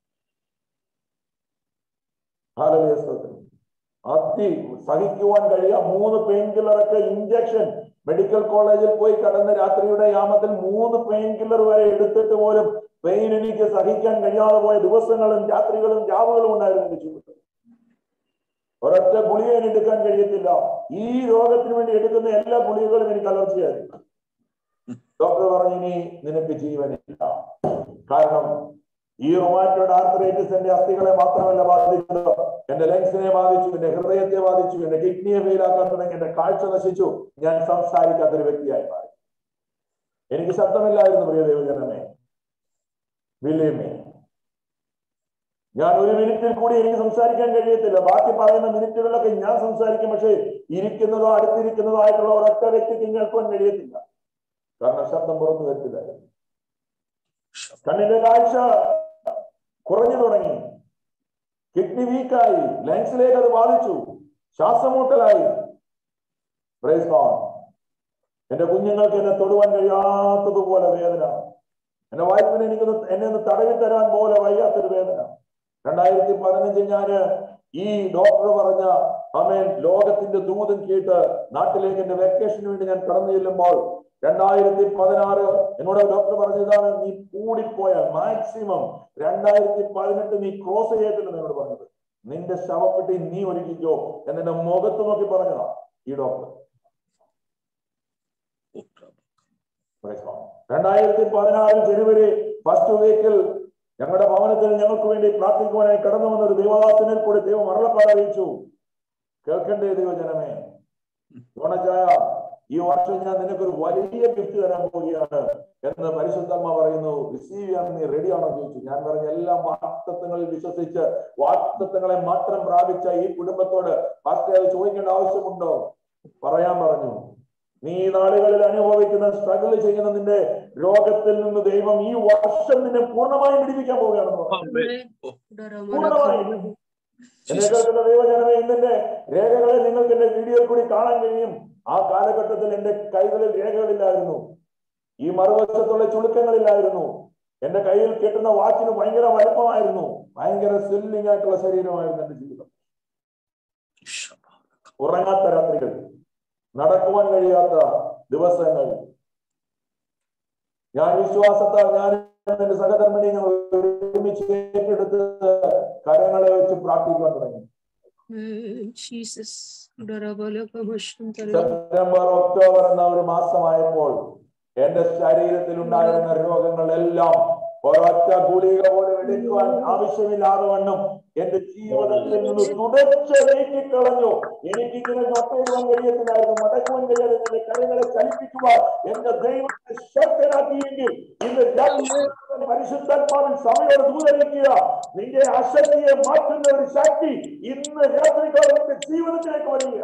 ഹാലലുയ സ്തോത്രം. അതി സഹിക്കുവാൻ കഴിയാ മൂന്ന് പെയിൻ കില്ലറൊക്കെ ഇഞ്ചക്ഷൻ മെഡിക്കൽ കോളേജിൽ പോയി കടന്ന് രാത്രിയുടെ യാമത്തിൽ മൂന്ന് പെയിൻ കില്ലർ വരെ എടുത്തിട്ട് പോലും പെയിൻ എനിക്ക് സഹിക്കാൻ കഴിയാതെ പോയ ദിവസങ്ങളും രാത്രികളും രാവുകളും ഉണ്ടായിരുന്നു എന്റെ ജീവിതത്തിൽ ഒരൊറ്റ ഗുളിക എനിക്ക് എടുക്കാൻ കഴിയത്തില്ല ഈ രോഗത്തിന് വേണ്ടി എടുക്കുന്ന എല്ലാ ഗുളികകളും എനിക്ക് അലർജിയായിരുന്നു ഡോക്ടർ പറഞ്ഞു ഇനി നിനക്ക് ജീവനില്ല കാരണം ഈ റൊമാറ്റോഡ് ആർത്തറൈറ്റിസ് എന്റെ അസ്ഥികളെ മാത്രമല്ല ബാധിച്ചത് എന്റെ ലങ്സിനെ ബാധിച്ചു എന്റെ ഹൃദയത്തെ ബാധിച്ചു എന്റെ കിഡ്നിയെ ഫെയിലാക്കാൻ തുടങ്ങി എന്റെ കാഴ്ച നശിച്ചു ഞാൻ സംസാരിക്കാത്തൊരു വ്യക്തിയായി മാറി എനിക്ക് ശബ്ദമില്ലായിരുന്നു പ്രിയ ദൈവജനമേ വില്യമേ ഞാൻ ഒരു മിനിറ്റിൽ കൂടി എനിക്ക് സംസാരിക്കാൻ കഴിയത്തില്ല ബാക്കി പറയുന്ന മിനിറ്റുകളിലൊക്കെ ഞാൻ സംസാരിക്കും പക്ഷേ ഇരിക്കുന്നതോ അടുത്തിരിക്കുന്നതോ ആയിട്ടുള്ള ഒരൊറ്റ വ്യക്തിക്ക് കേൾക്കുവാൻ കഴിയത്തില്ല കാരണം ശബ്ദം പുറത്തു വരത്തില്ല കണ്ണിന്റെ കാഴ്ച കുറഞ്ഞു തുടങ്ങി കിഡ്നി വീക്കായി ലങ്സിലേക്ക് അത് ബാധിച്ചു ശ്വാസമുട്ടലായി Praise God. എന്റെ കുഞ്ഞുങ്ങൾക്ക് എന്നെ തൊടുവാൻ കഴിയാത്തതുപോലെ വേദന എന്റെ വൈഫിനെ എനിക്കൊന്ന് എന്നെ ഒന്ന് തടവി തരാൻ പോലെ വയ്യാത്തൊരു വേദന രണ്ടായിരത്തി പതിനഞ്ചിൽ ഞാന് ഈ ഡോക്ടർ പറഞ്ഞ അമേൻ ലോകത്തിന്റെ ദൂതം കേട്ട് നാട്ടിലേക്ക് എന്റെ വെക്കേഷന് വേണ്ടി ഞാൻ കടന്നു ചെല്ലുമ്പോൾ രണ്ടായിരത്തി പതിനാറ് എന്നോട് ഡോക്ടർ പറഞ്ഞതാണ് നീ കൂടിപ്പോയാൽ മാക്സിമം രണ്ടായിരത്തി പതിനെട്ട് നീ ക്രോസ് ചെയ്യത്തില്ലെന്ന് എന്നോട് പറഞ്ഞത് നിന്റെ ശവപ്പെട്ടി നീ ഒരുക്കിക്കോ എന്നെ മുഖത്ത് നോക്കി പറഞ്ഞതാ ഈ ഡോക്ടർ രണ്ടായിരത്തി പതിനാറ് ജനുവരി ഫസ്റ്റ് വീക്കിൽ ഞങ്ങളുടെ ഭവനത്തിൽ ഞങ്ങൾക്ക് വേണ്ടി പ്രാർത്ഥിക്കുവാനായി കടന്നു വന്ന ഒരു ദൈവദാസനിൽ കൂടി ദൈവം അരുളപ്പാട് അറിയിച്ചു കേൾക്കണ്ടേ ദൈവജനമേ യോണച്ചായ ഈ വർഷം ഞാൻ നിനക്കൊരു വലിയ ഗിഫ്റ്റ് തരാൻ പോവുകയാണ് എന്ന് പരിശുദ്ധമ്മ പറയുന്നു റിസീവ് ചെയ്യാൻ നീ റെഡിയാണോ ചോദിച്ചു ഞാൻ പറഞ്ഞ എല്ലാ വാക്തത്വങ്ങളിൽ വിശ്വസിച്ച് വാക്തത്വങ്ങളെ മാത്രം പ്രാപിച്ച ഈ കുടുംബത്തോട് പാസ്റ്റർ അത് ചോദിക്കേണ്ട ആവശ്യമുണ്ടോ പറയാൻ പറഞ്ഞു നീ ഈ നാളുകളിൽ അനുഭവിക്കുന്ന സ്ട്രഗിൾ ചെയ്യുന്ന നിന്റെ രോഗത്തിൽ നിന്ന് ദൈവം ഈ വർഷം നിന്നെ പൂർണ്ണമായും പിടിപ്പിക്കാൻ പോവുകയാണെന്ന് പറഞ്ഞു. പൂർണ്ണമായും എന്നെ കേൾക്കുന്ന ദൈവജനമേ ഇന്നെ രേഖകളെ നിങ്ങൾക്ക് എന്റെ വീഡിയോയിൽ കൂടി കാണാൻ കഴിയും ആ കാലഘട്ടത്തിൽ എന്റെ കൈകളിൽ രേഖകളില്ലായിരുന്നു ഈ മറുവശത്തുള്ള ചുളുക്കങ്ങളില്ലായിരുന്നു എന്റെ കയ്യിൽ കെട്ടുന്ന വാച്ചിന് ഭയങ്കര വലുപ്പമായിരുന്നു ഭയങ്കര സ്വില്ലിംഗ് ആയിട്ടുള്ള ശരീരമായിരുന്നു എന്റെ ജീവിതം ഉറങ്ങാത്ത രാത്രികൾ നടക്കുവാൻ കഴിയാത്ത ദിവസങ്ങൾ ഞാൻ വിശ്വാസത്താൽ ഞാൻ എന്റെ സഹധർമ്മിണി ഞങ്ങൾ ഒരുമിച്ച് ഏറ്റെടുത്ത് കരങ്ങളെ വെച്ച് പ്രാർത്ഥിക്കാൻ തുടങ്ങി Jesus. Darabalakamashantara. സെപ്റ്റംബർ ഒക്ടോബർ എന്ന ഒരു മാസമായപ്പോൾ എന്റെ ശരീരത്തിൽ ഉണ്ടായിരുന്ന രോഗങ്ങളെല്ലാം ഒരൊറ്റ ഗുളിക പോലും എടുക്കുവാൻ ആവശ്യമില്ലാതെ വണ്ണം എന്റെ ജീവിതത്തിൽ നിന്ന് തുടർച്ച നീക്കിക്കളഞ്ഞു എനിക്കിങ്ങനെ നൊട്ടയിടുവാൻ കഴിയത്തില്ലായിരുന്നു മടക്കുവാൻ കഴിയാതെ എന്റെ കൈകളെ ചലിപ്പിക്കുവാൻ എന്റെ ദൈവത്തെ ശക്തനാക്കിയെങ്കിൽ ഇന്ന് രാത്രി പരിശുദ്ധാത്മാവിൽ സമയോട് ദൂതരിക്കുക നിന്റെ അശക്തിയെ മാറ്റുന്ന ഒരു ശക്തി ഇന്ന് രാത്രിക്കാലം എന്റെ ജീവിതത്തിലേക്ക് വരിക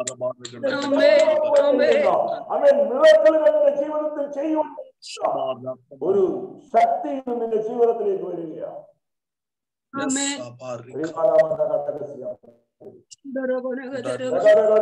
അവൻ മിറക്കളുകൾ നിന്റെ ജീവിതത്തിൽ ചെയ്യുവാൻ ഒരു ശക്തി ഇന്ന് നിന്റെ ജീവിതത്തിലേക്ക് വരികയാണ് Amen. ശ്രീകാലാമന്ദ കട്ടകസ്യ. Darabalagadara.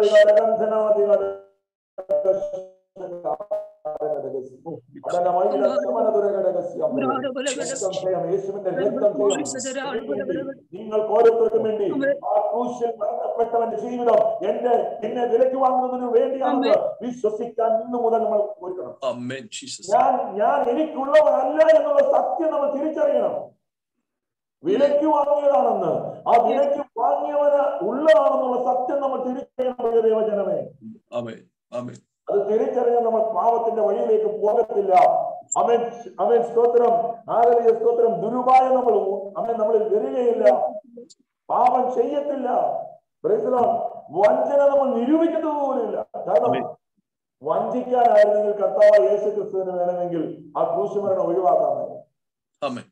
നിങ്ങൾക്ക് ഓരോരുത്തർക്കും വേണ്ടി ആ ക്രൂശിൽ മരണപ്പെട്ടവന്റെ ജീവിതം എന്റെ എന്നെ വിലക്ക് വാങ്ങുന്നതിന് വേണ്ടിയാണെന്ന് വിശ്വസിക്കാൻ ഇന്ന് മുതൽ നമ്മൾ ഒരുക്കണം Amen, Jesus. ഞാൻ ഞാൻ എനിക്കുള്ളവനല്ല എന്നുള്ള സത്യം നമ്മൾ തിരിച്ചറിയണം വിലയ്ക്ക് വാങ്ങിയതാണെന്ന് ആ വിലയ്ക്ക് വാങ്ങിയവന് ഉള്ളതാണെന്നുള്ള സത്യം നമ്മൾ തിരിച്ചറിയണം പ്രിയ ദൈവജനമേ Amen. Amen. അത് തിരിച്ചറിഞ്ഞാൽ നമ്മൾ പാപത്തിന്റെ വഴിയിലേക്ക് പോകത്തില്ല അവൻ അവൻ സ്തോത്രം ആരവീയ സ്തോത്രം ദുരുപായം നമ്മൾ അവൻ നമ്മളിൽ വരികയില്ല പാപം ചെയ്യത്തില്ല Praise the Lord. വഞ്ചന നമ്മൾ നിരൂപിക്കുന്നത് പോലുമില്ല കാരണം Amen. വഞ്ചിക്കാനായിരുന്നെങ്കിൽ കർത്താവ് യേശു ക്രിസ്തുവിന് വേണമെങ്കിൽ ആ ക്രൂശുമരണം ഒഴിവാക്കാമായിരുന്നു Amen.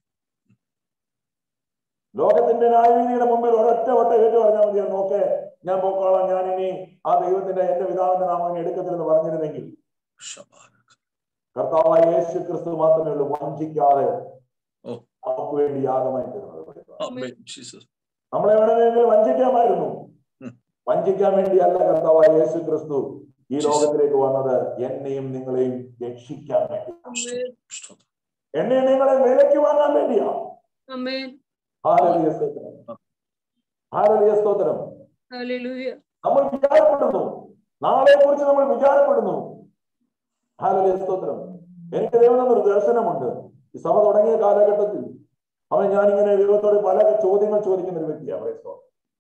ലോകത്തിന്റെ ന്യായവിധിയുടെ മുമ്പിൽ ഒരൊറ്റ വട്ട ഏറ്റു പറഞ്ഞാൽ മതിയോ നോക്കെ ഞാൻ പോക്കോളാം ഞാൻ ഇനി ആ ദൈവത്തിന്റെ എന്റെ പിതാവിന്റെ നാമം ഇനി എടുക്കത്തില്ലെന്ന് പറഞ്ഞിരുന്നെങ്കിൽ Shabarak. കർത്താവായ യേശു ക്രിസ്തു മാത്രമേ ഉള്ളൂ വഞ്ചിക്കാതെ ഓ. നമുക്ക് വേണ്ടി യാഗമായി തരുന്നത് Amen, Jesus. നമ്മളെ വേണമെങ്കിൽ വഞ്ചിക്കാമായിരുന്നു ഉം. വഞ്ചിക്കാൻ വേണ്ടിയല്ല കർത്താവായ യേശു ക്രിസ്തു ഈ Jesus. ലോകത്തിലേക്ക് വന്നത് എന്നെയും നിങ്ങളെയും രക്ഷിക്കാൻ വേണ്ടി Amen. Stotram. എന്നെയും നിങ്ങളെ വിലയ്ക്ക് വാങ്ങാൻ വേണ്ടിയാ Amen. ഹാലലിയ സ്തോത്രം ഹാലലിയ സ്തോത്രം Hallelujah. നമ്മൾ വിചാരപ്പെടുന്നു നാളെ കുറിച്ച് നമ്മൾ വിചാരപ്പെടുന്നു ഹാലലിയ സ്തോത്രം എനിക്ക് ദൈവം ഒരു ദർശനമുണ്ട് ഈ സഭ തുടങ്ങിയ കാലഘട്ടത്തിൽ അവൻ ഞാനിങ്ങനെ ദൈവത്തോട് പല ചോദ്യങ്ങൾ ചോദിക്കുന്ന ഒരു വ്യക്തിയാണ് praise God.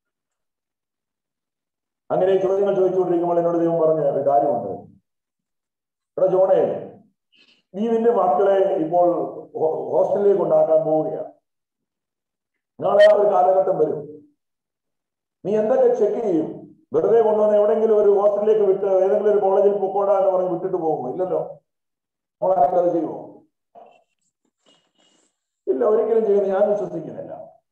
അങ്ങനെ ഈ ചോദ്യങ്ങൾ ചോദിച്ചുകൊണ്ടിരിക്കുമ്പോൾ എന്നോട് ദൈവം പറഞ്ഞ ഒരു കാര്യമുണ്ട് എടാ ജോണേ നീ നിന്റെ മക്കളെ ഇപ്പോൾ ഹോ- ഹോസ്റ്റലിലേക്ക് ഉണ്ടാക്കാൻ പോവുകയാണ് നാളെ ആ ഒരു കാലഘട്ടം വരും നീ എന്തൊക്കെ ചെക്ക് ചെയ്യും വെറുതെ കൊണ്ടുവന്ന് എവിടെയെങ്കിലും ഒരു ഹോസ്റ്റലിലേക്ക് വിട്ട് ഏതെങ്കിലും ഒരു കോളേജിൽ പൊക്കോടാ എന്ന് പറഞ്ഞ് വിട്ടിട്ട് പോകുമോ ഇല്ലല്ലോ നമ്മൾ ആരെങ്കിലും അത് ചെയ്യുമോ ഇല്ല ഒരിക്കലും ചെയ്യുന്ന ഞാൻ വിശ്വസിക്കുന്നില്ല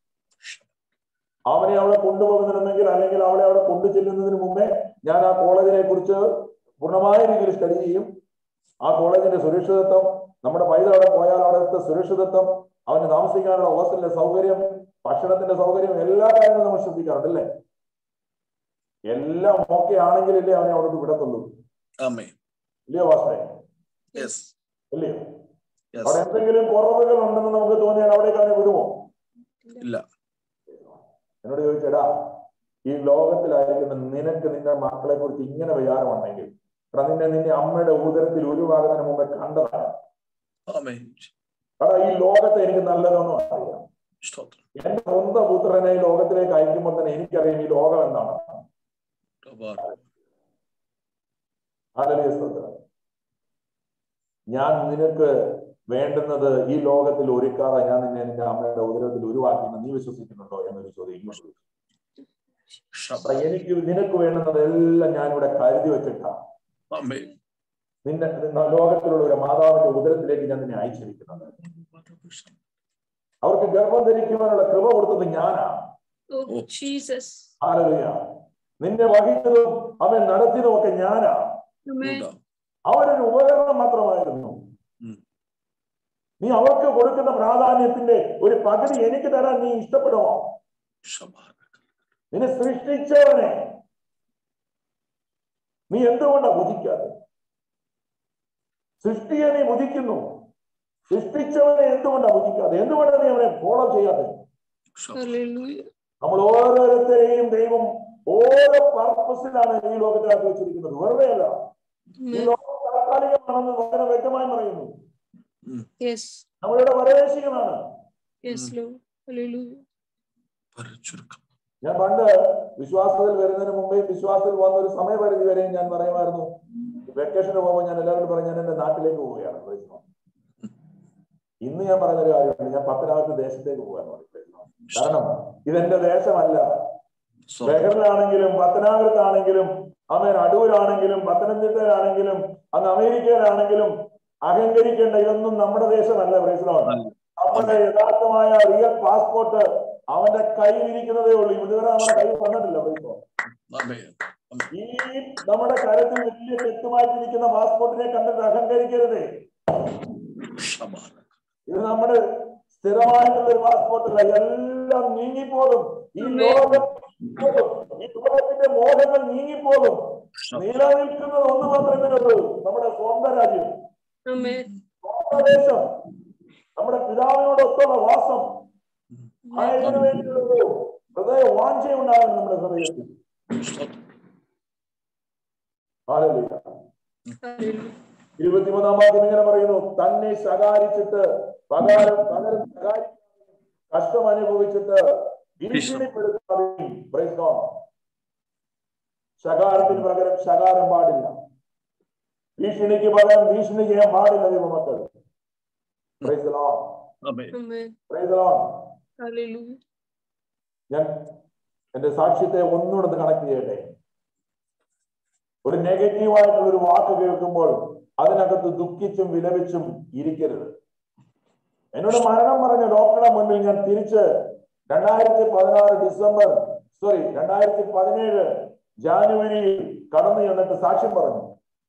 അവനെ അവിടെ കൊണ്ടുപോകുന്നുണ്ടെങ്കിൽ അല്ലെങ്കിൽ അവളെ അവിടെ കൊണ്ടു ചെല്ലുന്നതിന് മുമ്പേ ഞാൻ ആ കോളേജിനെ കുറിച്ച് പൂർണ്ണമായ രീതിയിൽ സ്റ്റഡി ചെയ്യും ആ കോളേജിന്റെ സുരക്ഷിതത്വം നമ്മുടെ പൈതൽ അവിടെ പോയാൽ അവിടുത്തെ സുരക്ഷിതത്വം അവന് താമസിക്കാനുള്ള ഹോസ്റ്റലിന്റെ സൗകര്യം ഭക്ഷണത്തിന്റെ സൗകര്യം എല്ലാ കാര്യങ്ങളും നമ്മൾ ശ്രദ്ധിക്കാറുണ്ട് അല്ലേ എല്ലാം ഓക്കെ ആണെങ്കിലല്ലേ അവനെ അവിടെ വിടത്തുള്ളൂ Amen. ഇല്ലയോ വാസ്തവേ Yes. ഇല്ലയോ Yes. അവിടെ എന്തെങ്കിലും കുറവുകൾ ഉണ്ടെന്ന് നമുക്ക് തോന്നിയാൽ അവിടേക്ക് അവനെ വിടുമോ ഇല്ല എന്നോട് ചോദിച്ചടാ ഈ ലോകത്തിലായിരിക്കുന്ന നിനക്ക് നിന്റെ മക്കളെ കുറിച്ച് ഇങ്ങനെ വിചാരമുണ്ടെങ്കിൽ എടാ നിന്നെ നിന്റെ അമ്മയുടെ ഉദരത്തിൽ ഉരുവാകുന്നതിന് മുമ്പേ കണ്ടതാണ് Amen. എടാ ഈ ലോകത്തെ എനിക്ക് നല്ലതൊന്നും അറിയാം Stotram. എന്റെ സ്വന്തം പുത്രനെ ഈ ലോകത്തിലേക്ക് അയക്കുമ്പോൾ തന്നെ എനിക്കറിയാം ഈ ലോകം എന്താണ് Shabarak. ഹല്ലേലൂയ സ്തോത്രം ഞാൻ നിനക്ക് വേണ്ടുന്നത് ഈ ലോകത്തിൽ ഒരുക്കാതെ ഞാൻ നിന്നെ നിന്റെ അമ്മയുടെ ഉദരത്തിൽ ഉരുവാക്കിയെന്ന് നീ വിശ്വസിക്കുന്നുണ്ടോ എന്നൊരു ചോദ്യം ഇങ്ങോട്ട് ചോദിച്ചു. അപ്പൊ എനിക്ക് നിനക്ക് വേണ്ടുന്നത് എല്ലാം ഞാൻ ഇവിടെ കരുതി വെച്ചിട്ടാ ആമേൻ. നിന്റെ ലോകത്തിലുള്ള ഒരു മാതാവിന്റെ ഉദരത്തിലേക്ക് ഞാൻ നിന്നെ അയച്ചിരിക്കുന്നത് അവർക്ക് ഗർഭം ധരിക്കുവാനുള്ള കൃപ കൊടുത്തത് ഞാനാ Oh, Jesus. ആലലുയ നിന്നെ വഹിച്ചതും അവൻ നടത്തിയതും ഒക്കെ ഞാനാ Amen. ഉണ്ടാവും. അവരൊരു ഉപകരണം മാത്രമായിരുന്നു ഉം. നീ അവർക്ക് കൊടുക്കുന്ന പ്രാധാന്യത്തിന്റെ ഒരു പകുതി എനിക്ക് തരാൻ നീ ഇഷ്ടപ്പെടുമോ ശബാന. നിന്നെ സൃഷ്ടിച്ചവനെ നീ എന്തുകൊണ്ടാ ബുധിക്കാതെ സൃഷ്ടിയെ നീ ബുധിക്കുന്നു സൃഷ്ടിച്ചവനെ എന്തുകൊണ്ടാ ബുധിക്കാതെ എന്തുകൊണ്ടാണ് നീ അവനെ ഫോളോ ചെയ്യാതെ ശബാന. Hallelujah. നമ്മൾ ഓരോരുത്തരെയും ദൈവം ഓരോ പർപ്പസിലാണ് ഈ ലോകത്തിലാക്കി വെച്ചിരിക്കുന്നത് വെറുതെ അല്ല ഈ Amen. ലോകം താൽക്കാലികമാണെന്ന് വളരെ വ്യക്തമായി പറയുന്നു Yes. നമ്മളുടെ വരദേശികമാണ് Yes, Lord. Hallelujah. പരിചുരുക്കം. ഞാൻ പണ്ട് വിശ്വാസത്തിൽ വരുന്നതിന് മുമ്പേ വിശ്വാസത്തിൽ വന്ന ഒരു സമയപരിധി വരെയും ഞാൻ പറയുമായിരുന്നു വെക്കേഷന് പോകുമ്പോൾ ഞാൻ എല്ലാവരോടും പറഞ്ഞു ഞാൻ എന്റെ നാട്ടിലേക്ക് പോവുകയാണ് praise God. ഇന്ന് ഞാൻ പറഞ്ഞൊരു കാര്യമുണ്ട് ഞാൻ പത്തനാപുരത്ത് ദേശത്തേക്ക് പോകാൻ കാരണം ഇതെന്റെ ദേശമല്ല സ്വ- ബഹറിലാണെങ്കിലും പത്തനാപുരത്താണെങ്കിലും അവൻ അടൂരാണെങ്കിലും പത്തനംതിട്ടയിലാണെങ്കിലും അങ്ങ് അമേരിക്കയിലാണെങ്കിലും അഹങ്കരിക്കേണ്ട ഇതൊന്നും നമ്മുടെ ദേശമല്ല പ്രേസലോൺ നമ്മുടെ യഥാർത്ഥമായ റിയൽ പാസ്പോർട്ട് അവന്റെ കയ്യിൽ ഇരിക്കുന്നതേ ഉള്ളൂ ഇതുവരെ നമ്മുടെ കയ്യിൽ വന്നിട്ടില്ല പ്രേസലോൺ ആമേൻ. ഈ നമ്മുടെ കരത്തിൽ വലിയ കെട്ടുമായിട്ടിരിക്കുന്ന പാസ്പോർട്ടിനെ കണ്ടിട്ട് അഹങ്കരിക്കരുതേ ശബാന. ഇത് നമ്മുടെ സ്ഥിരമായിട്ടുള്ള ഒരു പാസ്പോർട്ടല്ല എല്ലാം നീങ്ങിപ്പോകും ഈ ലോകം ഈ ലോകത്തിന്റെ മോഹങ്ങൾ നീങ്ങിപ്പോകും നിലനിൽക്കുന്നത് ഒന്ന് മാത്രമേ ഉള്ളൂ നമ്മുടെ സ്വന്തം രാജ്യം Amen. സ്വന്തം ദേശം നമ്മുടെ പിതാവിനോടൊത്തുള്ള വാസം ആയതിനു വേണ്ടിയുള്ളൊരു ഹൃദയ വാഞ്ചയുണ്ടാകും നമ്മുടെ ഹൃദയത്തിൽ സ്തോത്രം. Hallelujah. Hallelujah. ഇരുപത്തിമൂന്നാം വാക്യം ഇങ്ങനെ പറയുന്നു തന്നെ ശകാരിച്ചിട്ട് പകരം പകരം ശകാരി കഷ്ടം അനുഭവിച്ചിട്ട് ഭീഷണിപ്പെടുത്താതെയും Praise God. ശകാരത്തിന് പകരം ശകാരം പാടില്ല ഭീഷണിക്ക് പകരം ഭീഷണി ചെയ്യാൻ പാടില്ല ദൈവമക്കൾ Praise the Lord. Amen. Amen. Praise the Lord. Hallelujah. ഞാൻ എന്റെ സാക്ഷ്യത്തെ ഒന്നുകൂടെ കണക്ട് ചെയ്യട്ടെ ഒരു നെഗറ്റീവ് ആയിട്ടുള്ള ഒരു വാക്ക് കേൾക്കുമ്പോൾ അതിനകത്ത് ദുഃഖിച്ചും വിലപിച്ചും ഇരിക്കരുത് എന്നോട് മരണം പറഞ്ഞ ഡോക്ടറുടെ മുന്നിൽ ഞാൻ തിരിച്ച് രണ്ടായിരത്തി പതിനാറ് ഡിസംബർ സോറി രണ്ടായിരത്തി പതിനേഴ് ജാനുവരിയിൽ കടന്നു ചെന്നിട്ട് സാക്ഷ്യം പറഞ്ഞു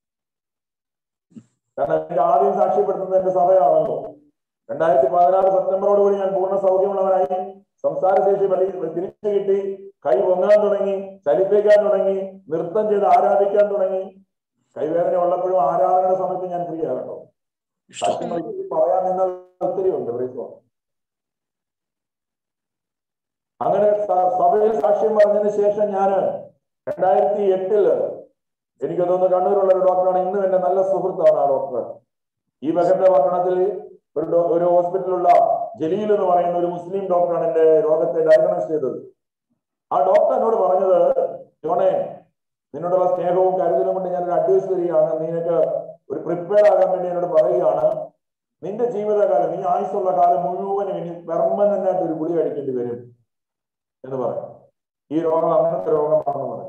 കാരണം എനിക്ക് ആദ്യം സാക്ഷ്യപ്പെടുത്തുന്നത് എന്റെ സഭയാണല്ലോ രണ്ടായിരത്തി പതിനാറ് സെപ്റ്റംബറോടുകൂടി ഞാൻ പൂർണ്ണ സൗഖ്യമുള്ളവനായി സംസാരശേഷി വലിയ തിരിച്ചു കിട്ടി കൈ പൊങ്ങാൻ തുടങ്ങി ചലിപ്പിക്കാൻ തുടങ്ങി നൃത്തം ചെയ്ത് ആരാധിക്കാൻ തുടങ്ങി കൈവേദന ഉള്ളപ്പോഴും ആരാധനയുടെ സമയത്ത് ഞാൻ ഫ്രീ ആകട്ടോ സാക്ഷ്യങ്ങൾ ഒത്തിരി പറയാൻ നിന്നാൽ ഒത്തിരി ഉണ്ട് ബ്രേക്കോ അങ്ങനെ സ- സഭയിൽ സാക്ഷ്യം പറഞ്ഞതിന് ശേഷം ഞാൻ രണ്ടായിരത്തി എട്ടില് എനിക്ക് തോന്നുന്നു കണ്ണൂരുള്ള ഒരു ഡോക്ടറാണ് ഇന്നും എന്റെ നല്ല സുഹൃത്താണ് ആ ഡോക്ടർ ഈ ബഹറിന്റെ പട്ടണത്തിൽ ഒരു ഡോ- ഒരു ഹോസ്പിറ്റലുള്ള ജലീൽ എന്ന് പറയുന്ന ഒരു മുസ്ലിം ഡോക്ടറാണ് എന്റെ രോഗത്തെ ഡയഗ്നോസ് ചെയ്തത് ആ ഡോക്ടർ എന്നോട് പറഞ്ഞത് ജോണേ നിന്നോടുള്ള സ്നേഹവും കരുതലും കൊണ്ട് ഞാൻ ഒരു അഡ്വൈസ് തരികയാണ് നിനക്ക് ഒരു പ്രിപ്പയർ ആകാൻ വേണ്ടി എന്നോട് പറയുകയാണ് നിന്റെ ജീവിതകാലം നീ ആയുസ്സുള്ള കാലം മുഴുവനും ഇനി പെർമനന്റ് ആയിട്ട് ഒരു ഗുളി കഴിക്കേണ്ടി വരും എന്ന് പറയും ഈ രോഗം അങ്ങനത്തെ രോഗമാണെന്ന് പറയും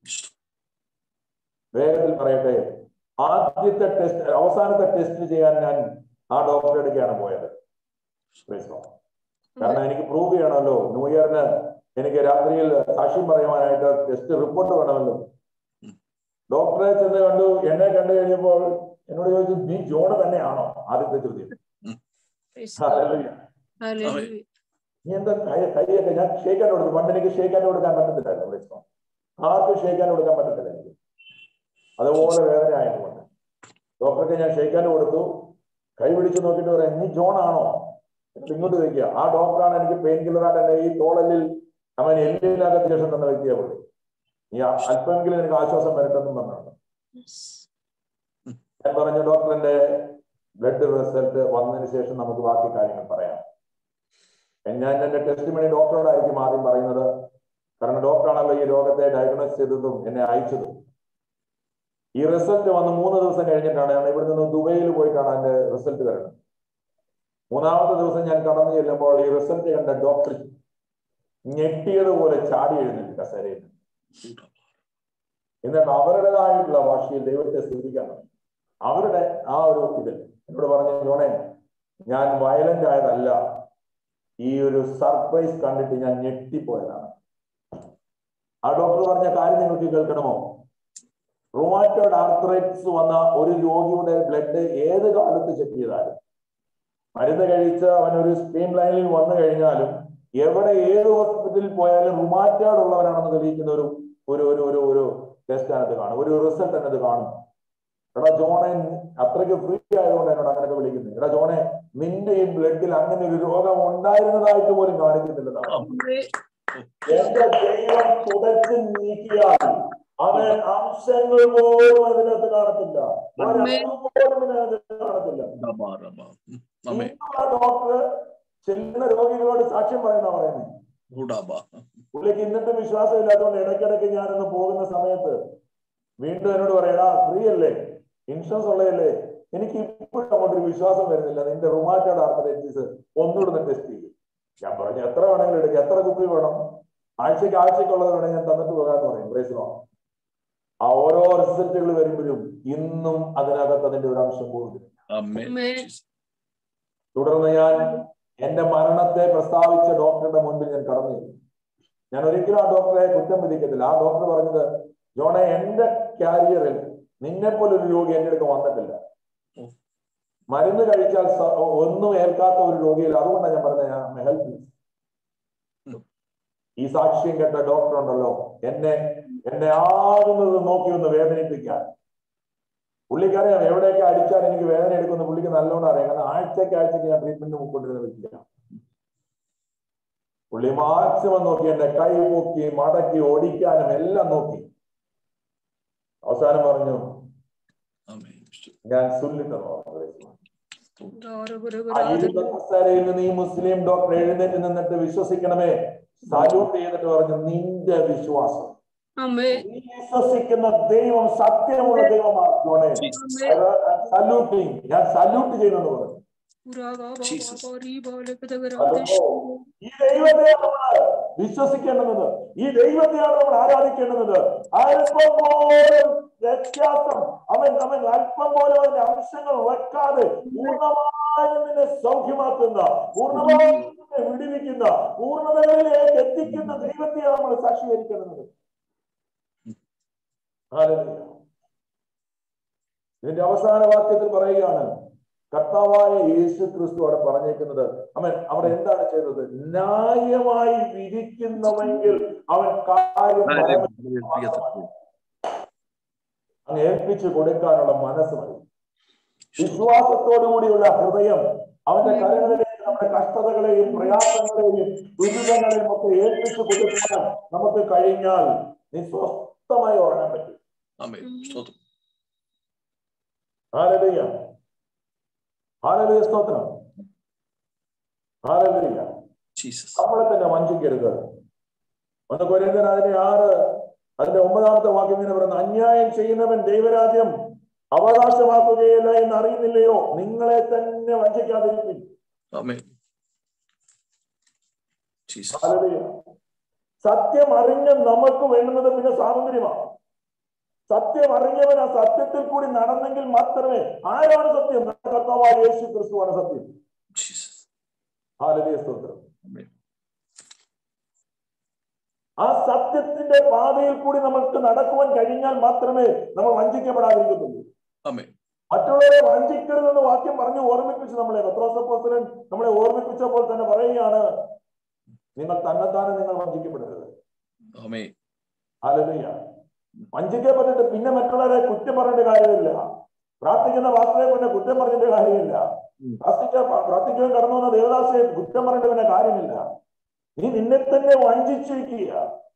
വേഗത്തിൽ പറയട്ടെ ആദ്യത്തെ ടെസ്റ്റ് അവസാനത്തെ ടെസ്റ്റ് ചെയ്യാൻ ഞാൻ ആ ഡോക്ടറെ അടുക്കാണ് പോയത് Praise God. കാരണം എനിക്ക് പ്രൂവ് ചെയ്യണമല്ലോ ന്യൂ ഇയറിന് എനിക്ക് രാത്രിയിൽ സാക്ഷ്യം പറയുവാനായിട്ട് ടെസ്റ്റ് റിപ്പോർട്ട് വേണമല്ലോ ഡോക്ടറെ ചെന്ന് കണ്ടു എന്നെ കണ്ടു കഴിഞ്ഞപ്പോൾ എന്നോട് ചോദിച്ചു നീ ജോണ് തന്നെയാണോ ആദ്യത്തെ ചോദ്യം Praise God. Hallelujah. Hallelujah. നീ എന്താ കൈ കൈയൊക്കെ ഞാൻ ഷേക്കാൻ കൊടുത്തു പണ്ട് എനിക്ക് ഷേക്കാൻ കൊടുക്കാൻ പറ്റത്തില്ലായിരുന്നു Praise God. ആർക്കും ഷേക്കാൻ കൊടുക്കാൻ പറ്റത്തില്ല എനിക്ക് അതുപോലെ വേദന ആയതുകൊണ്ട് ഡോക്ടർക്ക് ഞാൻ ഷേക്കാൻ കൊടുത്തു കൈ പിടിച്ച് നോക്കിയിട്ട് പറയാം നീ ജോൺ ആണോ എന്നിട്ട് ഇങ്ങോട്ട് ചോദിക്കുക ആ ഡോക്ടറാണ് എനിക്ക് പെയിൻ കില്ലറായിട്ട് എന്റെ ഈ തോളലിൽ അവൻ എല്ലിനകത്ത് ശേഷം തന്ന വ്യക്തിയെ വിളി നീ ആ- അല്പമെങ്കിലും എനിക്ക് ആശ്വാസം വരട്ടെന്നും പറഞ്ഞിട്ടുണ്ട് Yes. ഞാൻ പറഞ്ഞു ഡോക്ടറിന്റെ ബ്ലഡ് റിസൾട്ട് വന്നതിന് ശേഷം നമുക്ക് ബാക്കി കാര്യങ്ങൾ പറയാം ഞാൻ എന്റെ ടെസ്റ്റ് മണി ഡോക്ടറോടായിരിക്കും ആദ്യം പറയുന്നത് കാരണം ഡോക്ടറാണല്ലോ ഈ രോഗത്തെ ഡയഗ്നോസ് ചെയ്തതും എന്നെ അയച്ചതും ഈ റിസൾട്ട് വന്ന് മൂന്ന് ദിവസം കഴിഞ്ഞിട്ടാണ് ഞാൻ ഇവിടെ നിന്ന് ദുബൈയിൽ പോയിട്ടാണ് അതിന്റെ റിസൾട്ട് വരുന്നത് മൂന്നാമത്തെ ദിവസം ഞാൻ കടന്നു ചെല്ലുമ്പോൾ ഈ റിസൾട്ട് കണ്ട ഡോക്ടർ ഞെട്ടിയതുപോലെ ചാടി എഴുന്നേറ്റ് കസേരയിൽ എന്നിട്ട് അവരുടേതായിട്ടുള്ള ഭാഷയിൽ ദൈവത്തെ സ്തുതിക്കണം അവരുടെ ആ ഒരു ഇതിൽ എന്നോട് പറഞ്ഞു ജോണേ ഞാൻ വയലന്റ് ആയതല്ല ഈ ഒരു സർപ്രൈസ് കണ്ടിട്ട് ഞാൻ ഞെട്ടിപ്പോയതാണ് ആ ഡോക്ടർ പറഞ്ഞ കാര്യം നിങ്ങൾക്ക് കേൾക്കണമോ റൊമാറ്റോഡ് ആർത്രൈറ്റിസ് വന്ന ഒരു രോഗിയുടെ ബ്ലഡ് ഏത് കാലത്ത് ചെക്ക് ചെയ്താലും മരുന്ന് കഴിച്ച് അവൻ ഒരു സ്ട്രീം ലൈനിൽ വന്നു കഴിഞ്ഞാലും എവിടെ ഏത് ഹോസ്പിറ്റലിൽ പോയാലും റുമാറ്റോഡ് ഉള്ളവനാണെന്ന് തെളിയിക്കുന്ന ഒരു ഒരു ഒരു ഒരു ഒരു ടെസ്റ്റ് അതിനകത്ത് കാണും ഒരു റിസൾട്ട് അതിനകത്ത് കാണും എടാ ജോണെ അത്രയ്ക്ക് ഫ്രീ ആയതുകൊണ്ട് എന്നോട് അങ്ങനെയൊക്കെ വിളിക്കുന്നത് എടാ ജോണെ നിന്റെ ഈ ബ്ലഡിൽ അങ്ങനെ ഒരു രോഗം ഉണ്ടായിരുന്നതായിട്ട് പോലും കാണിക്കുന്നില്ലതാണ് എന്റെ ദൈവം തുടച്ച് നീക്കിയാൽ അവൻ അംശങ്ങൾ പോലും അതിനകത്ത് കാണത്തില്ല ഒരംശം പോലും ഇതിനകത്ത് കാണത്തില്ല ആമേ ഇന്നും ആ ഡോക്ടർ ചെല്ലുന്ന രോഗികളോട് സാക്ഷ്യം പറയുന്ന പറയുന്നത് ഗുഡാബ പുള്ളിക്ക് ഇന്നത്തെ വിശ്വാസം ഇല്ലാത്തതുകൊണ്ട് ഇടയ്ക്കിടയ്ക്ക് ഞാനൊന്ന് പോകുന്ന സമയത്ത് വീണ്ടും എന്നോട് പറയടാ ഫ്രീ അല്ലേ ഇൻഷുറൻസ് ഉള്ളതല്ലേ എനിക്ക് ഇപ്പോഴും അങ്ങോട്ടൊരു വിശ്വാസം വരുന്നില്ല നിന്റെ റുമാറ്റോഡ് ആർത്തറൈറ്റിസ് ഒന്നുകൂടെ ടെസ്റ്റ് ചെയ്യും ഞാൻ പറഞ്ഞു എത്ര വേണമെങ്കിലും എടുക്കുക എത്ര കുപ്പി വേണം ആഴ്ചക്ക് ആഴ്ചക്കുള്ളത് വേണം ഞാൻ തന്നിട്ട് പോകാന്ന് പറയും പ്രൈസിനോ ആ ഓരോ റിസൾട്ടുകൾ വരുമ്പോഴും ഇന്നും അതിനകത്ത് അതിന്റെ ഒരു അംശം പോകുന്നു ആമേ Amen. തുടർന്ന് ഞാൻ എന്റെ മരണത്തെ പ്രസ്താവിച്ച ഡോക്ടറുടെ മുൻപിൽ ഞാൻ കടന്നു ചെന്നു. ഞാൻ ഒരിക്കലും ആ ഡോക്ടറെ കുറ്റം വിധിക്കത്തില്ല ആ ഡോക്ടർ പറഞ്ഞത് ജോണെ എന്റെ കാരിയറിൽ നിന്നെ പോലെ ഒരു രോഗി എന്റെ അടുത്ത് വന്നിട്ടില്ല മരുന്ന് കഴിച്ചാൽ സ- ഒന്നും ഏൽക്കാത്ത ഒരു രോഗിയിൽ അതുകൊണ്ടാണ് ഞാൻ പറഞ്ഞത് ഞാൻ ഹെൽപ്പ് ഈ സാക്ഷ്യം കേട്ട ഡോക്ടർ ഉണ്ടല്ലോ എന്നെ എന്നെ ആകുന്നത് നോക്കി ഒന്ന് വേദനിപ്പിക്കാൻ പുള്ളിക്കറിയാം എവിടെയൊക്കെ അടിച്ചാൽ എനിക്ക് വേദന എടുക്കുന്ന പുള്ളിക്ക് നല്ലോണം അറിയാം കാരണം ആഴ്ചക്ക് ആഴ്ചക്ക് ഞാൻ ട്രീറ്റ്മെന്റ് മുക്കൊണ്ടിരുന്ന വ്യക്തിയാണ് പുള്ളി മാക്സിമം നോക്കി എന്റെ കൈ പൊക്കി മടക്കി ഓടിക്കാനും എല്ലാം നോക്കി അവസാനം പറഞ്ഞു ആമേ ഞാൻ സുല്ലിട്ടെന്ന് പറഞ്ഞു ആ ആമേൻ ഇരുന്ന കസേരയിൽ നിന്ന് ഈ മുസ്ലിം ഡോക്ടർ എഴുന്നേറ്റ് നിന്നിട്ട് വിശ്വസിക്കണമേ സാലൂട്ട് ചെയ്തിട്ട് പറഞ്ഞു നിന്റെ വിശ്വാസം ആമേൻ നീ വിശ്വസിക്കുന്ന ദൈവം സത്യമുള്ള ദൈവമാണ് ജോണേ സല്യൂട്ടിങ് ഞാൻ സല്യൂട്ട് ചെയ്യുന്നെന്ന് പറഞ്ഞു Jesus. ഹലോ. ഈ ദൈവത്തെയാണ് നമ്മൾ വിശ്വസിക്കേണ്ടത് ഈ ദൈവത്തെയാണ് നമ്മൾ ആരാധിക്കേണ്ടത് അല്പം പോലും വ്യത്യാസം അവൻ അവൻ അല്പം പോലും അവന്റെ അംശങ്ങൾ വെക്കാതെ പൂർണ്ണമായും നിന്നെ സൗഖ്യമാക്കുന്ന പൂർണ്ണമായും നിന്നെ വിടുവിക്കുന്ന പൂർണ്ണതകളിലേക്ക് എത്തിക്കുന്ന ദൈവത്തെയാണ് നമ്മൾ സാക്ഷീകരിക്കേണ്ടത് ഹല്ലേലൂയ. ഇതിന്റെ അവസാന വാക്യത്തിൽ പറയുകയാണ് കർത്താവായ യേശു ക്രിസ്തു അവിടെ പറഞ്ഞേക്കുന്നത് അവൻ അവിടെ എന്താണ് ചെയ്തത് ന്യായമായി വിധിക്കുന്നവെങ്കിൽ അവൻ കാര്യം പരമ- അങ്ങ് ഏൽപ്പിച്ചു കൊടുക്കാനുള്ള മനസ്സ് മതി വിശ്വാസത്തോടുകൂടിയുള്ള ഹൃദയം അവന്റെ കരങ്ങളിലേക്ക് നമ്മുടെ കഷ്ടതകളെയും പ്രയാസങ്ങളെയും ദുരിതങ്ങളെയും ഒക്കെ ഏൽപ്പിച്ചു കൊടുക്കാൻ നമുക്ക് കഴിഞ്ഞാൽ നീ സ്വസ്ഥമായി ഉറങ്ങാൻ പറ്റും ആമേ സ്തോത്രം ഹാലലുയ ഹാലലുയ സ്തോത്രം ഹാലലുയ ജീസസ് നമ്മളെ തന്നെ വഞ്ചിക്കരുത് ഒന്ന് കൊരിന്തൻ അതിന്റെ ആറ് അതിന്റെ ഒമ്പതാമത്തെ വാക്യം ഇങ്ങനെ പറയുന്നത് അന്യായം ചെയ്യുന്നവൻ ദൈവരാജ്യം അവകാശമാക്കുകയില്ല എന്ന് അറിയുന്നില്ലയോ നിങ്ങളെ തന്നെ വഞ്ചിക്കാതിരിക്കും ആമേ ജീസസ് ഹല്ലേലൂയ. സത്യം അറിഞ്ഞ നമുക്ക് വേണ്ടുന്നത് പിന്നെ സ്വാതന്ത്ര്യമാണ് സത്യം അറിഞ്ഞവൻ ആ സത്യത്തിൽ കൂടി നടന്നെങ്കിൽ മാത്രമേ ആരാണ് സത്യം നമ്മുടെ കർത്താവായ യേശു ക്രിസ്തുവാണ് സത്യം ജീസസ് ഹാലലിയ സ്തോത്രം ആമേൻ ആ സത്യത്തിന്റെ പാതയിൽ കൂടി നമുക്ക് നടക്കുവാൻ കഴിഞ്ഞാൽ മാത്രമേ നമ്മൾ വഞ്ചിക്കപ്പെടാതിരിക്കത്തുള്ളൂ ആമേൻ മറ്റുള്ളവരെ വഞ്ചിക്കരുതെന്ന് വാക്യം പറഞ്ഞു ഓർമ്മിപ്പിച്ചു നമ്മളെ പത്രോസപ്പോസ്തലൻ നമ്മളെ ഓർമ്മിപ്പിച്ചപ്പോൾ തന്നെ പറയുകയാണ് നിങ്ങൾ തന്നെത്താനെ നിങ്ങൾ വഞ്ചിക്കപ്പെടരുത് ആമേൻ ഹാലലിയ വഞ്ചിക്കപ്പെട്ടിട്ട് പിന്നെ മറ്റുള്ളവരെ കുറ്റം പറഞ്ഞിട്ട് കാര്യമില്ല പ്രാർത്ഥിക്കുന്ന വാസ്തവയെ പിന്നെ കുറ്റം പറഞ്ഞിട്ട് കാര്യമില്ല പ്രാർത്ഥിക്കാൻ പ്രാർത്ഥിക്കുവാൻ കടന്നു വന്ന ദേവദാസയെ കുറ്റം പറഞ്ഞിട്ട് പിന്നെ കാര്യമില്ല നീ നിന്നെ തന്നെ വഞ്ചിച്ചിരിക്കുക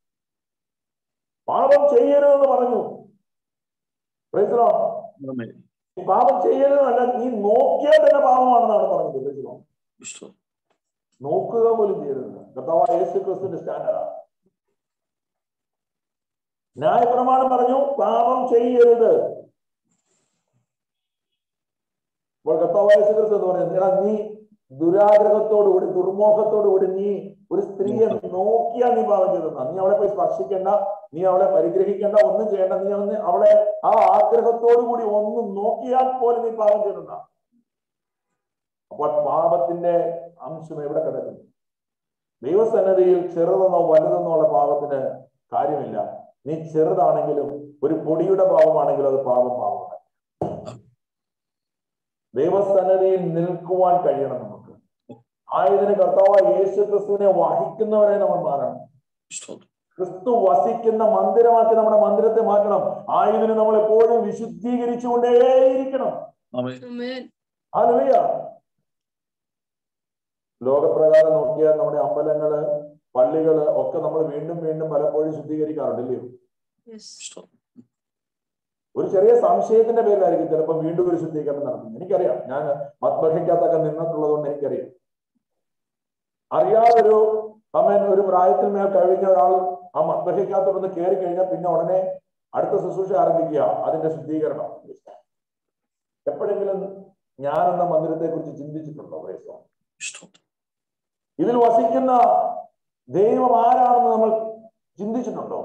പാപം ചെയ്യരുതെന്ന് പറഞ്ഞു Praise the Lord. ആമേൻ നീ പാപം ചെയ്യരുതെന്നല്ല നീ നോക്കിയാൽ തന്നെ പാപമാണെന്നാണ് പറഞ്ഞത് Praise the Lord. സ്തോത്രം നോക്കുക പോലും ചെയ്യരുത് കർത്താവായ യേശു ക്രിസ്തുവിന്റെ സ്റ്റാൻഡാണ് ന്യായപ്രമാണം പറഞ്ഞു പാപം ചെയ്യരുത് അപ്പോൾ കർത്താവായ യേശു ക്രിസ്തു എന്ന് പറയുന്നത് എടാ നീ ദുരാഗ്രഹത്തോടുകൂടി ദുർമോഹത്തോടുകൂടി നീ ഒരു സ്ത്രീയെ നോക്കിയാ നീ പാപം ചെയ്തെന്ന നീ അവളെ പോയി സ്പർശിക്കേണ്ട നീ അവളെ പരിഗ്രഹിക്കേണ്ട ഒന്നും ചെയ്യേണ്ട നീ ഒന്ന് അവളെ ആ ആഗ്രഹത്തോടു കൂടി ഒന്ന് നോക്കിയാൽ പോലും നീ പാപം ചെയ്തെന്ന അപ്പോൾ പാപത്തിന്റെ അംശം എവിടെ കിടക്കുന്നു ദൈവസന്നതിയിൽ ചെറുതെന്നോ വലുതെന്നോ ഉള്ള പാപത്തിന് കാര്യമില്ല നീ ചെറുതാണെങ്കിലും ഒരു പൊടിയുടെ പാപമാണെങ്കിലും അത് പാപം പാപമാണ് ദൈവസന്നതിയിൽ നിൽക്കുവാൻ കഴിയണം നമുക്ക് ആയതിന് കർത്താവ് യേശു ക്രിസ്തുവിനെ വഹിക്കുന്നവരെ നമ്മൾ മാറണം സ്തോത്രം ക്രിസ്തു വസിക്കുന്ന മന്ദിരമാക്കി നമ്മുടെ മന്ദിരത്തെ മാറ്റണം ആയതിന് നമ്മൾ എപ്പോഴും വിശുദ്ധീകരിച്ചുകൊണ്ടേയിരിക്കണം ആമേൻ Amen. ഹല്ലേലൂയ ലോകപ്രകാരം നോക്കിയാൽ നമ്മുടെ അമ്പലങ്ങള് പള്ളികള് ഒക്കെ നമ്മൾ വീണ്ടും വീണ്ടും പലപ്പോഴും ശുദ്ധീകരിക്കാറുണ്ട് ഇല്ലയോ Yes. സ്തോത്രം ഒരു ചെറിയ സംശയത്തിന്റെ പേരിലായിരിക്കും ചിലപ്പോൾ വീണ്ടും ഒരു ശുദ്ധീകരണം നടത്തുന്നത് എനിക്കറിയാം ഞാൻ മത്ബഹയ്ക്കകത്തൊക്കെ നിന്നിട്ടുള്ളത് കൊണ്ട് എനിക്കറിയാം അറിയാതൊരു അമ്മൻ ഒരു പ്രായത്തിൽ മേൽ കഴിഞ്ഞ ഒരാൾ ആ മത്ബഹയ്ക്കകത്തോടൊന്ന് കയറി കഴിഞ്ഞാൽ പിന്നെ ഉടനെ അടുത്ത ശുശ്രൂഷ ആരംഭിക്കുക അതിന്റെ ശുദ്ധീകരണം എപ്പോഴെങ്കിലും ഞാൻ എന്ന മന്ദിരത്തെ കുറിച്ച് ചിന്തിച്ചിട്ടുണ്ടോ പ്രേസോ സ്തോത്രം ഇതിൽ വസിക്കുന്ന ദൈവം ആരാണെന്ന് നമ്മൾ ചിന്തിച്ചിട്ടുണ്ടോ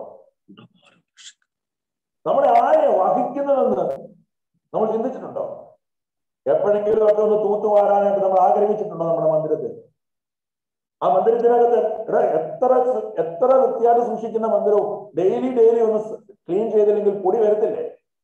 നമ്മളെ ആരെ വഹിക്കുന്നതെന്ന് നമ്മൾ ചിന്തിച്ചിട്ടുണ്ടോ എപ്പോഴെങ്കിലും ഒക്കെ ഒന്ന് തൂത്തുവാരാനായിട്ട് നമ്മൾ ആഗ്രഹിച്ചിട്ടുണ്ടോ നമ്മുടെ മന്ദിരത്തിൽ ആ മന്ദിരത്തിനകത്ത് എടാ എത്ര സു- എത്ര വൃത്തിയായിട്ട് സൂക്ഷിക്കുന്ന മന്ദിരവും ഡെയിലി ഡെയിലി ഒന്ന് ക്ലീൻ ചെയ്തില്ലെങ്കിൽ പൊടി വരത്തില്ലേ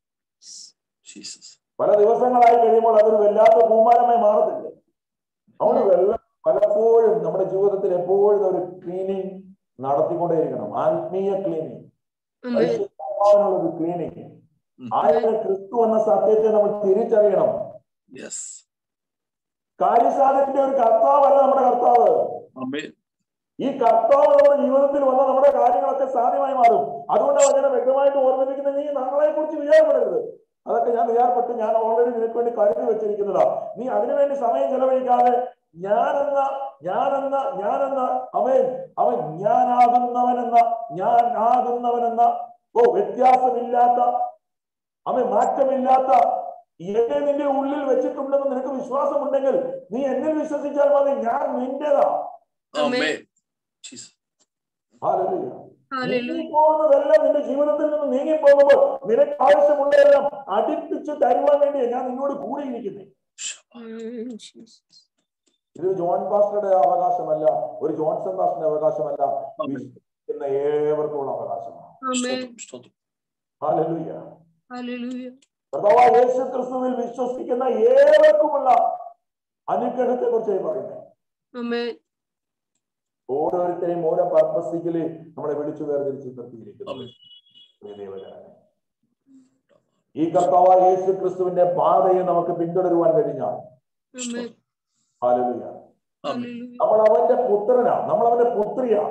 ജീസസ് പല ദിവസങ്ങളായി കഴിയുമ്പോൾ അതൊരു വല്ലാത്ത പൂമാരമായി മാറത്തില്ലേ അതുകൊണ്ട് വെള്ളം പലപ്പോഴും നമ്മുടെ ജീവിതത്തിൽ എപ്പോഴും ഒരു ക്ലീനിങ് നടത്തിക്കൊണ്ടേയിരിക്കണം ആത്മീയ ക്ലീനിങ് Amen. പരിശുദ്ധാത്മാവിനുള്ള ഒരു ക്ലീനിങ് ഉം. ആയതിന് ക്രിസ്തു എന്ന സത്യത്തെ നമ്മൾ തിരിച്ചറിയണം യെസ് കാര്യസാധനത്തിന്റെ ഒരു കർത്താവല്ല നമ്മുടെ കർത്താവ് ആമേൻ ഈ കർത്താവ് നമ്മുടെ ജീവിതത്തിൽ വന്ന നമ്മുടെ കാര്യങ്ങളൊക്കെ സാധ്യമായി മാറും അതുകൊണ്ട് വചനം വ്യക്തമായിട്ട് ഓർമ്മിപ്പിക്കുന്ന നീ നാളെ കുറിച്ച് വിചാരപ്പെടരുത് അതൊക്കെ ഞാൻ വിചാരപ്പെട്ടു ഞാൻ ഓൾറെഡി നിനക്ക് വേണ്ടി കരുതി വെച്ചിരിക്കുന്നതാ നീ അതിനുവേണ്ടി സമയം ചെലവഴിക്കാതെ ഞാനെന്ന ഞാനെന്ന ഞാനെന്ന അവൻ അവൻ ഞാനാകുന്നവനെന്ന ഞാൻ ആകുന്നവനെന്ന ഓ വ്യത്യാസമില്ലാത്ത അവൻ മാറ്റമില്ലാത്ത എന്നെ നിന്റെ ഉള്ളിൽ വെച്ചിട്ടുണ്ടെന്ന് നിനക്ക് വിശ്വാസമുണ്ടെങ്കിൽ നീ എന്നിൽ വിശ്വസിച്ചാൽ മതി ഞാൻ നിന്റേതാ ആമേൻ ജീസസ് Hallelujah. Hallelujah. നീങ്ങിപ്പോകുന്നതെല്ലാം നിന്റെ ജീവിതത്തിൽ നിന്ന് നീങ്ങി പോകുമ്പോൾ നിനക്ക് ആവശ്യമുള്ളതെല്ലാം അടിപ്പിച്ച് തരുവാൻ വേണ്ടിയാ ഞാൻ നിന്നോട് കൂടിയിരിക്കുന്നത് Mm, Jesus. ഇത് ജോൺ പാസ്റ്ററുടെ അവകാശമല്ല ഒരു ജോൺസൺ പാസ്റ്ററുടെ അവകാശമല്ല വിശ്വസിക്കുന്ന ഏവർക്കുമുള്ള അവകാശമാണ് Amen. സ്തോത്രം സ്തോത്രം ഹാലലൂയ Hallelujah. കർത്താവായ യേശു ക്രിസ്തുവിൽ വിശ്വസിക്കുന്ന ഏവർക്കുമുള്ള അനുഗ്രഹത്തെ കുറിച്ചായി പറയുന്നത് Amen. ഓരോരുത്തരെയും ഓരോ പർപ്പസിക്കല് നമ്മളെ വിളിച്ചു വേർതിരിച്ച് നിർത്തിയിരിക്കുന്നു ആമേൻ പ്രിയ ദൈവജനമേ. ഈ കർത്താവായ യേശു ക്രിസ്തുവിന്റെ പാതയെ നമുക്ക് പിന്തുടരുവാൻ കഴിഞ്ഞാൽ Amen. ഹാലലൂയ ആമേൻ Hallelujah. നമ്മൾ അവന്റെ പുത്രനാ നമ്മൾ അവന്റെ പുത്രിയാ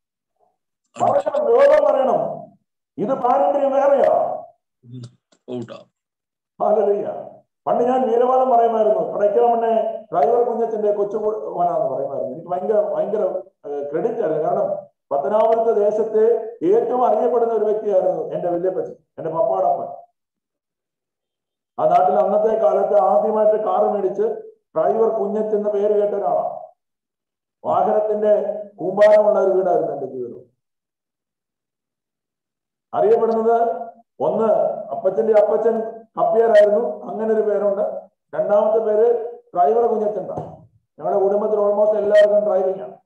അവന്റെ ലോകം പറയണം ഇത് പാരമ്പര്യം വേറെയാ ഔട്ടാ ഹാലലൂയ പണ്ട് ഞാൻ വീരവാദം പറയുമായിരുന്നു കടയ്ക്കലമണ്ണെ ഡ്രൈവർ കുഞ്ഞച്ചന്റെ കൊച്ചു മോനാന്ന് പറയുമായിരുന്നു എനിക്ക് ഭയങ്കര ഭയങ്കര ക്രെഡിറ്റ് ആയിരുന്നു കാരണം പത്തനാപുരത്തെ ദേശത്തെ ഏറ്റവും അറിയപ്പെടുന്ന ഒരു വ്യക്തിയായിരുന്നു എന്റെ വല്യപ്പച്ചൻ എന്റെ പപ്പാടപ്പൻ ആ നാട്ടിൽ അന്നത്തെ കാലത്ത് ആദ്യമായിട്ട് കാറ് മേടിച്ച് ഡ്രൈവർ കുഞ്ഞച്ചൻ എന്ന പേര് കേട്ട ഒരാളാണ് വാഹനത്തിന്റെ കൂമ്പാരമുള്ള ഒരു വീടായിരുന്നു എന്റെ ജീവിതം അറിയപ്പെടുന്നത് ഒന്ന് അപ്പച്ചന്റെ അപ്പച്ചൻ കപ്പിയറായിരുന്നു അങ്ങനെ ഒരു പേരുണ്ട് രണ്ടാമത്തെ പേര് ഡ്രൈവർ കുഞ്ഞച്ചൻ ഞങ്ങളുടെ കുടുംബത്തിൽ ഓൾമോസ്റ്റ് എല്ലാവർക്കും ഡ്രൈവിംഗ് ആണ്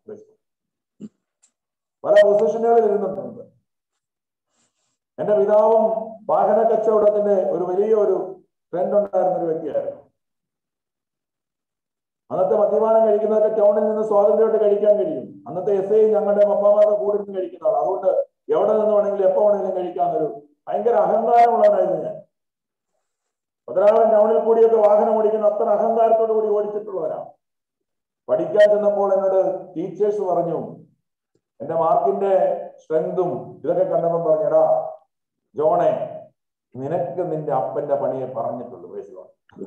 പല പൊസിഷനുകളിൽ ഇരുന്നിട്ടുണ്ട് എന്റെ പിതാവും വാഹന കച്ചവടത്തിന്റെ ഒരു വലിയ ഒരു ട്രെൻഡ് ഉണ്ടായിരുന്ന ഒരു വ്യക്തിയായിരുന്നു അന്നത്തെ മദ്യപാനം കഴിക്കുന്നതൊക്കെ ടൗണിൽ നിന്ന് സ്വാതന്ത്ര്യമായിട്ട് കഴിക്കാൻ കഴിയും അന്നത്തെ എസ് ഐ ഞങ്ങളുടെ പപ്പാമാരുടെ കൂടെ നിന്ന് കഴിക്കുന്ന ആളാണ് അതുകൊണ്ട് എവിടെ നിന്ന് വേണമെങ്കിലും എപ്പോ വേണമെങ്കിലും കഴിക്കാന്നൊരു ഭയങ്കര അഹങ്കാരമുള്ളവനായിരുന്നു ഞാൻ പതിനാറ് ടൗണിൽ കൂടിയൊക്കെ വാഹനം ഓടിക്കുന്ന അത്ര അഹങ്കാരത്തോടു കൂടി ഓടിച്ചിട്ടുള്ളവരാണ് പഠിക്കാൻ ചെന്നപ്പോൾ എന്നോട് ടീച്ചേഴ്സ് പറഞ്ഞു എന്റെ മാർക്കിന്റെ സ്ട്രെങ്തും ഇതൊക്കെ കണ്ടപ്പോൾ പറഞ്ഞടാ ജോണെ നിനക്ക് നിന്റെ അപ്പന്റെ പണിയെ പറഞ്ഞിട്ടുള്ളൂ വയസ്സുകൾ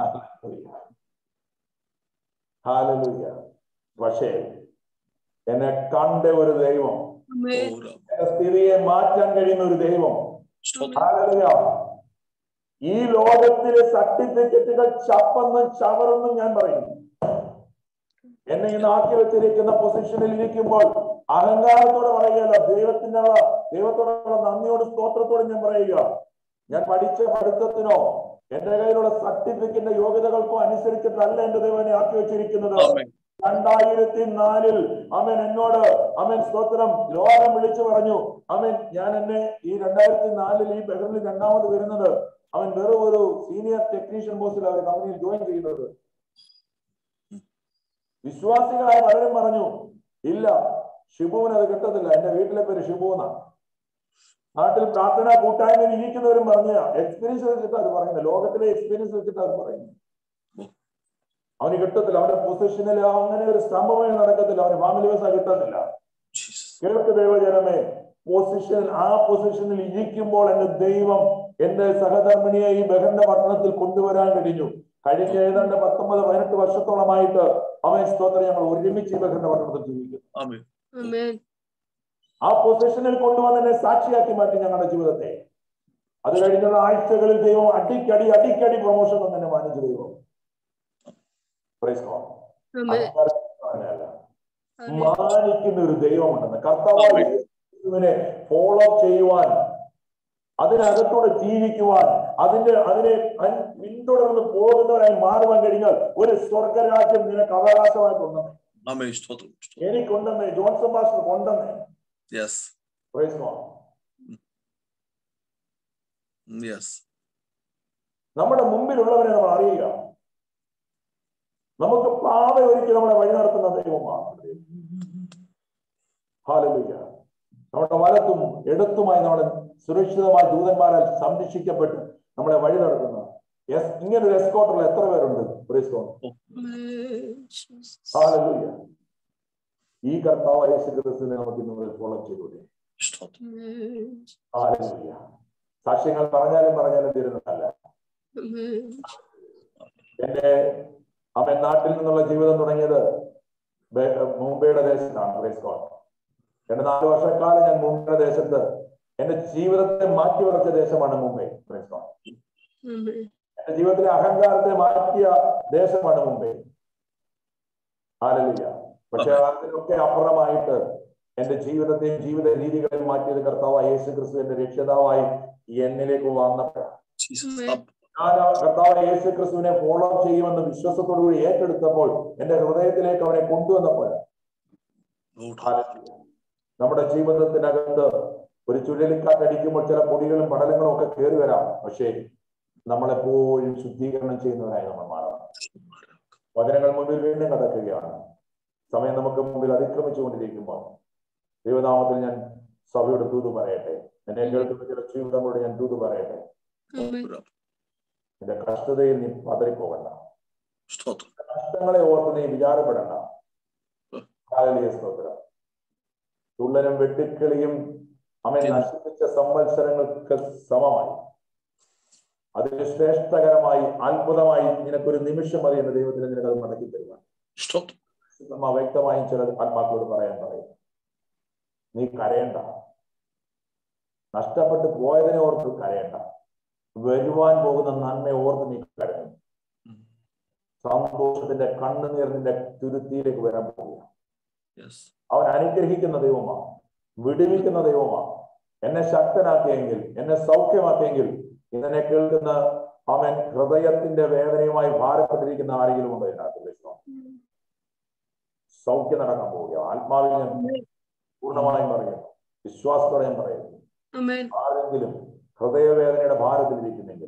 ഹാലലൂയ പക്ഷേ എന്നെ കണ്ട ഒരു ദൈവം Amen. ഔരാ എന്റെ സ്ഥിതിയെ മാറ്റാൻ കഴിയുന്ന ഒരു ദൈവം സ്തോത്രം ഹല്ലേലൂയ. ഈ ലോകത്തിലെ സർട്ടിഫിക്കറ്റുകൾ ചപ്പെന്നും ചവറെന്നും ഞാൻ പറയുന്നു എന്നെ ഇന്ന് ആക്കി വെച്ചിരിക്കുന്ന പൊസിഷനിൽ ഇരിക്കുമ്പോൾ അഹങ്കാരത്തോടെ പറയുകയല്ല ദൈവത്തിനുള്ള ദൈവത്തോടുള്ള നന്ദിയോട് സ്തോത്രത്തോടെ ഞാൻ പറയുക ഞാൻ പഠിച്ച പഠിത്തത്തിനോ എന്റെ കയ്യിലുള്ള സർട്ടിഫിക്കറ്റിന്റെ യോഗ്യതകൾക്കോ അനുസരിച്ചിട്ടല്ല എന്റെ ദൈവം എന്നെ ആക്കി വെച്ചിരിക്കുന്നത് ആമേൻ. രണ്ടായിരത്തി നാലിൽ അവൻ എന്നോട് അവൻ സ്തോത്രം ലോകം വിളിച്ചു പറഞ്ഞു അവൻ ഞാൻ എന്നെ ഈ രണ്ടായിരത്തി നാലിൽ ഈ ബഹറിൽ രണ്ടാമത് വരുന്നത് അവൻ വെറും ഒരു സീനിയർ ടെക്നീഷ്യൻ പോസ്റ്റിൽ അവർ കമ്പനിയിൽ ജോയിൻ ചെയ്യുന്നത് വിശ്വാസികളായ പലരും പറഞ്ഞു ഇല്ല ഷിബുവിന് അത് കിട്ടത്തില്ല എന്റെ വീട്ടിലെ പേര് ഷിബു എന്നാണ് നാട്ടിൽ പ്രാർത്ഥന കൂട്ടായ്മയിൽ ഇരിക്കുന്നവരും പറഞ്ഞ എക്സ്പീരിയൻസ് വെച്ചിട്ട് അത് പറയുന്നത് ലോകത്തിലെ എക്സ്പീരിയൻസ് വെച്ചിട്ട് അത് പറയുന്നത് അവന് കിട്ടത്തില്ല അവന്റെ പൊസിഷനിൽ അങ്ങനെ ഒരു സംഭവമേ നടക്കത്തില്ല അവന് ഫാമിലി വിസ കിട്ടത്തില്ല ജീസസ് കേൾക്ക് ദൈവജനമേ പൊസിഷൻ ആ പൊസിഷനിൽ ഇരിക്കുമ്പോൾ എന്റെ ദൈവം എന്റെ സഹധർമ്മിണിയെ ഈ ബഹന്റെ പട്ടണത്തിൽ കൊണ്ടുവരാൻ കഴിഞ്ഞു കഴിഞ്ഞ ഏതാണ്ട് പത്തൊമ്പത് പതിനെട്ട് വർഷത്തോളമായിട്ട് അവൻ സ്തോത്രം ഞങ്ങൾ ഒരുമിച്ച് ഈ ബഹന്റെ പട്ടണത്തിൽ ജീവിക്കുന്നു ആമേൻ Amen. ആ പൊസിഷനിൽ കൊണ്ടുവന്ന് എന്നെ സാക്ഷിയാക്കി മാറ്റി ഞങ്ങളുടെ ജീവിതത്തെ അത് കഴിഞ്ഞുള്ള ആഴ്ചകളിൽ ദൈവം അടിക്കടി അടിക്കടി പ്രൊമോഷൻ തന്നെ എന്നെ മാനിച്ചു ദൈവം Praise God. Amen. അഹങ്കാരം പറഞ്ഞതല്ല. Hallelujah. മാനിക്കുന്ന ഒരു ദൈവമുണ്ടെന്ന് കർത്താവായ യേശുവിനെ ഫോളോ ചെയ്യുവാൻ അതിനകത്തൂടെ ജീവിക്കുവാൻ അതിന്റെ അതിനെ അൻ- പിന്തുടർന്ന് പോകുന്നവരായി മാറുവാൻ കഴിഞ്ഞാൽ ഒരു സ്വർഗരാജ്യം നിനക്ക് അവകാശമായിട്ടുണ്ടെന്ന് ആമേൻ സ്തോത്രം എനിക്കുണ്ടെന്ന് ജോൺസൺ മാസ്റ്റർ കൊണ്ടെന്ന് യെസ് Praise God. യെസ് നമ്മുടെ മുമ്പിലുള്ളവരെ നമ്മൾ അറിയുക നമുക്ക് പാത ഒരുക്കി നമ്മളെ വഴി നടത്തുന്ന ദൈവമാണ് ഹാലലുയ്യ നമ്മുടെ വലത്തും ഇടത്തുമായി നമ്മളെ സുരക്ഷിതമായ ദൂതന്മാരാൽ സംരക്ഷിക്കപ്പെട്ട് നമ്മളെ വഴി നടത്തുന്ന യെസ് ഇങ്ങനെ ഒരു എസ്കോട്ടുള്ള എത്ര പേരുണ്ട് Praise God. Amen. Jesus. ഹാലലുയ്യ ഈ കർത്താവ് യേശു ക്രിസ്തുവിനെ നമുക്ക് ഇന്ന് ഫോളോ ചെയ്തൂടെ സ്തോത്രം Amen. ഹാലലുയ്യ സാക്ഷ്യങ്ങൾ പറഞ്ഞാലും പറഞ്ഞാലും തീരുന്നതല്ല Amen. എന്റെ അവൻ നാട്ടിൽ നിന്നുള്ള ജീവിതം തുടങ്ങിയത് ബെ- മുംബൈയുടെ ദേശത്താണ് Praise God. രണ്ട് നാല് വർഷക്കാലം ഞാൻ മുംബൈയുടെ ദേശത്ത് എന്റെ ജീവിതത്തെ മാറ്റി ഉറച്ച ദേശമാണ് മുംബൈ Praise God. Amen. എന്റെ ജീവിതത്തിലെ അഹങ്കാരത്തെ മാറ്റിയ ദേശമാണ് മുംബൈ ആലലിയ പക്ഷെ അതിനൊക്കെ അപ്പുറമായിട്ട് എന്റെ ജീവിതത്തെയും ജീവിത രീതികളെയും മാറ്റിയത് കർത്താവായ യേശു ക്രിസ്തു എന്റെ രക്ഷിതാവായി എന്നിലേക്ക് വന്നപ്പോഴാണ് ജീസസ് Amen. ഞാൻ ആ കർത്താവ് യേശു ക്രിസ്തുവിനെ ഫോളോ ചെയ്യുമെന്ന് വിശ്വാസത്തോടുകൂടി ഏറ്റെടുത്തപ്പോൾ എന്റെ ഹൃദയത്തിലേക്ക് അവനെ കൊണ്ടുവന്നപ്പോൾ നമ്മുടെ ജീവിതത്തിനകത്ത് ഒരു ചുഴലിക്കാറ്റടിക്കുമ്പോൾ ചില പൊടികളും പടലങ്ങളും ഒക്കെ കയറി വരാം പക്ഷേ നമ്മളെപ്പോഴും ശുദ്ധീകരണം ചെയ്യുന്നവരായി നമ്മൾ മാറണം വചനങ്ങൾ മുമ്പിൽ വീണ്ടും കടക്കുകയാണ് സമയം നമുക്ക് മുമ്പിൽ അതിക്രമിച്ചുകൊണ്ടിരിക്കുമ്പോൾ ദൈവനാമത്തിൽ ഞാൻ സഭയോട് തൂത് പറയട്ടെ എന്നെ കേൾക്കുന്ന ചില ജീവിതങ്ങളോട് ഞാൻ തൂത് പറയട്ടെ Amen. നിന്റെ കഷ്ടതയിൽ നീ പതറിപ്പോകണ്ട സ്തോത്രം കഷ്ടങ്ങളെ ഓർത്ത് നീ വിചാരപ്പെടണ്ട ഹാലലിയ സ്തോത്രം തുള്ളനും വെട്ടിക്കിളിയും അവൻ നശിപ്പിച്ച സംവത്സരങ്ങൾക്ക് സമമായി അതിന് ശ്രേഷ്ഠകരമായി അത്ഭുതമായി നിനക്കൊരു നിമിഷം മതി എന്ന ദൈവത്തിന് നിനക്കത് മടക്കി തരുവാൻ സ്തോത്രം നമ്മ വ്യക്തമായും ചില ആത്മാക്കളോട് പറയാൻ പറയും നീ കരയണ്ട നഷ്ടപ്പെട്ടു പോയതിനെ ഓർത്ത് കരയണ്ട വരുവാൻ പോകുന്ന നന്മ ഓർത്ത് നീ കരയും സന്തോഷത്തിന്റെ കണ്ണുനീർ നിന്റെ തുരുത്തിയിലേക്ക് വരാൻ പോവുക യെസ് അവൻ അനുഗ്രഹിക്കുന്ന ദൈവമാണ് വിടുവിക്കുന്ന ദൈവമാണ് എന്നെ ശക്തനാക്കിയെങ്കിൽ എന്നെ സൗഖ്യമാക്കിയെങ്കിൽ ഇന്നെ കേൾക്കുന്ന അവൻ ഹൃദയത്തിന്റെ വേദനയുമായി ഭാരപ്പെട്ടിരിക്കുന്ന ആരെങ്കിലും ഉണ്ടോ ഇതിനകത്ത് വിശ്വാസം സൗഖ്യം നടക്കാൻ പോവുക ആത്മാവിൽ ഞാൻ പൂർണ്ണമായും പറയുന്നു വിശ്വാസത്തോടെ ഞാൻ പറയുന്നു Amen. ആരെങ്കിലും ഹൃദയവേദനയുടെ ഭാരത്തിലിരിക്കുന്നെങ്കിൽ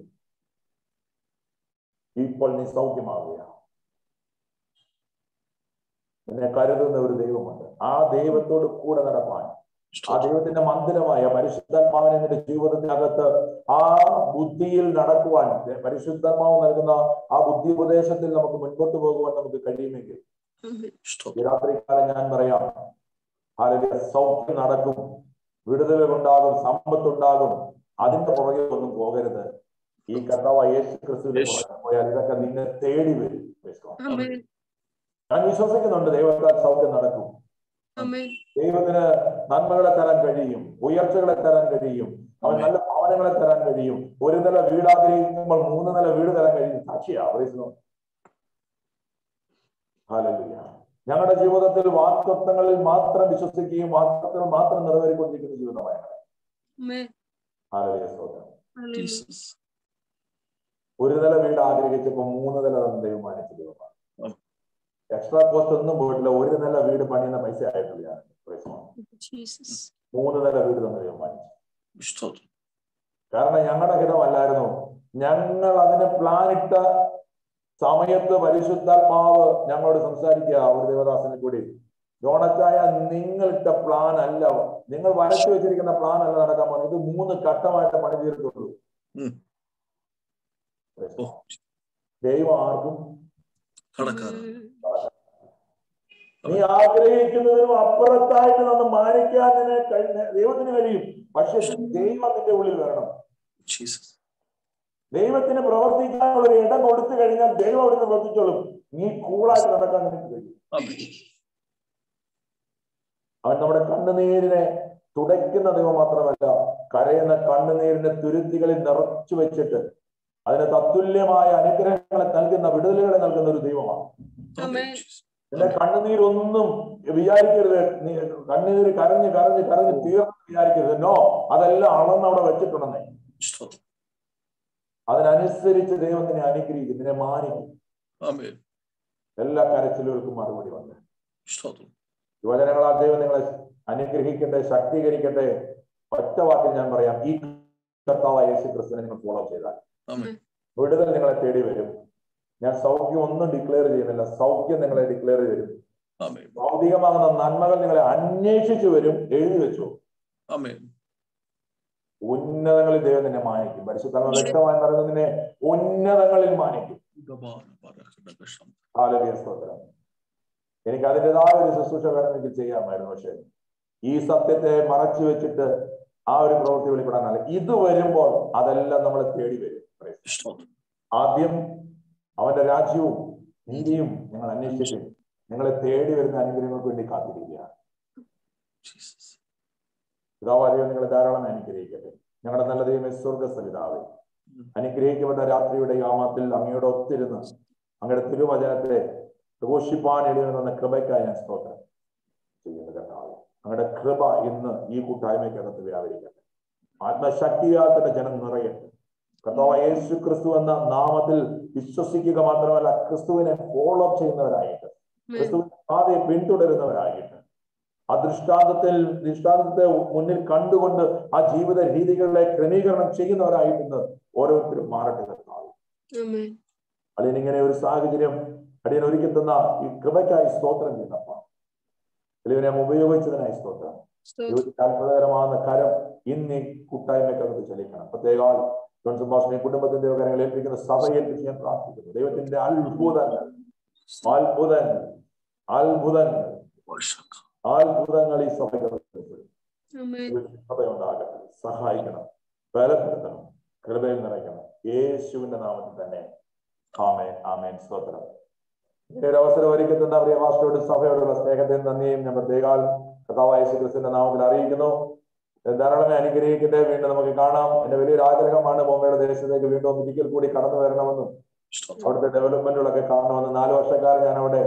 ഇപ്പോൾ നീ സൗഖ്യമാകുക നിന്നെ കരുതുന്ന ഒരു ദൈവമുണ്ട് ആ ദൈവത്തോട് കൂടെ നടപ്പാൻ ആ ദൈവത്തിന്റെ മന്ദിരമായ പരിശുദ്ധാത്മാവിനെ നിന്റെ ജീവിതത്തിനകത്ത് ആ ബുദ്ധിയിൽ നടക്കുവാൻ പരിശുദ്ധാത്മാവ് നൽകുന്ന ആ ബുദ്ധി ഉപദേശത്തിൽ നമുക്ക് മുൻപോട്ട് പോകുവാൻ നമുക്ക് കഴിയുമെങ്കിൽ Amen. ഈ രാത്രികാലം ഞാൻ പറയാം ആരോഗ്യ സൗഖ്യം നടക്കും വിടുതലുണ്ടാകും സമ്പത്തുണ്ടാകും അതിന്റെ പുറകെ ഒന്നും പോകരുത് ഈ കർത്താവ് യേശു ക്രിസ്തുവിന്റെ പുറകെ പോയാൽ ഇതൊക്കെ നിന്നെ തേടി വരും Praise God. Amen. ഞാൻ വിശ്വസിക്കുന്നുണ്ട് ദൈവത്താൽ സൗഖ്യം നടക്കും Amen. ദൈവത്തിന് നന്മകളെ തരാൻ കഴിയും ഉയർച്ചകളെ തരാൻ കഴിയും അവൻ നല്ല ഭവനം ഭവനങ്ങളെ തരാൻ കഴിയും ഒരു നില വീട് ആഗ്രഹിക്കുമ്പോൾ മൂന്ന് നില വീട് തരാൻ കഴിയും സാക്ഷിയാ പറയുന്നു ഹാലലുയ ഞങ്ങളുടെ ജീവിതത്തിൽ വാക്തത്വങ്ങളിൽ മാത്രം വിശ്വസിക്കുകയും വാക്തത്വങ്ങൾ മാത്രം നിറവേറിക്കൊണ്ടിരിക്കുന്ന ജീവിതമായ Amen. ഹാലലുയ സ്തോത്രം Hallelujah. ജീസസ് ഒരു നില വീട് ആഗ്രഹിച്ചപ്പോൾ മൂന്ന് നില തന്നെ ദൈവം മാനിച്ച ദൈവമാണ് എക്സ്ട്രാ കോസ്റ്റ് ഒന്നും പോയിട്ടില്ല ഒരു നില വീട് പണിയുന്ന പൈസ ആയിട്ടില്ല ഞാൻ praise God. Jesus. മൂന്ന് നില വീട് തന്നെ ദൈവം മാനിച്ചു സ്തോത്രം കാരണം ഞങ്ങളുടെ ഹിതമല്ലായിരുന്നു ഞങ്ങൾ അതിന് പ്ലാൻ ഇട്ട സമയത്ത് പരിശുദ്ധാത്മാവ് ഞങ്ങളോട് സംസാരിക്കുക ഒരു ദേവദാസനെ കൂടി ജോണച്ചായ നിങ്ങളിട്ട പ്ലാൻ അല്ല നിങ്ങൾ വരച്ചു വെച്ചിരിക്കുന്ന പ്ലാൻ അല്ല നടക്കാൻ പോകുന്നത് ഇത് മൂന്ന് ഘട്ടമായിട്ട് പണി തീർത്തുള്ളൂ ഉം. ഓ ദൈവം ആർക്കും കടക്കാരൻ നീ ആഗ്രഹിക്കുന്നതിനും അപ്പുറത്തായിട്ട് നമ്മൾ മാനിക്കാൻ നിന്നെ കഴിഞ്ഞ ദൈവത്തിന് കഴിയും പക്ഷെ ദൈവം നിന്റെ ഉള്ളിൽ വരണം ജീസസ് ദൈവത്തിന് പ്രവർത്തിക്കാനുള്ള ഒരു ഇടം കൊടുത്തു കഴിഞ്ഞാൽ ദൈവം അവിടുന്ന് പ്രവർത്തിച്ചോളും നീ കൂളായിട്ട് നടക്കാൻ നിനക്ക് കഴിയും ആമേൻ അവൻ നമ്മുടെ കണ്ണുനീരിനെ തുടയ്ക്കുന്ന ദൈവം മാത്രമല്ല കരയുന്ന കണ്ണുനീരിനെ തുരുത്തികളിൽ നിറച്ചു വെച്ചിട്ട് അതിന് തത്തുല്യമായ അനുഗ്രഹങ്ങളെ നൽകുന്ന വിടുതലുകളെ നൽകുന്ന ഒരു ദൈവമാണ് Amen. നിന്റെ കണ്ണുനീരൊന്നും വിചാരിക്കരുത് നീ കണ്ണുനീര് കരഞ്ഞ് കരഞ്ഞ് കരഞ്ഞ് തീർന്ന് വിചാരിക്കരുത് നോ അതെല്ലാം അളന്ന് അവിടെ വെച്ചിട്ടുണ്ടെന്നേ സ്തോത്രം അതിനനുസരിച്ച് ദൈവം നിന്നെ അനുഗ്രഹിക്കും നിന്നെ മാനിക്കും ആമേൻ എല്ലാ കരച്ചിലുകൾക്കും മറുപടി വന്ന് സ്തോത്രം യുവജനങ്ങളാ ദൈവം നിങ്ങളെ അനുഗ്രഹിക്കട്ടെ ശക്തീകരിക്കട്ടെ ഒറ്റ വാക്കിൽ ഞാൻ പറയാം ഈ കർത്താവായ യേശു ക്രിസ്തുവിനെ നിങ്ങൾ ഫോളോ ചെയ്താൽ ആമേൻ വിടുതൽ നിങ്ങളെ തേടി വരും ഞാൻ സൗഖ്യം ഒന്നും ഡിക്ലെയർ ചെയ്യുന്നില്ല സൗഖ്യം നിങ്ങളെ ഡിക്ലെയർ വരും ആമേൻ ഭൗതികമാകുന്ന നന്മകൾ നിങ്ങളെ അന്വേഷിച്ചു വരും എഴുതി വെച്ചു ആമേൻ ഉന്നതങ്ങളിൽ ദൈവം നിന്നെ മാനിക്കും പരിശുദ്ധമ വ്യക്തമായി പറയുന്നത് നിന്നെ ഉന്നതങ്ങളിൽ മാനിക്കും ഗബാന പരകടകഷം ഹാലലിയ സ്തോത്രം എനിക്ക് അതിൻ്റെതായ ഒരു ശുശ്രൂഷ വേണമെങ്കിൽ ചെയ്യാമായിരുന്നു പക്ഷെ ഈ സത്യത്തെ മറച്ചു വെച്ചിട്ട് ആ ഒരു പ്രവൃത്തി വെളിപ്പെടാനല്ല ഇത് വരുമ്പോൾ അതെല്ലാം നമ്മളെ തേടി വരും Praise God. സ്തോത്രം ആദ്യം അവന്റെ രാജ്യവും നീതിയും ഞങ്ങൾ അന്വേഷിക്കും ഞങ്ങളെ തേടി വരുന്ന അനുഗ്രഹങ്ങൾക്ക് വേണ്ടി കാത്തിരിക്കുകയാണ് ജീസസ് പിതാവാദികൾ നിങ്ങളെ ധാരാളം അനുഗ്രഹിക്കട്ടെ ഞങ്ങളുടെ നല്ല ദൈവമേ സ്വർഗസ്ഥലിതാവേ അനുഗ്രഹിക്കപ്പെട്ട രാത്രിയുടെ യാമത്തിൽ അങ്ങയുടെ ഒത്തിരുന്ന് അങ്ങയുടെ തിരുവചനത്തെ ഘോഷിപ്പാൻ എഴുതുന്ന കൃപയ്ക്കായി ഞാൻ സ്തോത്രം ചെയ്യുന്നു കർത്താവേ അങ്ങയുടെ കൃപ ഇന്ന് ഈ കൂട്ടായ്മയ്ക്കകത്ത് വ്യാപരിക്കട്ടെ ആത്മശക്തിയാൽ തന്നെ ജനം നിറയട്ടെ കർത്താവ് യേശു ക്രിസ്തു എന്ന നാമത്തിൽ വിശ്വസിക്കുക മാത്രമല്ല ക്രിസ്തുവിനെ ഫോളോ ചെയ്യുന്നവരായിട്ട് ക്രിസ്തുവിന്റെ പാതയെ പിന്തുടരുന്നവരായിട്ട് ആ ദൃഷ്ടാന്തത്തിൽ ദൃഷ്ടാന്തത്തെ മുന്നിൽ കണ്ടുകൊണ്ട് ആ ജീവിത രീതികളിലെ ക്രമീകരണം ചെയ്യുന്നവരായിട്ട് ഇന്ന് ഓരോരുത്തരും മാറട്ടെ കർത്താവ് Amen. അളിയൻ ഇങ്ങനെ ഒരു സാഹചര്യം അടിയൻ ഒരുക്കി തന്ന ഈ കൃപയ്ക്കായി സ്തോത്രം ചെയ്യുന്നപ്പ അളിയനെ ഉപയോഗിച്ചതിനായി സ്തോത്രം Stotram. ദൈവത്തിന്റെ അത്ഭുതകരമാകുന്ന കരം ഇന്ന് ഈ കൂട്ടായ്മക്കകത്ത് ചലിക്കണം പ്രത്യേകാൽ ജോൺ സുഭാഷിനെ കുടുംബത്തിന്റെ കാര്യങ്ങൾ ഏൽപ്പിക്കുന്ന സഭയെ ഏൽപ്പിച്ച് ഞാൻ പ്രാർത്ഥിക്കുന്നു ദൈവത്തിന്റെ അത്ഭുതങ്ങൾ അത്ഭുതങ്ങൾ അത്ഭുതങ്ങൾ വർഷക്ക അത്ഭുതങ്ങൾ ഈ സഭയ്ക്കകത്ത് Amen. സഭയുണ്ടാകട്ടെ സഹായിക്കണം ബലപ്പെടുത്തണം കൃപയിൽ നിറയ്ക്കണം യേശുവിന്റെ നാമത്തിൽ തന്നെ ആമേൻ ആമേൻ സ്തോത്രം ഇങ്ങനെ ഒരു അവസരം ഒരുക്കി തന്ന പ്രിയ മാസ്റ്ററോട് സഭയോടുള്ള സ്നേഹത്തെയും നന്ദിയും ഞാൻ പ്രത്യേകാൽ കഥാവായ യേശുക്രിസ്തുവിന്റെ നാമത്തിൽ അറിയിക്കുന്നു ധാരാളമേ അനുഗ്രഹിക്കട്ടെ വീണ്ടും നമുക്ക് കാണാം എന്റെ വലിയൊരു ആഗ്രഹമാണ് ബോംബെയുടെ ദേശത്തേക്ക് വീണ്ടും ഒരിക്കൽ കൂടി കടന്നു വരണമെന്നും സ്തോത്രം അവിടുത്തെ ഡെവലപ്മെന്റുകളൊക്കെ കാണണമെന്ന് നാല് വർഷക്കാലം ഞാൻ അവിടെ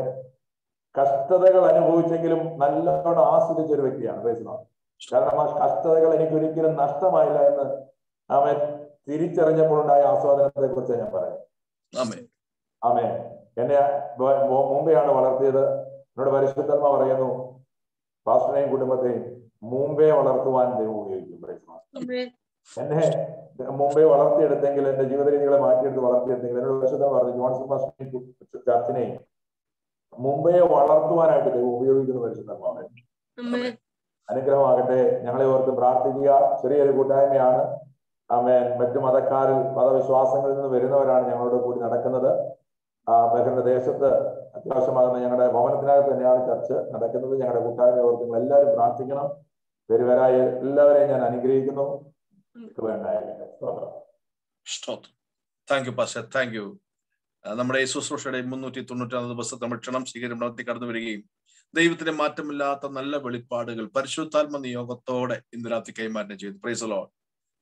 കഷ്ടതകൾ അനുഭവിച്ചെങ്കിലും നല്ലോണം ആസ്വദിച്ച ഒരു വ്യക്തിയാണ് Praise the Lord. കാരണം ആ കഷ്ടതകൾ എനിക്ക് ഒരിക്കലും നഷ്ടമായില്ല എന്ന് അവൻ തിരിച്ചറിഞ്ഞപ്പോൾ ഉണ്ടായ ആസ്വാദനത്തെ കുറിച്ച് ഞാൻ പറയാം ആമേൻ ആമേ എന്നെ ബ- ബോ- മുംബൈയാണ് വളർത്തിയത് എന്നോട് പരിശുദ്ധർമ്മ പറയുന്നു പാസ്റ്ററിനെയും കുടുംബത്തെയും മുംബൈ വളർത്തുവാൻ ദൈവം ഉപയോഗിക്കും Praise the Lord. Amen. എന്നെ മുംബൈ വളർത്തിയെടുത്തെങ്കിൽ എന്റെ ജീവിത രീതികളെ മാറ്റിയെടുത്ത് വളർത്തിയെടുത്തെങ്കിൽ എന്നോട് പരിശുദ്ധം പറഞ്ഞു ജോൺസൺ പാസ്റ്ററിനെയും ചർച്ചിനെയും മുംബൈയെ വളർത്തുവാനായിട്ട് ദൈവം ഉപയോഗിക്കുന്ന പരിശുദ്ധമാണ് Amen. അനുഗ്രഹമാകട്ടെ ഞങ്ങളെ ഓർത്ത് പ്രാർത്ഥിക്കുക ചെറിയൊരു കൂട്ടായ്മയാണ് ആമേൻ മറ്റു മതക്കാരിൽ മതവിശ്വാസങ്ങളിൽ നിന്ന് വരുന്നവരാണ് ഞങ്ങളോട് കൂടി നടക്കുന്നത് ആ ബഹറിന്റെ ദേശത്ത് അത്യാവശ്യമാകുന്ന ഞങ്ങളുടെ ഭവനത്തിനകത്ത് തന്നെയാണ് ചർച്ച് നടക്കുന്നത് ഞങ്ങളുടെ കൂട്ടായ്മ ഓർത്ത് നിങ്ങൾ എല്ലാവരും പ്രാർത്ഥിക്കണം വരുവരായി എല്ലാവരെയും ഞാൻ അനുഗ്രഹിക്കുന്നു കൃപയുണ്ടായിരിക്കട്ടെ സ്തോത്രം സ്തോത്രം thank you pastor thank you നമ്മുടെ ഈ ശുശ്രൂഷയുടെ മുന്നൂറ്റി തൊണ്ണൂറ്റാറ് ദിവസത്തെ നമ്മൾ ക്ഷണം സ്വീകരണം നടത്തി കടന്നു വരികയും ദൈവത്തിന്റെ മാറ്റമില്ലാത്ത നല്ല വെളിപ്പാടുകൾ പരിശുദ്ധാത്മ നിയോഗത്തോടെ ഇന്ന് രാത്രി കൈമാറ്റം ചെയ്തു പ്രൈസ് ലോഡ്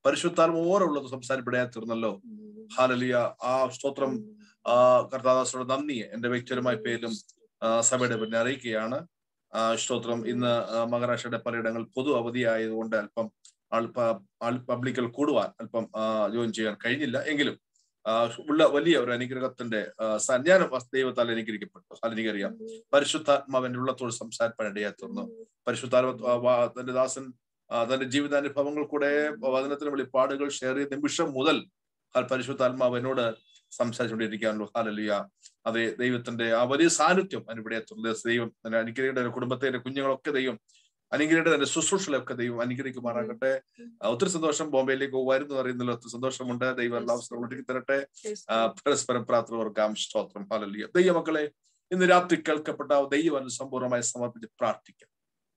പരിശുദ്ധാത്മോരുള്ളത് സംസാരിപ്പിടയാ തീർന്നല്ലോ ഹാലലിയ ആ സ്തോത്രം ആ കർത്താദാസോട് നന്ദി എന്റെ വ്യക്തിപരമായ പേരിലും ആ, സഭയുടെ പിന്നെ അറിയിക്കുകയാണ് ആ, സ്തോത്രം ഇന്ന് ആ, മഹാരാഷ്ട്രയുടെ പലയിടങ്ങൾ പൊതു അവധിയായതുകൊണ്ട് അല്പം ആൾ പ- ആൾ പബ്ലിക്കൽ കൂടുവാൻ അല്പം ആ, ജോയിൻ ചെയ്യാൻ കഴിഞ്ഞില്ല എങ്കിലും ആ, ഉള്ള വലിയ ഒരു അനുഗ്രഹത്തിന്റെ ആ, സ- ഞാൻ ദൈവത്താൽ അനുഗ്രഹിക്കപ്പെട്ടു അത് എനിക്കറിയാം പരിശുദ്ധാത്മാവിന്റെ ഉള്ളത്തോട് സംസാരിപ്പാൻ ഇടയാ തീർന്നു പരിശുദ്ധാത്മ ആ, വാ- തന്റെ ദാസൻ ആ, തന്റെ ജീവിതാനുഭവങ്ങൾ കൂടെ വചനത്തിന് വെളിപ്പാടുകൾ ഷെയർ ചെയ്ത നിമിഷം മുതൽ ആ പരിശുദ്ധാത്മാവ് എന്നോട് സംസാരിച്ചുകൊണ്ടിരിക്കാനുള്ള ഹാലലിയ അതെ ദൈവത്തിന്റെ ആ വലിയ സാന്നിധ്യം അനുവിടെ ദൈവം തന്നെ അനുഗ്രഹിയുടെ കുടുംബത്തെ എന്റെ കുഞ്ഞുങ്ങളൊക്കെ ദൈവം അനുഗ്രഹിയുടെ തന്റെ ശുശ്രൂഷകളൊക്കെ ദൈവം അനുഗ്രഹിക്കുമാറാകട്ടെ ആ, ഒത്തിരി സന്തോഷം ബോംബെയിലേക്ക് പോകുമായിരുന്നു എന്ന് അറിയുന്നതിൽ ഒത്തിരി സന്തോഷമുണ്ട് ദൈവം എല്ലാ അവസരവും ഒരുക്കി തരട്ടെ ആ, പരസ്പരം പ്രാർത്ഥനവർക്കാം സ്തോത്രം ഹാലലിയ ദൈവമക്കളെ ഇന്ന് രാത്രി കേൾക്കപ്പെട്ട ദൈവം സമ്പൂർണ്ണമായി സമർപ്പിച്ച് പ്രാർത്ഥിക്കാം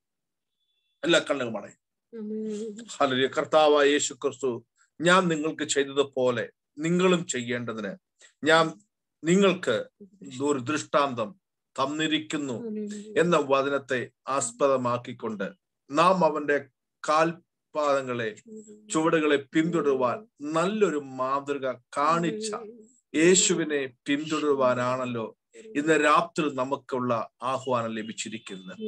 എല്ലാ കണ്ണുകളുമാണ് ഹല്ലേലൂയ കർത്താവായ യേശു ക്രിസ്തു ഞാൻ നിങ്ങൾക്ക് ചെയ്തതുപോലെ നിങ്ങളും ചെയ്യേണ്ടതിന് ഞാൻ നിങ്ങൾക്ക് ഒരു ദൃഷ്ടാന്തം തന്നിരിക്കുന്നു എന്ന വചനത്തെ ആസ്പദമാക്കിക്കൊണ്ട് നാം അവന്റെ കാൽപാദങ്ങളെ ചുവടുകളെ പിന്തുടരുവാൻ നല്ലൊരു മാതൃക കാണിച്ച യേശുവിനെ പിന്തുടരുവാനാണല്ലോ ഇന്ന് രാത്രി നമുക്കുള്ള ആഹ്വാനം ലഭിച്ചിരിക്കുന്നത്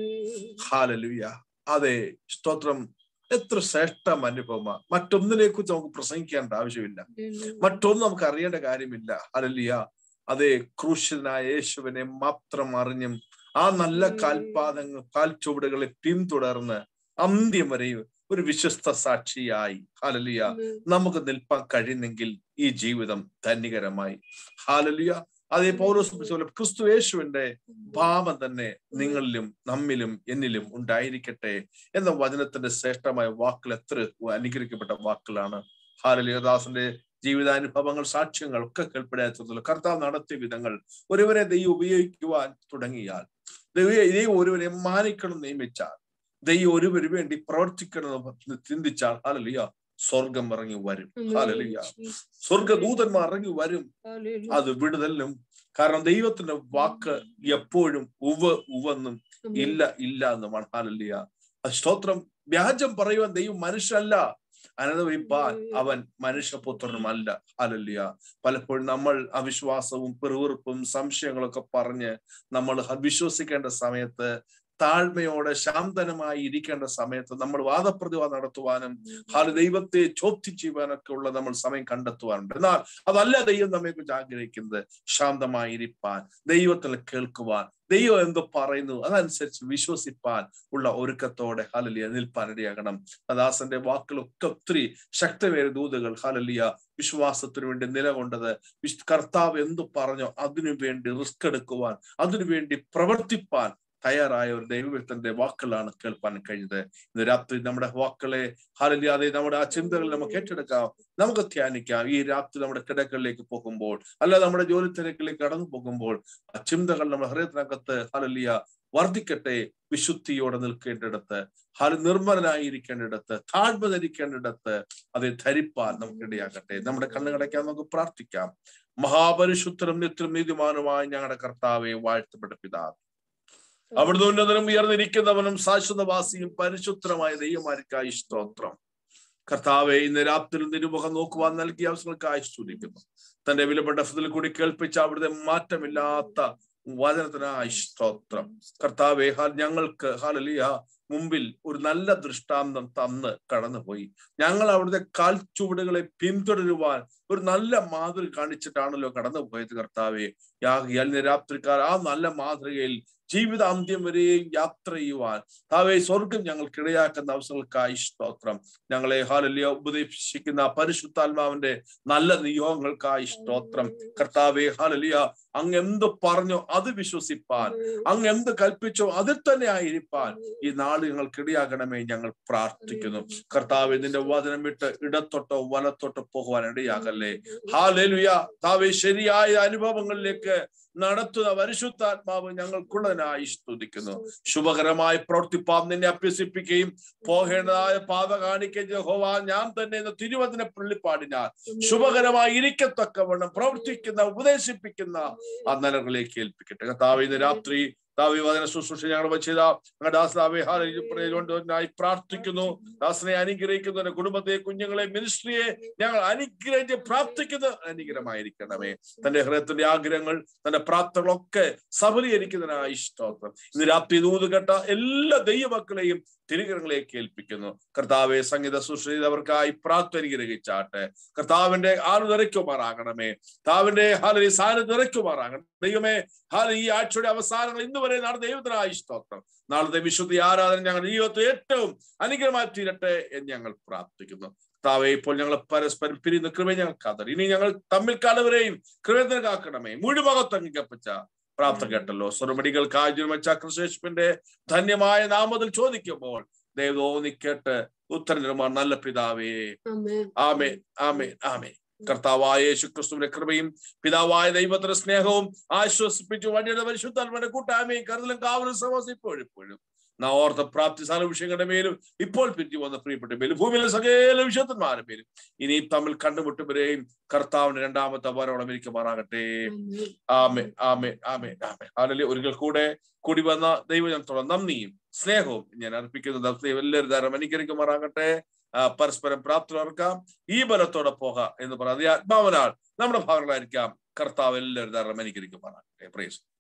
ഹാലലുയ അതെ സ്തോത്രം എത്ര ശ്രേഷ്ഠം അനുഭവമാണ് മറ്റൊന്നിനെ കുറിച്ച് നമുക്ക് പ്രസംഗിക്കേണ്ട ആവശ്യമില്ല മറ്റൊന്നും നമുക്ക് അറിയേണ്ട കാര്യമില്ല അലലിയ അതെ ക്രൂശനായ യേശുവിനെ മാത്രം അറിഞ്ഞും ആ നല്ല കാൽപാദങ്ങൾ കാൽച്ചുവടുകളെ പിന്തുടർന്ന് അന്ത്യം വരെ ഒരു വിശ്വസ്ത സാക്ഷിയായി ഹാലലിയ നമുക്ക് നിൽപ്പാൻ കഴിയുന്നെങ്കിൽ ഈ ജീവിതം ധന്യകരമായി ഹാലലിയ അതേ പൗലോസ് പോലെ ക്രിസ്തു യേശുവിന്റെ ഭാവം തന്നെ നിങ്ങളിലും നമ്മിലും എന്നിലും ഉണ്ടായിരിക്കട്ടെ എന്ന വചനത്തിന്റെ ശ്രേഷ്ഠമായ വാക്കുകൾ എത്ര അനുഗ്രഹിക്കപ്പെട്ട വാക്കുകളാണ് ഹാലലിയദാസന്റെ ജീവിതാനുഭവങ്ങൾ സാക്ഷ്യങ്ങൾ ഒക്കെ കേൾപ്പെടാത്തുള്ളൂ കർത്താവ് നടത്തിയ വിധങ്ങൾ ഒരുവരെ ദൈവം ഉപയോഗിക്കുവാൻ തുടങ്ങിയാൽ ദൈവം ദൈവം ഒരുവരെ മാനിക്കണം നിയമിച്ചാൽ ദൈവം ഒരുവന് വേണ്ടി പ്രവർത്തിക്കണം എന്ന് ചിന്തിച്ചാൽ ഹാലലിയ സ്വർഗം ഇറങ്ങി വരും ഹാലലിയ സ്വർഗദൂതന്മാർ ഇറങ്ങി വരും അത് വിടുതലും കാരണം ദൈവത്തിന്റെ വാക്ക് എപ്പോഴും ഉവ ഉവെന്നും ഇല്ല ഇല്ല എന്നുമാണ് ഹാലലിയ സ്തോത്രം വ്യാജം പറയുവാൻ ദൈവം മനുഷ്യല്ല അനുഭവിപ്പാൻ അവൻ മനുഷ്യപുത്രനുമല്ല ഹാലല്ലിയ പലപ്പോഴും നമ്മൾ അവിശ്വാസവും പെറുവിറുപ്പും സംശയങ്ങളൊക്കെ പറഞ്ഞ് നമ്മൾ വിശ്വസിക്കേണ്ട സമയത്ത് താഴ്മയോടെ ശാന്തനമായി ഇരിക്കേണ്ട സമയത്ത് നമ്മൾ വാദപ്രതിവാദം നടത്തുവാനും ഹാല ദൈവത്തെ ചോദ്യം ചെയ്യുവാനൊക്കെ ഉള്ള നമ്മൾ സമയം കണ്ടെത്തുവാനുണ്ട് എന്നാൽ അതല്ല ദൈവം നമ്മെ കുറിച്ച് ആഗ്രഹിക്കുന്നത് ശാന്തമായി ഇരിപ്പാൻ ദൈവത്തിൽ കേൾക്കുവാൻ ദൈവം എന്ത് പറയുന്നു അതനുസരിച്ച് വിശ്വസിപ്പാൻ ഉള്ള ഒരുക്കത്തോടെ ഹാലലിയ നിൽപ്പാൻ ഇടയാകണം ദാസന്റെ വാക്കുകളൊക്കെ ഒത്തിരി ശക്തമേറിയ ദൂതുകൾ ഹാലലിയ വിശ്വാസത്തിനു വേണ്ടി നിലകൊണ്ടത് വിശ് കർത്താവ് എന്തു പറഞ്ഞോ അതിനു വേണ്ടി റിസ്ക് എടുക്കുവാൻ അതിനു വേണ്ടി പ്രവർത്തിപ്പാൻ തയ്യാറായ ഒരു ദൈവത്തിന്റെ വാക്കുകളാണ് കേൾപ്പാൻ കഴിഞ്ഞത് ഇന്ന് രാത്രി നമ്മുടെ വാക്കുകളെ ഹാലലിയാതെ നമ്മുടെ ആ ചിന്തകൾ നമുക്ക് ഏറ്റെടുക്കാം നമുക്ക് ധ്യാനിക്കാം ഈ രാത്രി നമ്മുടെ കിടക്കളിലേക്ക് പോകുമ്പോൾ അല്ല നമ്മുടെ ജോലി തിരക്കിലേക്ക് കടന്നു പോകുമ്പോൾ ആ ചിന്തകൾ നമ്മുടെ ഹൃദയത്തിനകത്ത് ഹാലലിയ വർദ്ധിക്കട്ടെ വിശുദ്ധിയോടെ നിൽക്കേണ്ടിടത്ത് ഹാല നിർമ്മലനായിരിക്കേണ്ടിടത്ത് താഴ്മ ധരിക്കേണ്ടിടത്ത് അത് ധരിപ്പാൻ നമുക്ക് ഇടയാക്കട്ടെ നമ്മുടെ കണ്ണുകടയ്ക്കാൻ നമുക്ക് പ്രാർത്ഥിക്കാം മഹാപരിശുദ്ധനും നിത്യം നീതിമാനുമായ ഞങ്ങളുടെ കർത്താവെ വാഴ്ത്തപ്പെട്ട പിതാവ് അവിടുന്ന് ഉന്നതനും ഉയർന്നിരിക്കുന്നവനും ശാശ്വതവാസിയും പരിശുദ്ധമായ ദൈവമാർക്കായി സ്തോത്രം കർത്താവെ ഇന്ന് രാത്രി നിരുമുഖം നോക്കുവാൻ നൽകിയ അവസരങ്ങൾക്കായി സ്തുതിക്കുന്നു തന്റെ വിലപ്പെട്ട ഫതിൽ കൂടി കേൾപ്പിച്ച അവിടുത്തെ മാറ്റമില്ലാത്ത വചനത്തിനായി സ്തോത്രം കർത്താവെ ഹാൽ ഞങ്ങൾക്ക് ഹാലലിയ മുമ്പിൽ ഒരു നല്ല ദൃഷ്ടാന്തം തന്ന് കടന്നുപോയി ഞങ്ങൾ അവിടുത്തെ കാൽച്ചുവടുകളെ പിന്തുടരുവാൻ ഒരു നല്ല മാതൃക കാണിച്ചിട്ടാണല്ലോ കടന്നുപോയത് കർത്താവെ യാ രാത്രിക്കാർ ആ നല്ല മാതൃകയിൽ ജീവിതാന്ത്യം വരെയും യാത്ര ചെയ്യുവാൻ താവേ സ്വർഗം ഞങ്ങൾക്ക് ഇടയാക്കുന്ന അവസരങ്ങൾക്കായി സ്തോത്രം ഞങ്ങളെ ഹാലല്യ ഉപദേശിക്കുന്ന പരിശുദ്ധാത്മാവിന്റെ നല്ല നിയോഗങ്ങൾക്കായി സ്തോത്രം കർത്താവെ ഹാലലിയ അങ്ങ് എന്ത് പറഞ്ഞോ അത് വിശ്വസിപ്പാൻ അങ്ങ് എന്ത് കൽപ്പിച്ചോ അതിൽ തന്നെ ആയിരിക്കാൻ ഈ നാട് ഞങ്ങൾക്ക് ഇടയാകണമേ ഞങ്ങൾ പ്രാർത്ഥിക്കുന്നു കർത്താവ് നിന്റെ വചനം വിട്ട് ഇടത്തോട്ടോ വലത്തോട്ടോ പോകുവാൻ ഇടയാകല്ലേ ഹാലലുയ താവേ ശരിയായ അനുഭവങ്ങളിലേക്ക് നടത്തുന്ന പരിശുദ്ധാത്മാവ് ഞങ്ങൾക്കുള്ളതിനായി സ്തുതിക്കുന്നു ശുഭകരമായി പ്രവർത്തിപ്പാൻ നിന്നെ അഭ്യസിപ്പിക്കുകയും പോകേണ്ടതായ പാത കാണിക്കുകയും ഹോവ ഞാൻ തന്നെ എന്ന തിരുവചന പുള്ളിപ്പാടിനാൽ ശുഭകരമായി ഇരിക്കത്തക്കവണ്ണം പ്രവർത്തിക്കുന്ന ഉപദേശിപ്പിക്കുന്ന ആ നിലകളിലേക്ക് ഏൽപ്പിക്കട്ടെ കർത്താവ് ഇന്ന് രാത്രി ദാവി വചന ശുശ്രൂഷ ഞങ്ങൾ വെച്ചത് ഞങ്ങളുടെ ദാസനാവെ ഹാലുകൊണ്ടായി പ്രാർത്ഥിക്കുന്നു ദാസനെ അനുഗ്രഹിക്കുന്നു എന്റെ കുടുംബത്തെ കുഞ്ഞുങ്ങളെ മിനിസ്ട്രിയെ ഞങ്ങൾ അനുഗ്രഹിച്ച് പ്രാർത്ഥിക്കുന്നത് അനുഗ്രഹമായിരിക്കണമേ തന്റെ ഹൃദയത്തിന്റെ ആഗ്രഹങ്ങൾ തന്റെ പ്രാർത്ഥനകളൊക്കെ സഫലീകരിക്കുന്നതിനായി സ്തോത്രം ഇന്ന് രാത്രി ദൂത് കേട്ട എല്ലാ ദൈവമക്കളെയും തിരുകരങ്ങളിലേക്ക് ഏൽപ്പിക്കുന്നു കർത്താവെ സംഗീത സൃഷ്ടിച്ചവർക്കായി പ്രാർത്ഥന അനുഗ്രഹിച്ചാട്ടെ കർത്താവിന്റെ ആള് നിറയ്ക്കുമാറാകണമേ കർത്താവിന്റെ ഹാലി സാധനം നിറയ്ക്കുമാറാകണം ദൈവമേ ഹാല ഈ ആഴ്ചയുടെ അവസാനങ്ങൾ ഇന്ന് വരെ നടന്ന ദൈവത്തിനായി സ്തോത്രം നാളത്തെ വിശുദ്ധി ആരാധന ഞങ്ങളുടെ ജീവിതത്തിൽ ഏറ്റവും അനുഗ്രഹമായി തീരട്ടെ എന്ന് ഞങ്ങൾ പ്രാർത്ഥിക്കുന്നു കർത്താവെ ഇപ്പോൾ ഞങ്ങൾ പരസ്പരം പിരിയുന്ന കൃപ ഞങ്ങൾ കാതറി ഇനി ഞങ്ങൾ തമ്മിൽ കടവരെയും കൃപത്തിന് കാക്കണമേ മുഴുമുഖത്ത് അംഗീകരിക്കപ്പെട്ട പ്രാർത്ഥന കേട്ടല്ലോ സ്വർമടികൾ കാജുമച്ച ക്രിസ്തുവിന്റെ ധന്യമായ നാമത്തിൽ ചോദിക്കുമ്പോൾ ദൈവോ നിക്കേട്ട് ഉത്തരം തരുമാൻ നല്ല പിതാവേ ആമേൻ ആമേ ആമേ ആമേ കർത്താവായ യേശു ക്രിസ്തുവിന്റെ കൃപയും പിതാവായ ദൈവത്തിന്റെ സ്നേഹവും ആശ്വസിപ്പിച്ചു വണ്ടിയുടെ പരിശുദ്ധാത്മയുടെ കൂട്ടായ്മയും കരുതലും കാവലും സമസം ഇപ്പോഴും ഇപ്പോഴും നാം ഓർത്ത പ്രാപ്തി സാല വിഷയങ്ങളുടെ മേലും ഇപ്പോൾ പിരിഞ്ഞു വന്ന പ്രിയപ്പെട്ട മേലും ഭൂമിയിലെ സകല വിഷയത്തിന്മാരുടെ മേലും ഇനി തമ്മിൽ കണ്ടുമുട്ടുമ്പോഴേയും കർത്താവിന്റെ രണ്ടാമത്തെ വരോളം ഇരിക്കുമാറാകട്ടെ ആമേൻ ആമേ ആമേ ആമേ ആമേ അല്ലെങ്കിൽ ഒരിക്കൽ കൂടെ കൂടി വന്ന ദൈവജനത്തോളം നന്ദിയും സ്നേഹവും ഞാൻ അർപ്പിക്കുന്നത് ദൈവം എല്ലാവരും ധാരം അനുകരിക്കുമാറാകട്ടെ ആ, പരസ്പരം പ്രാപ്തർക്കാം ഈ ബലത്തോടെ പോക എന്ന് പറയുന്നത് ആത്മാവനാൽ നമ്മുടെ ഭാഗങ്ങളായിരിക്കാം കർത്താവ് എല്ലാവരും ധാരം അനുകരിക്കുമാറാകട്ടെ പ്രേസ്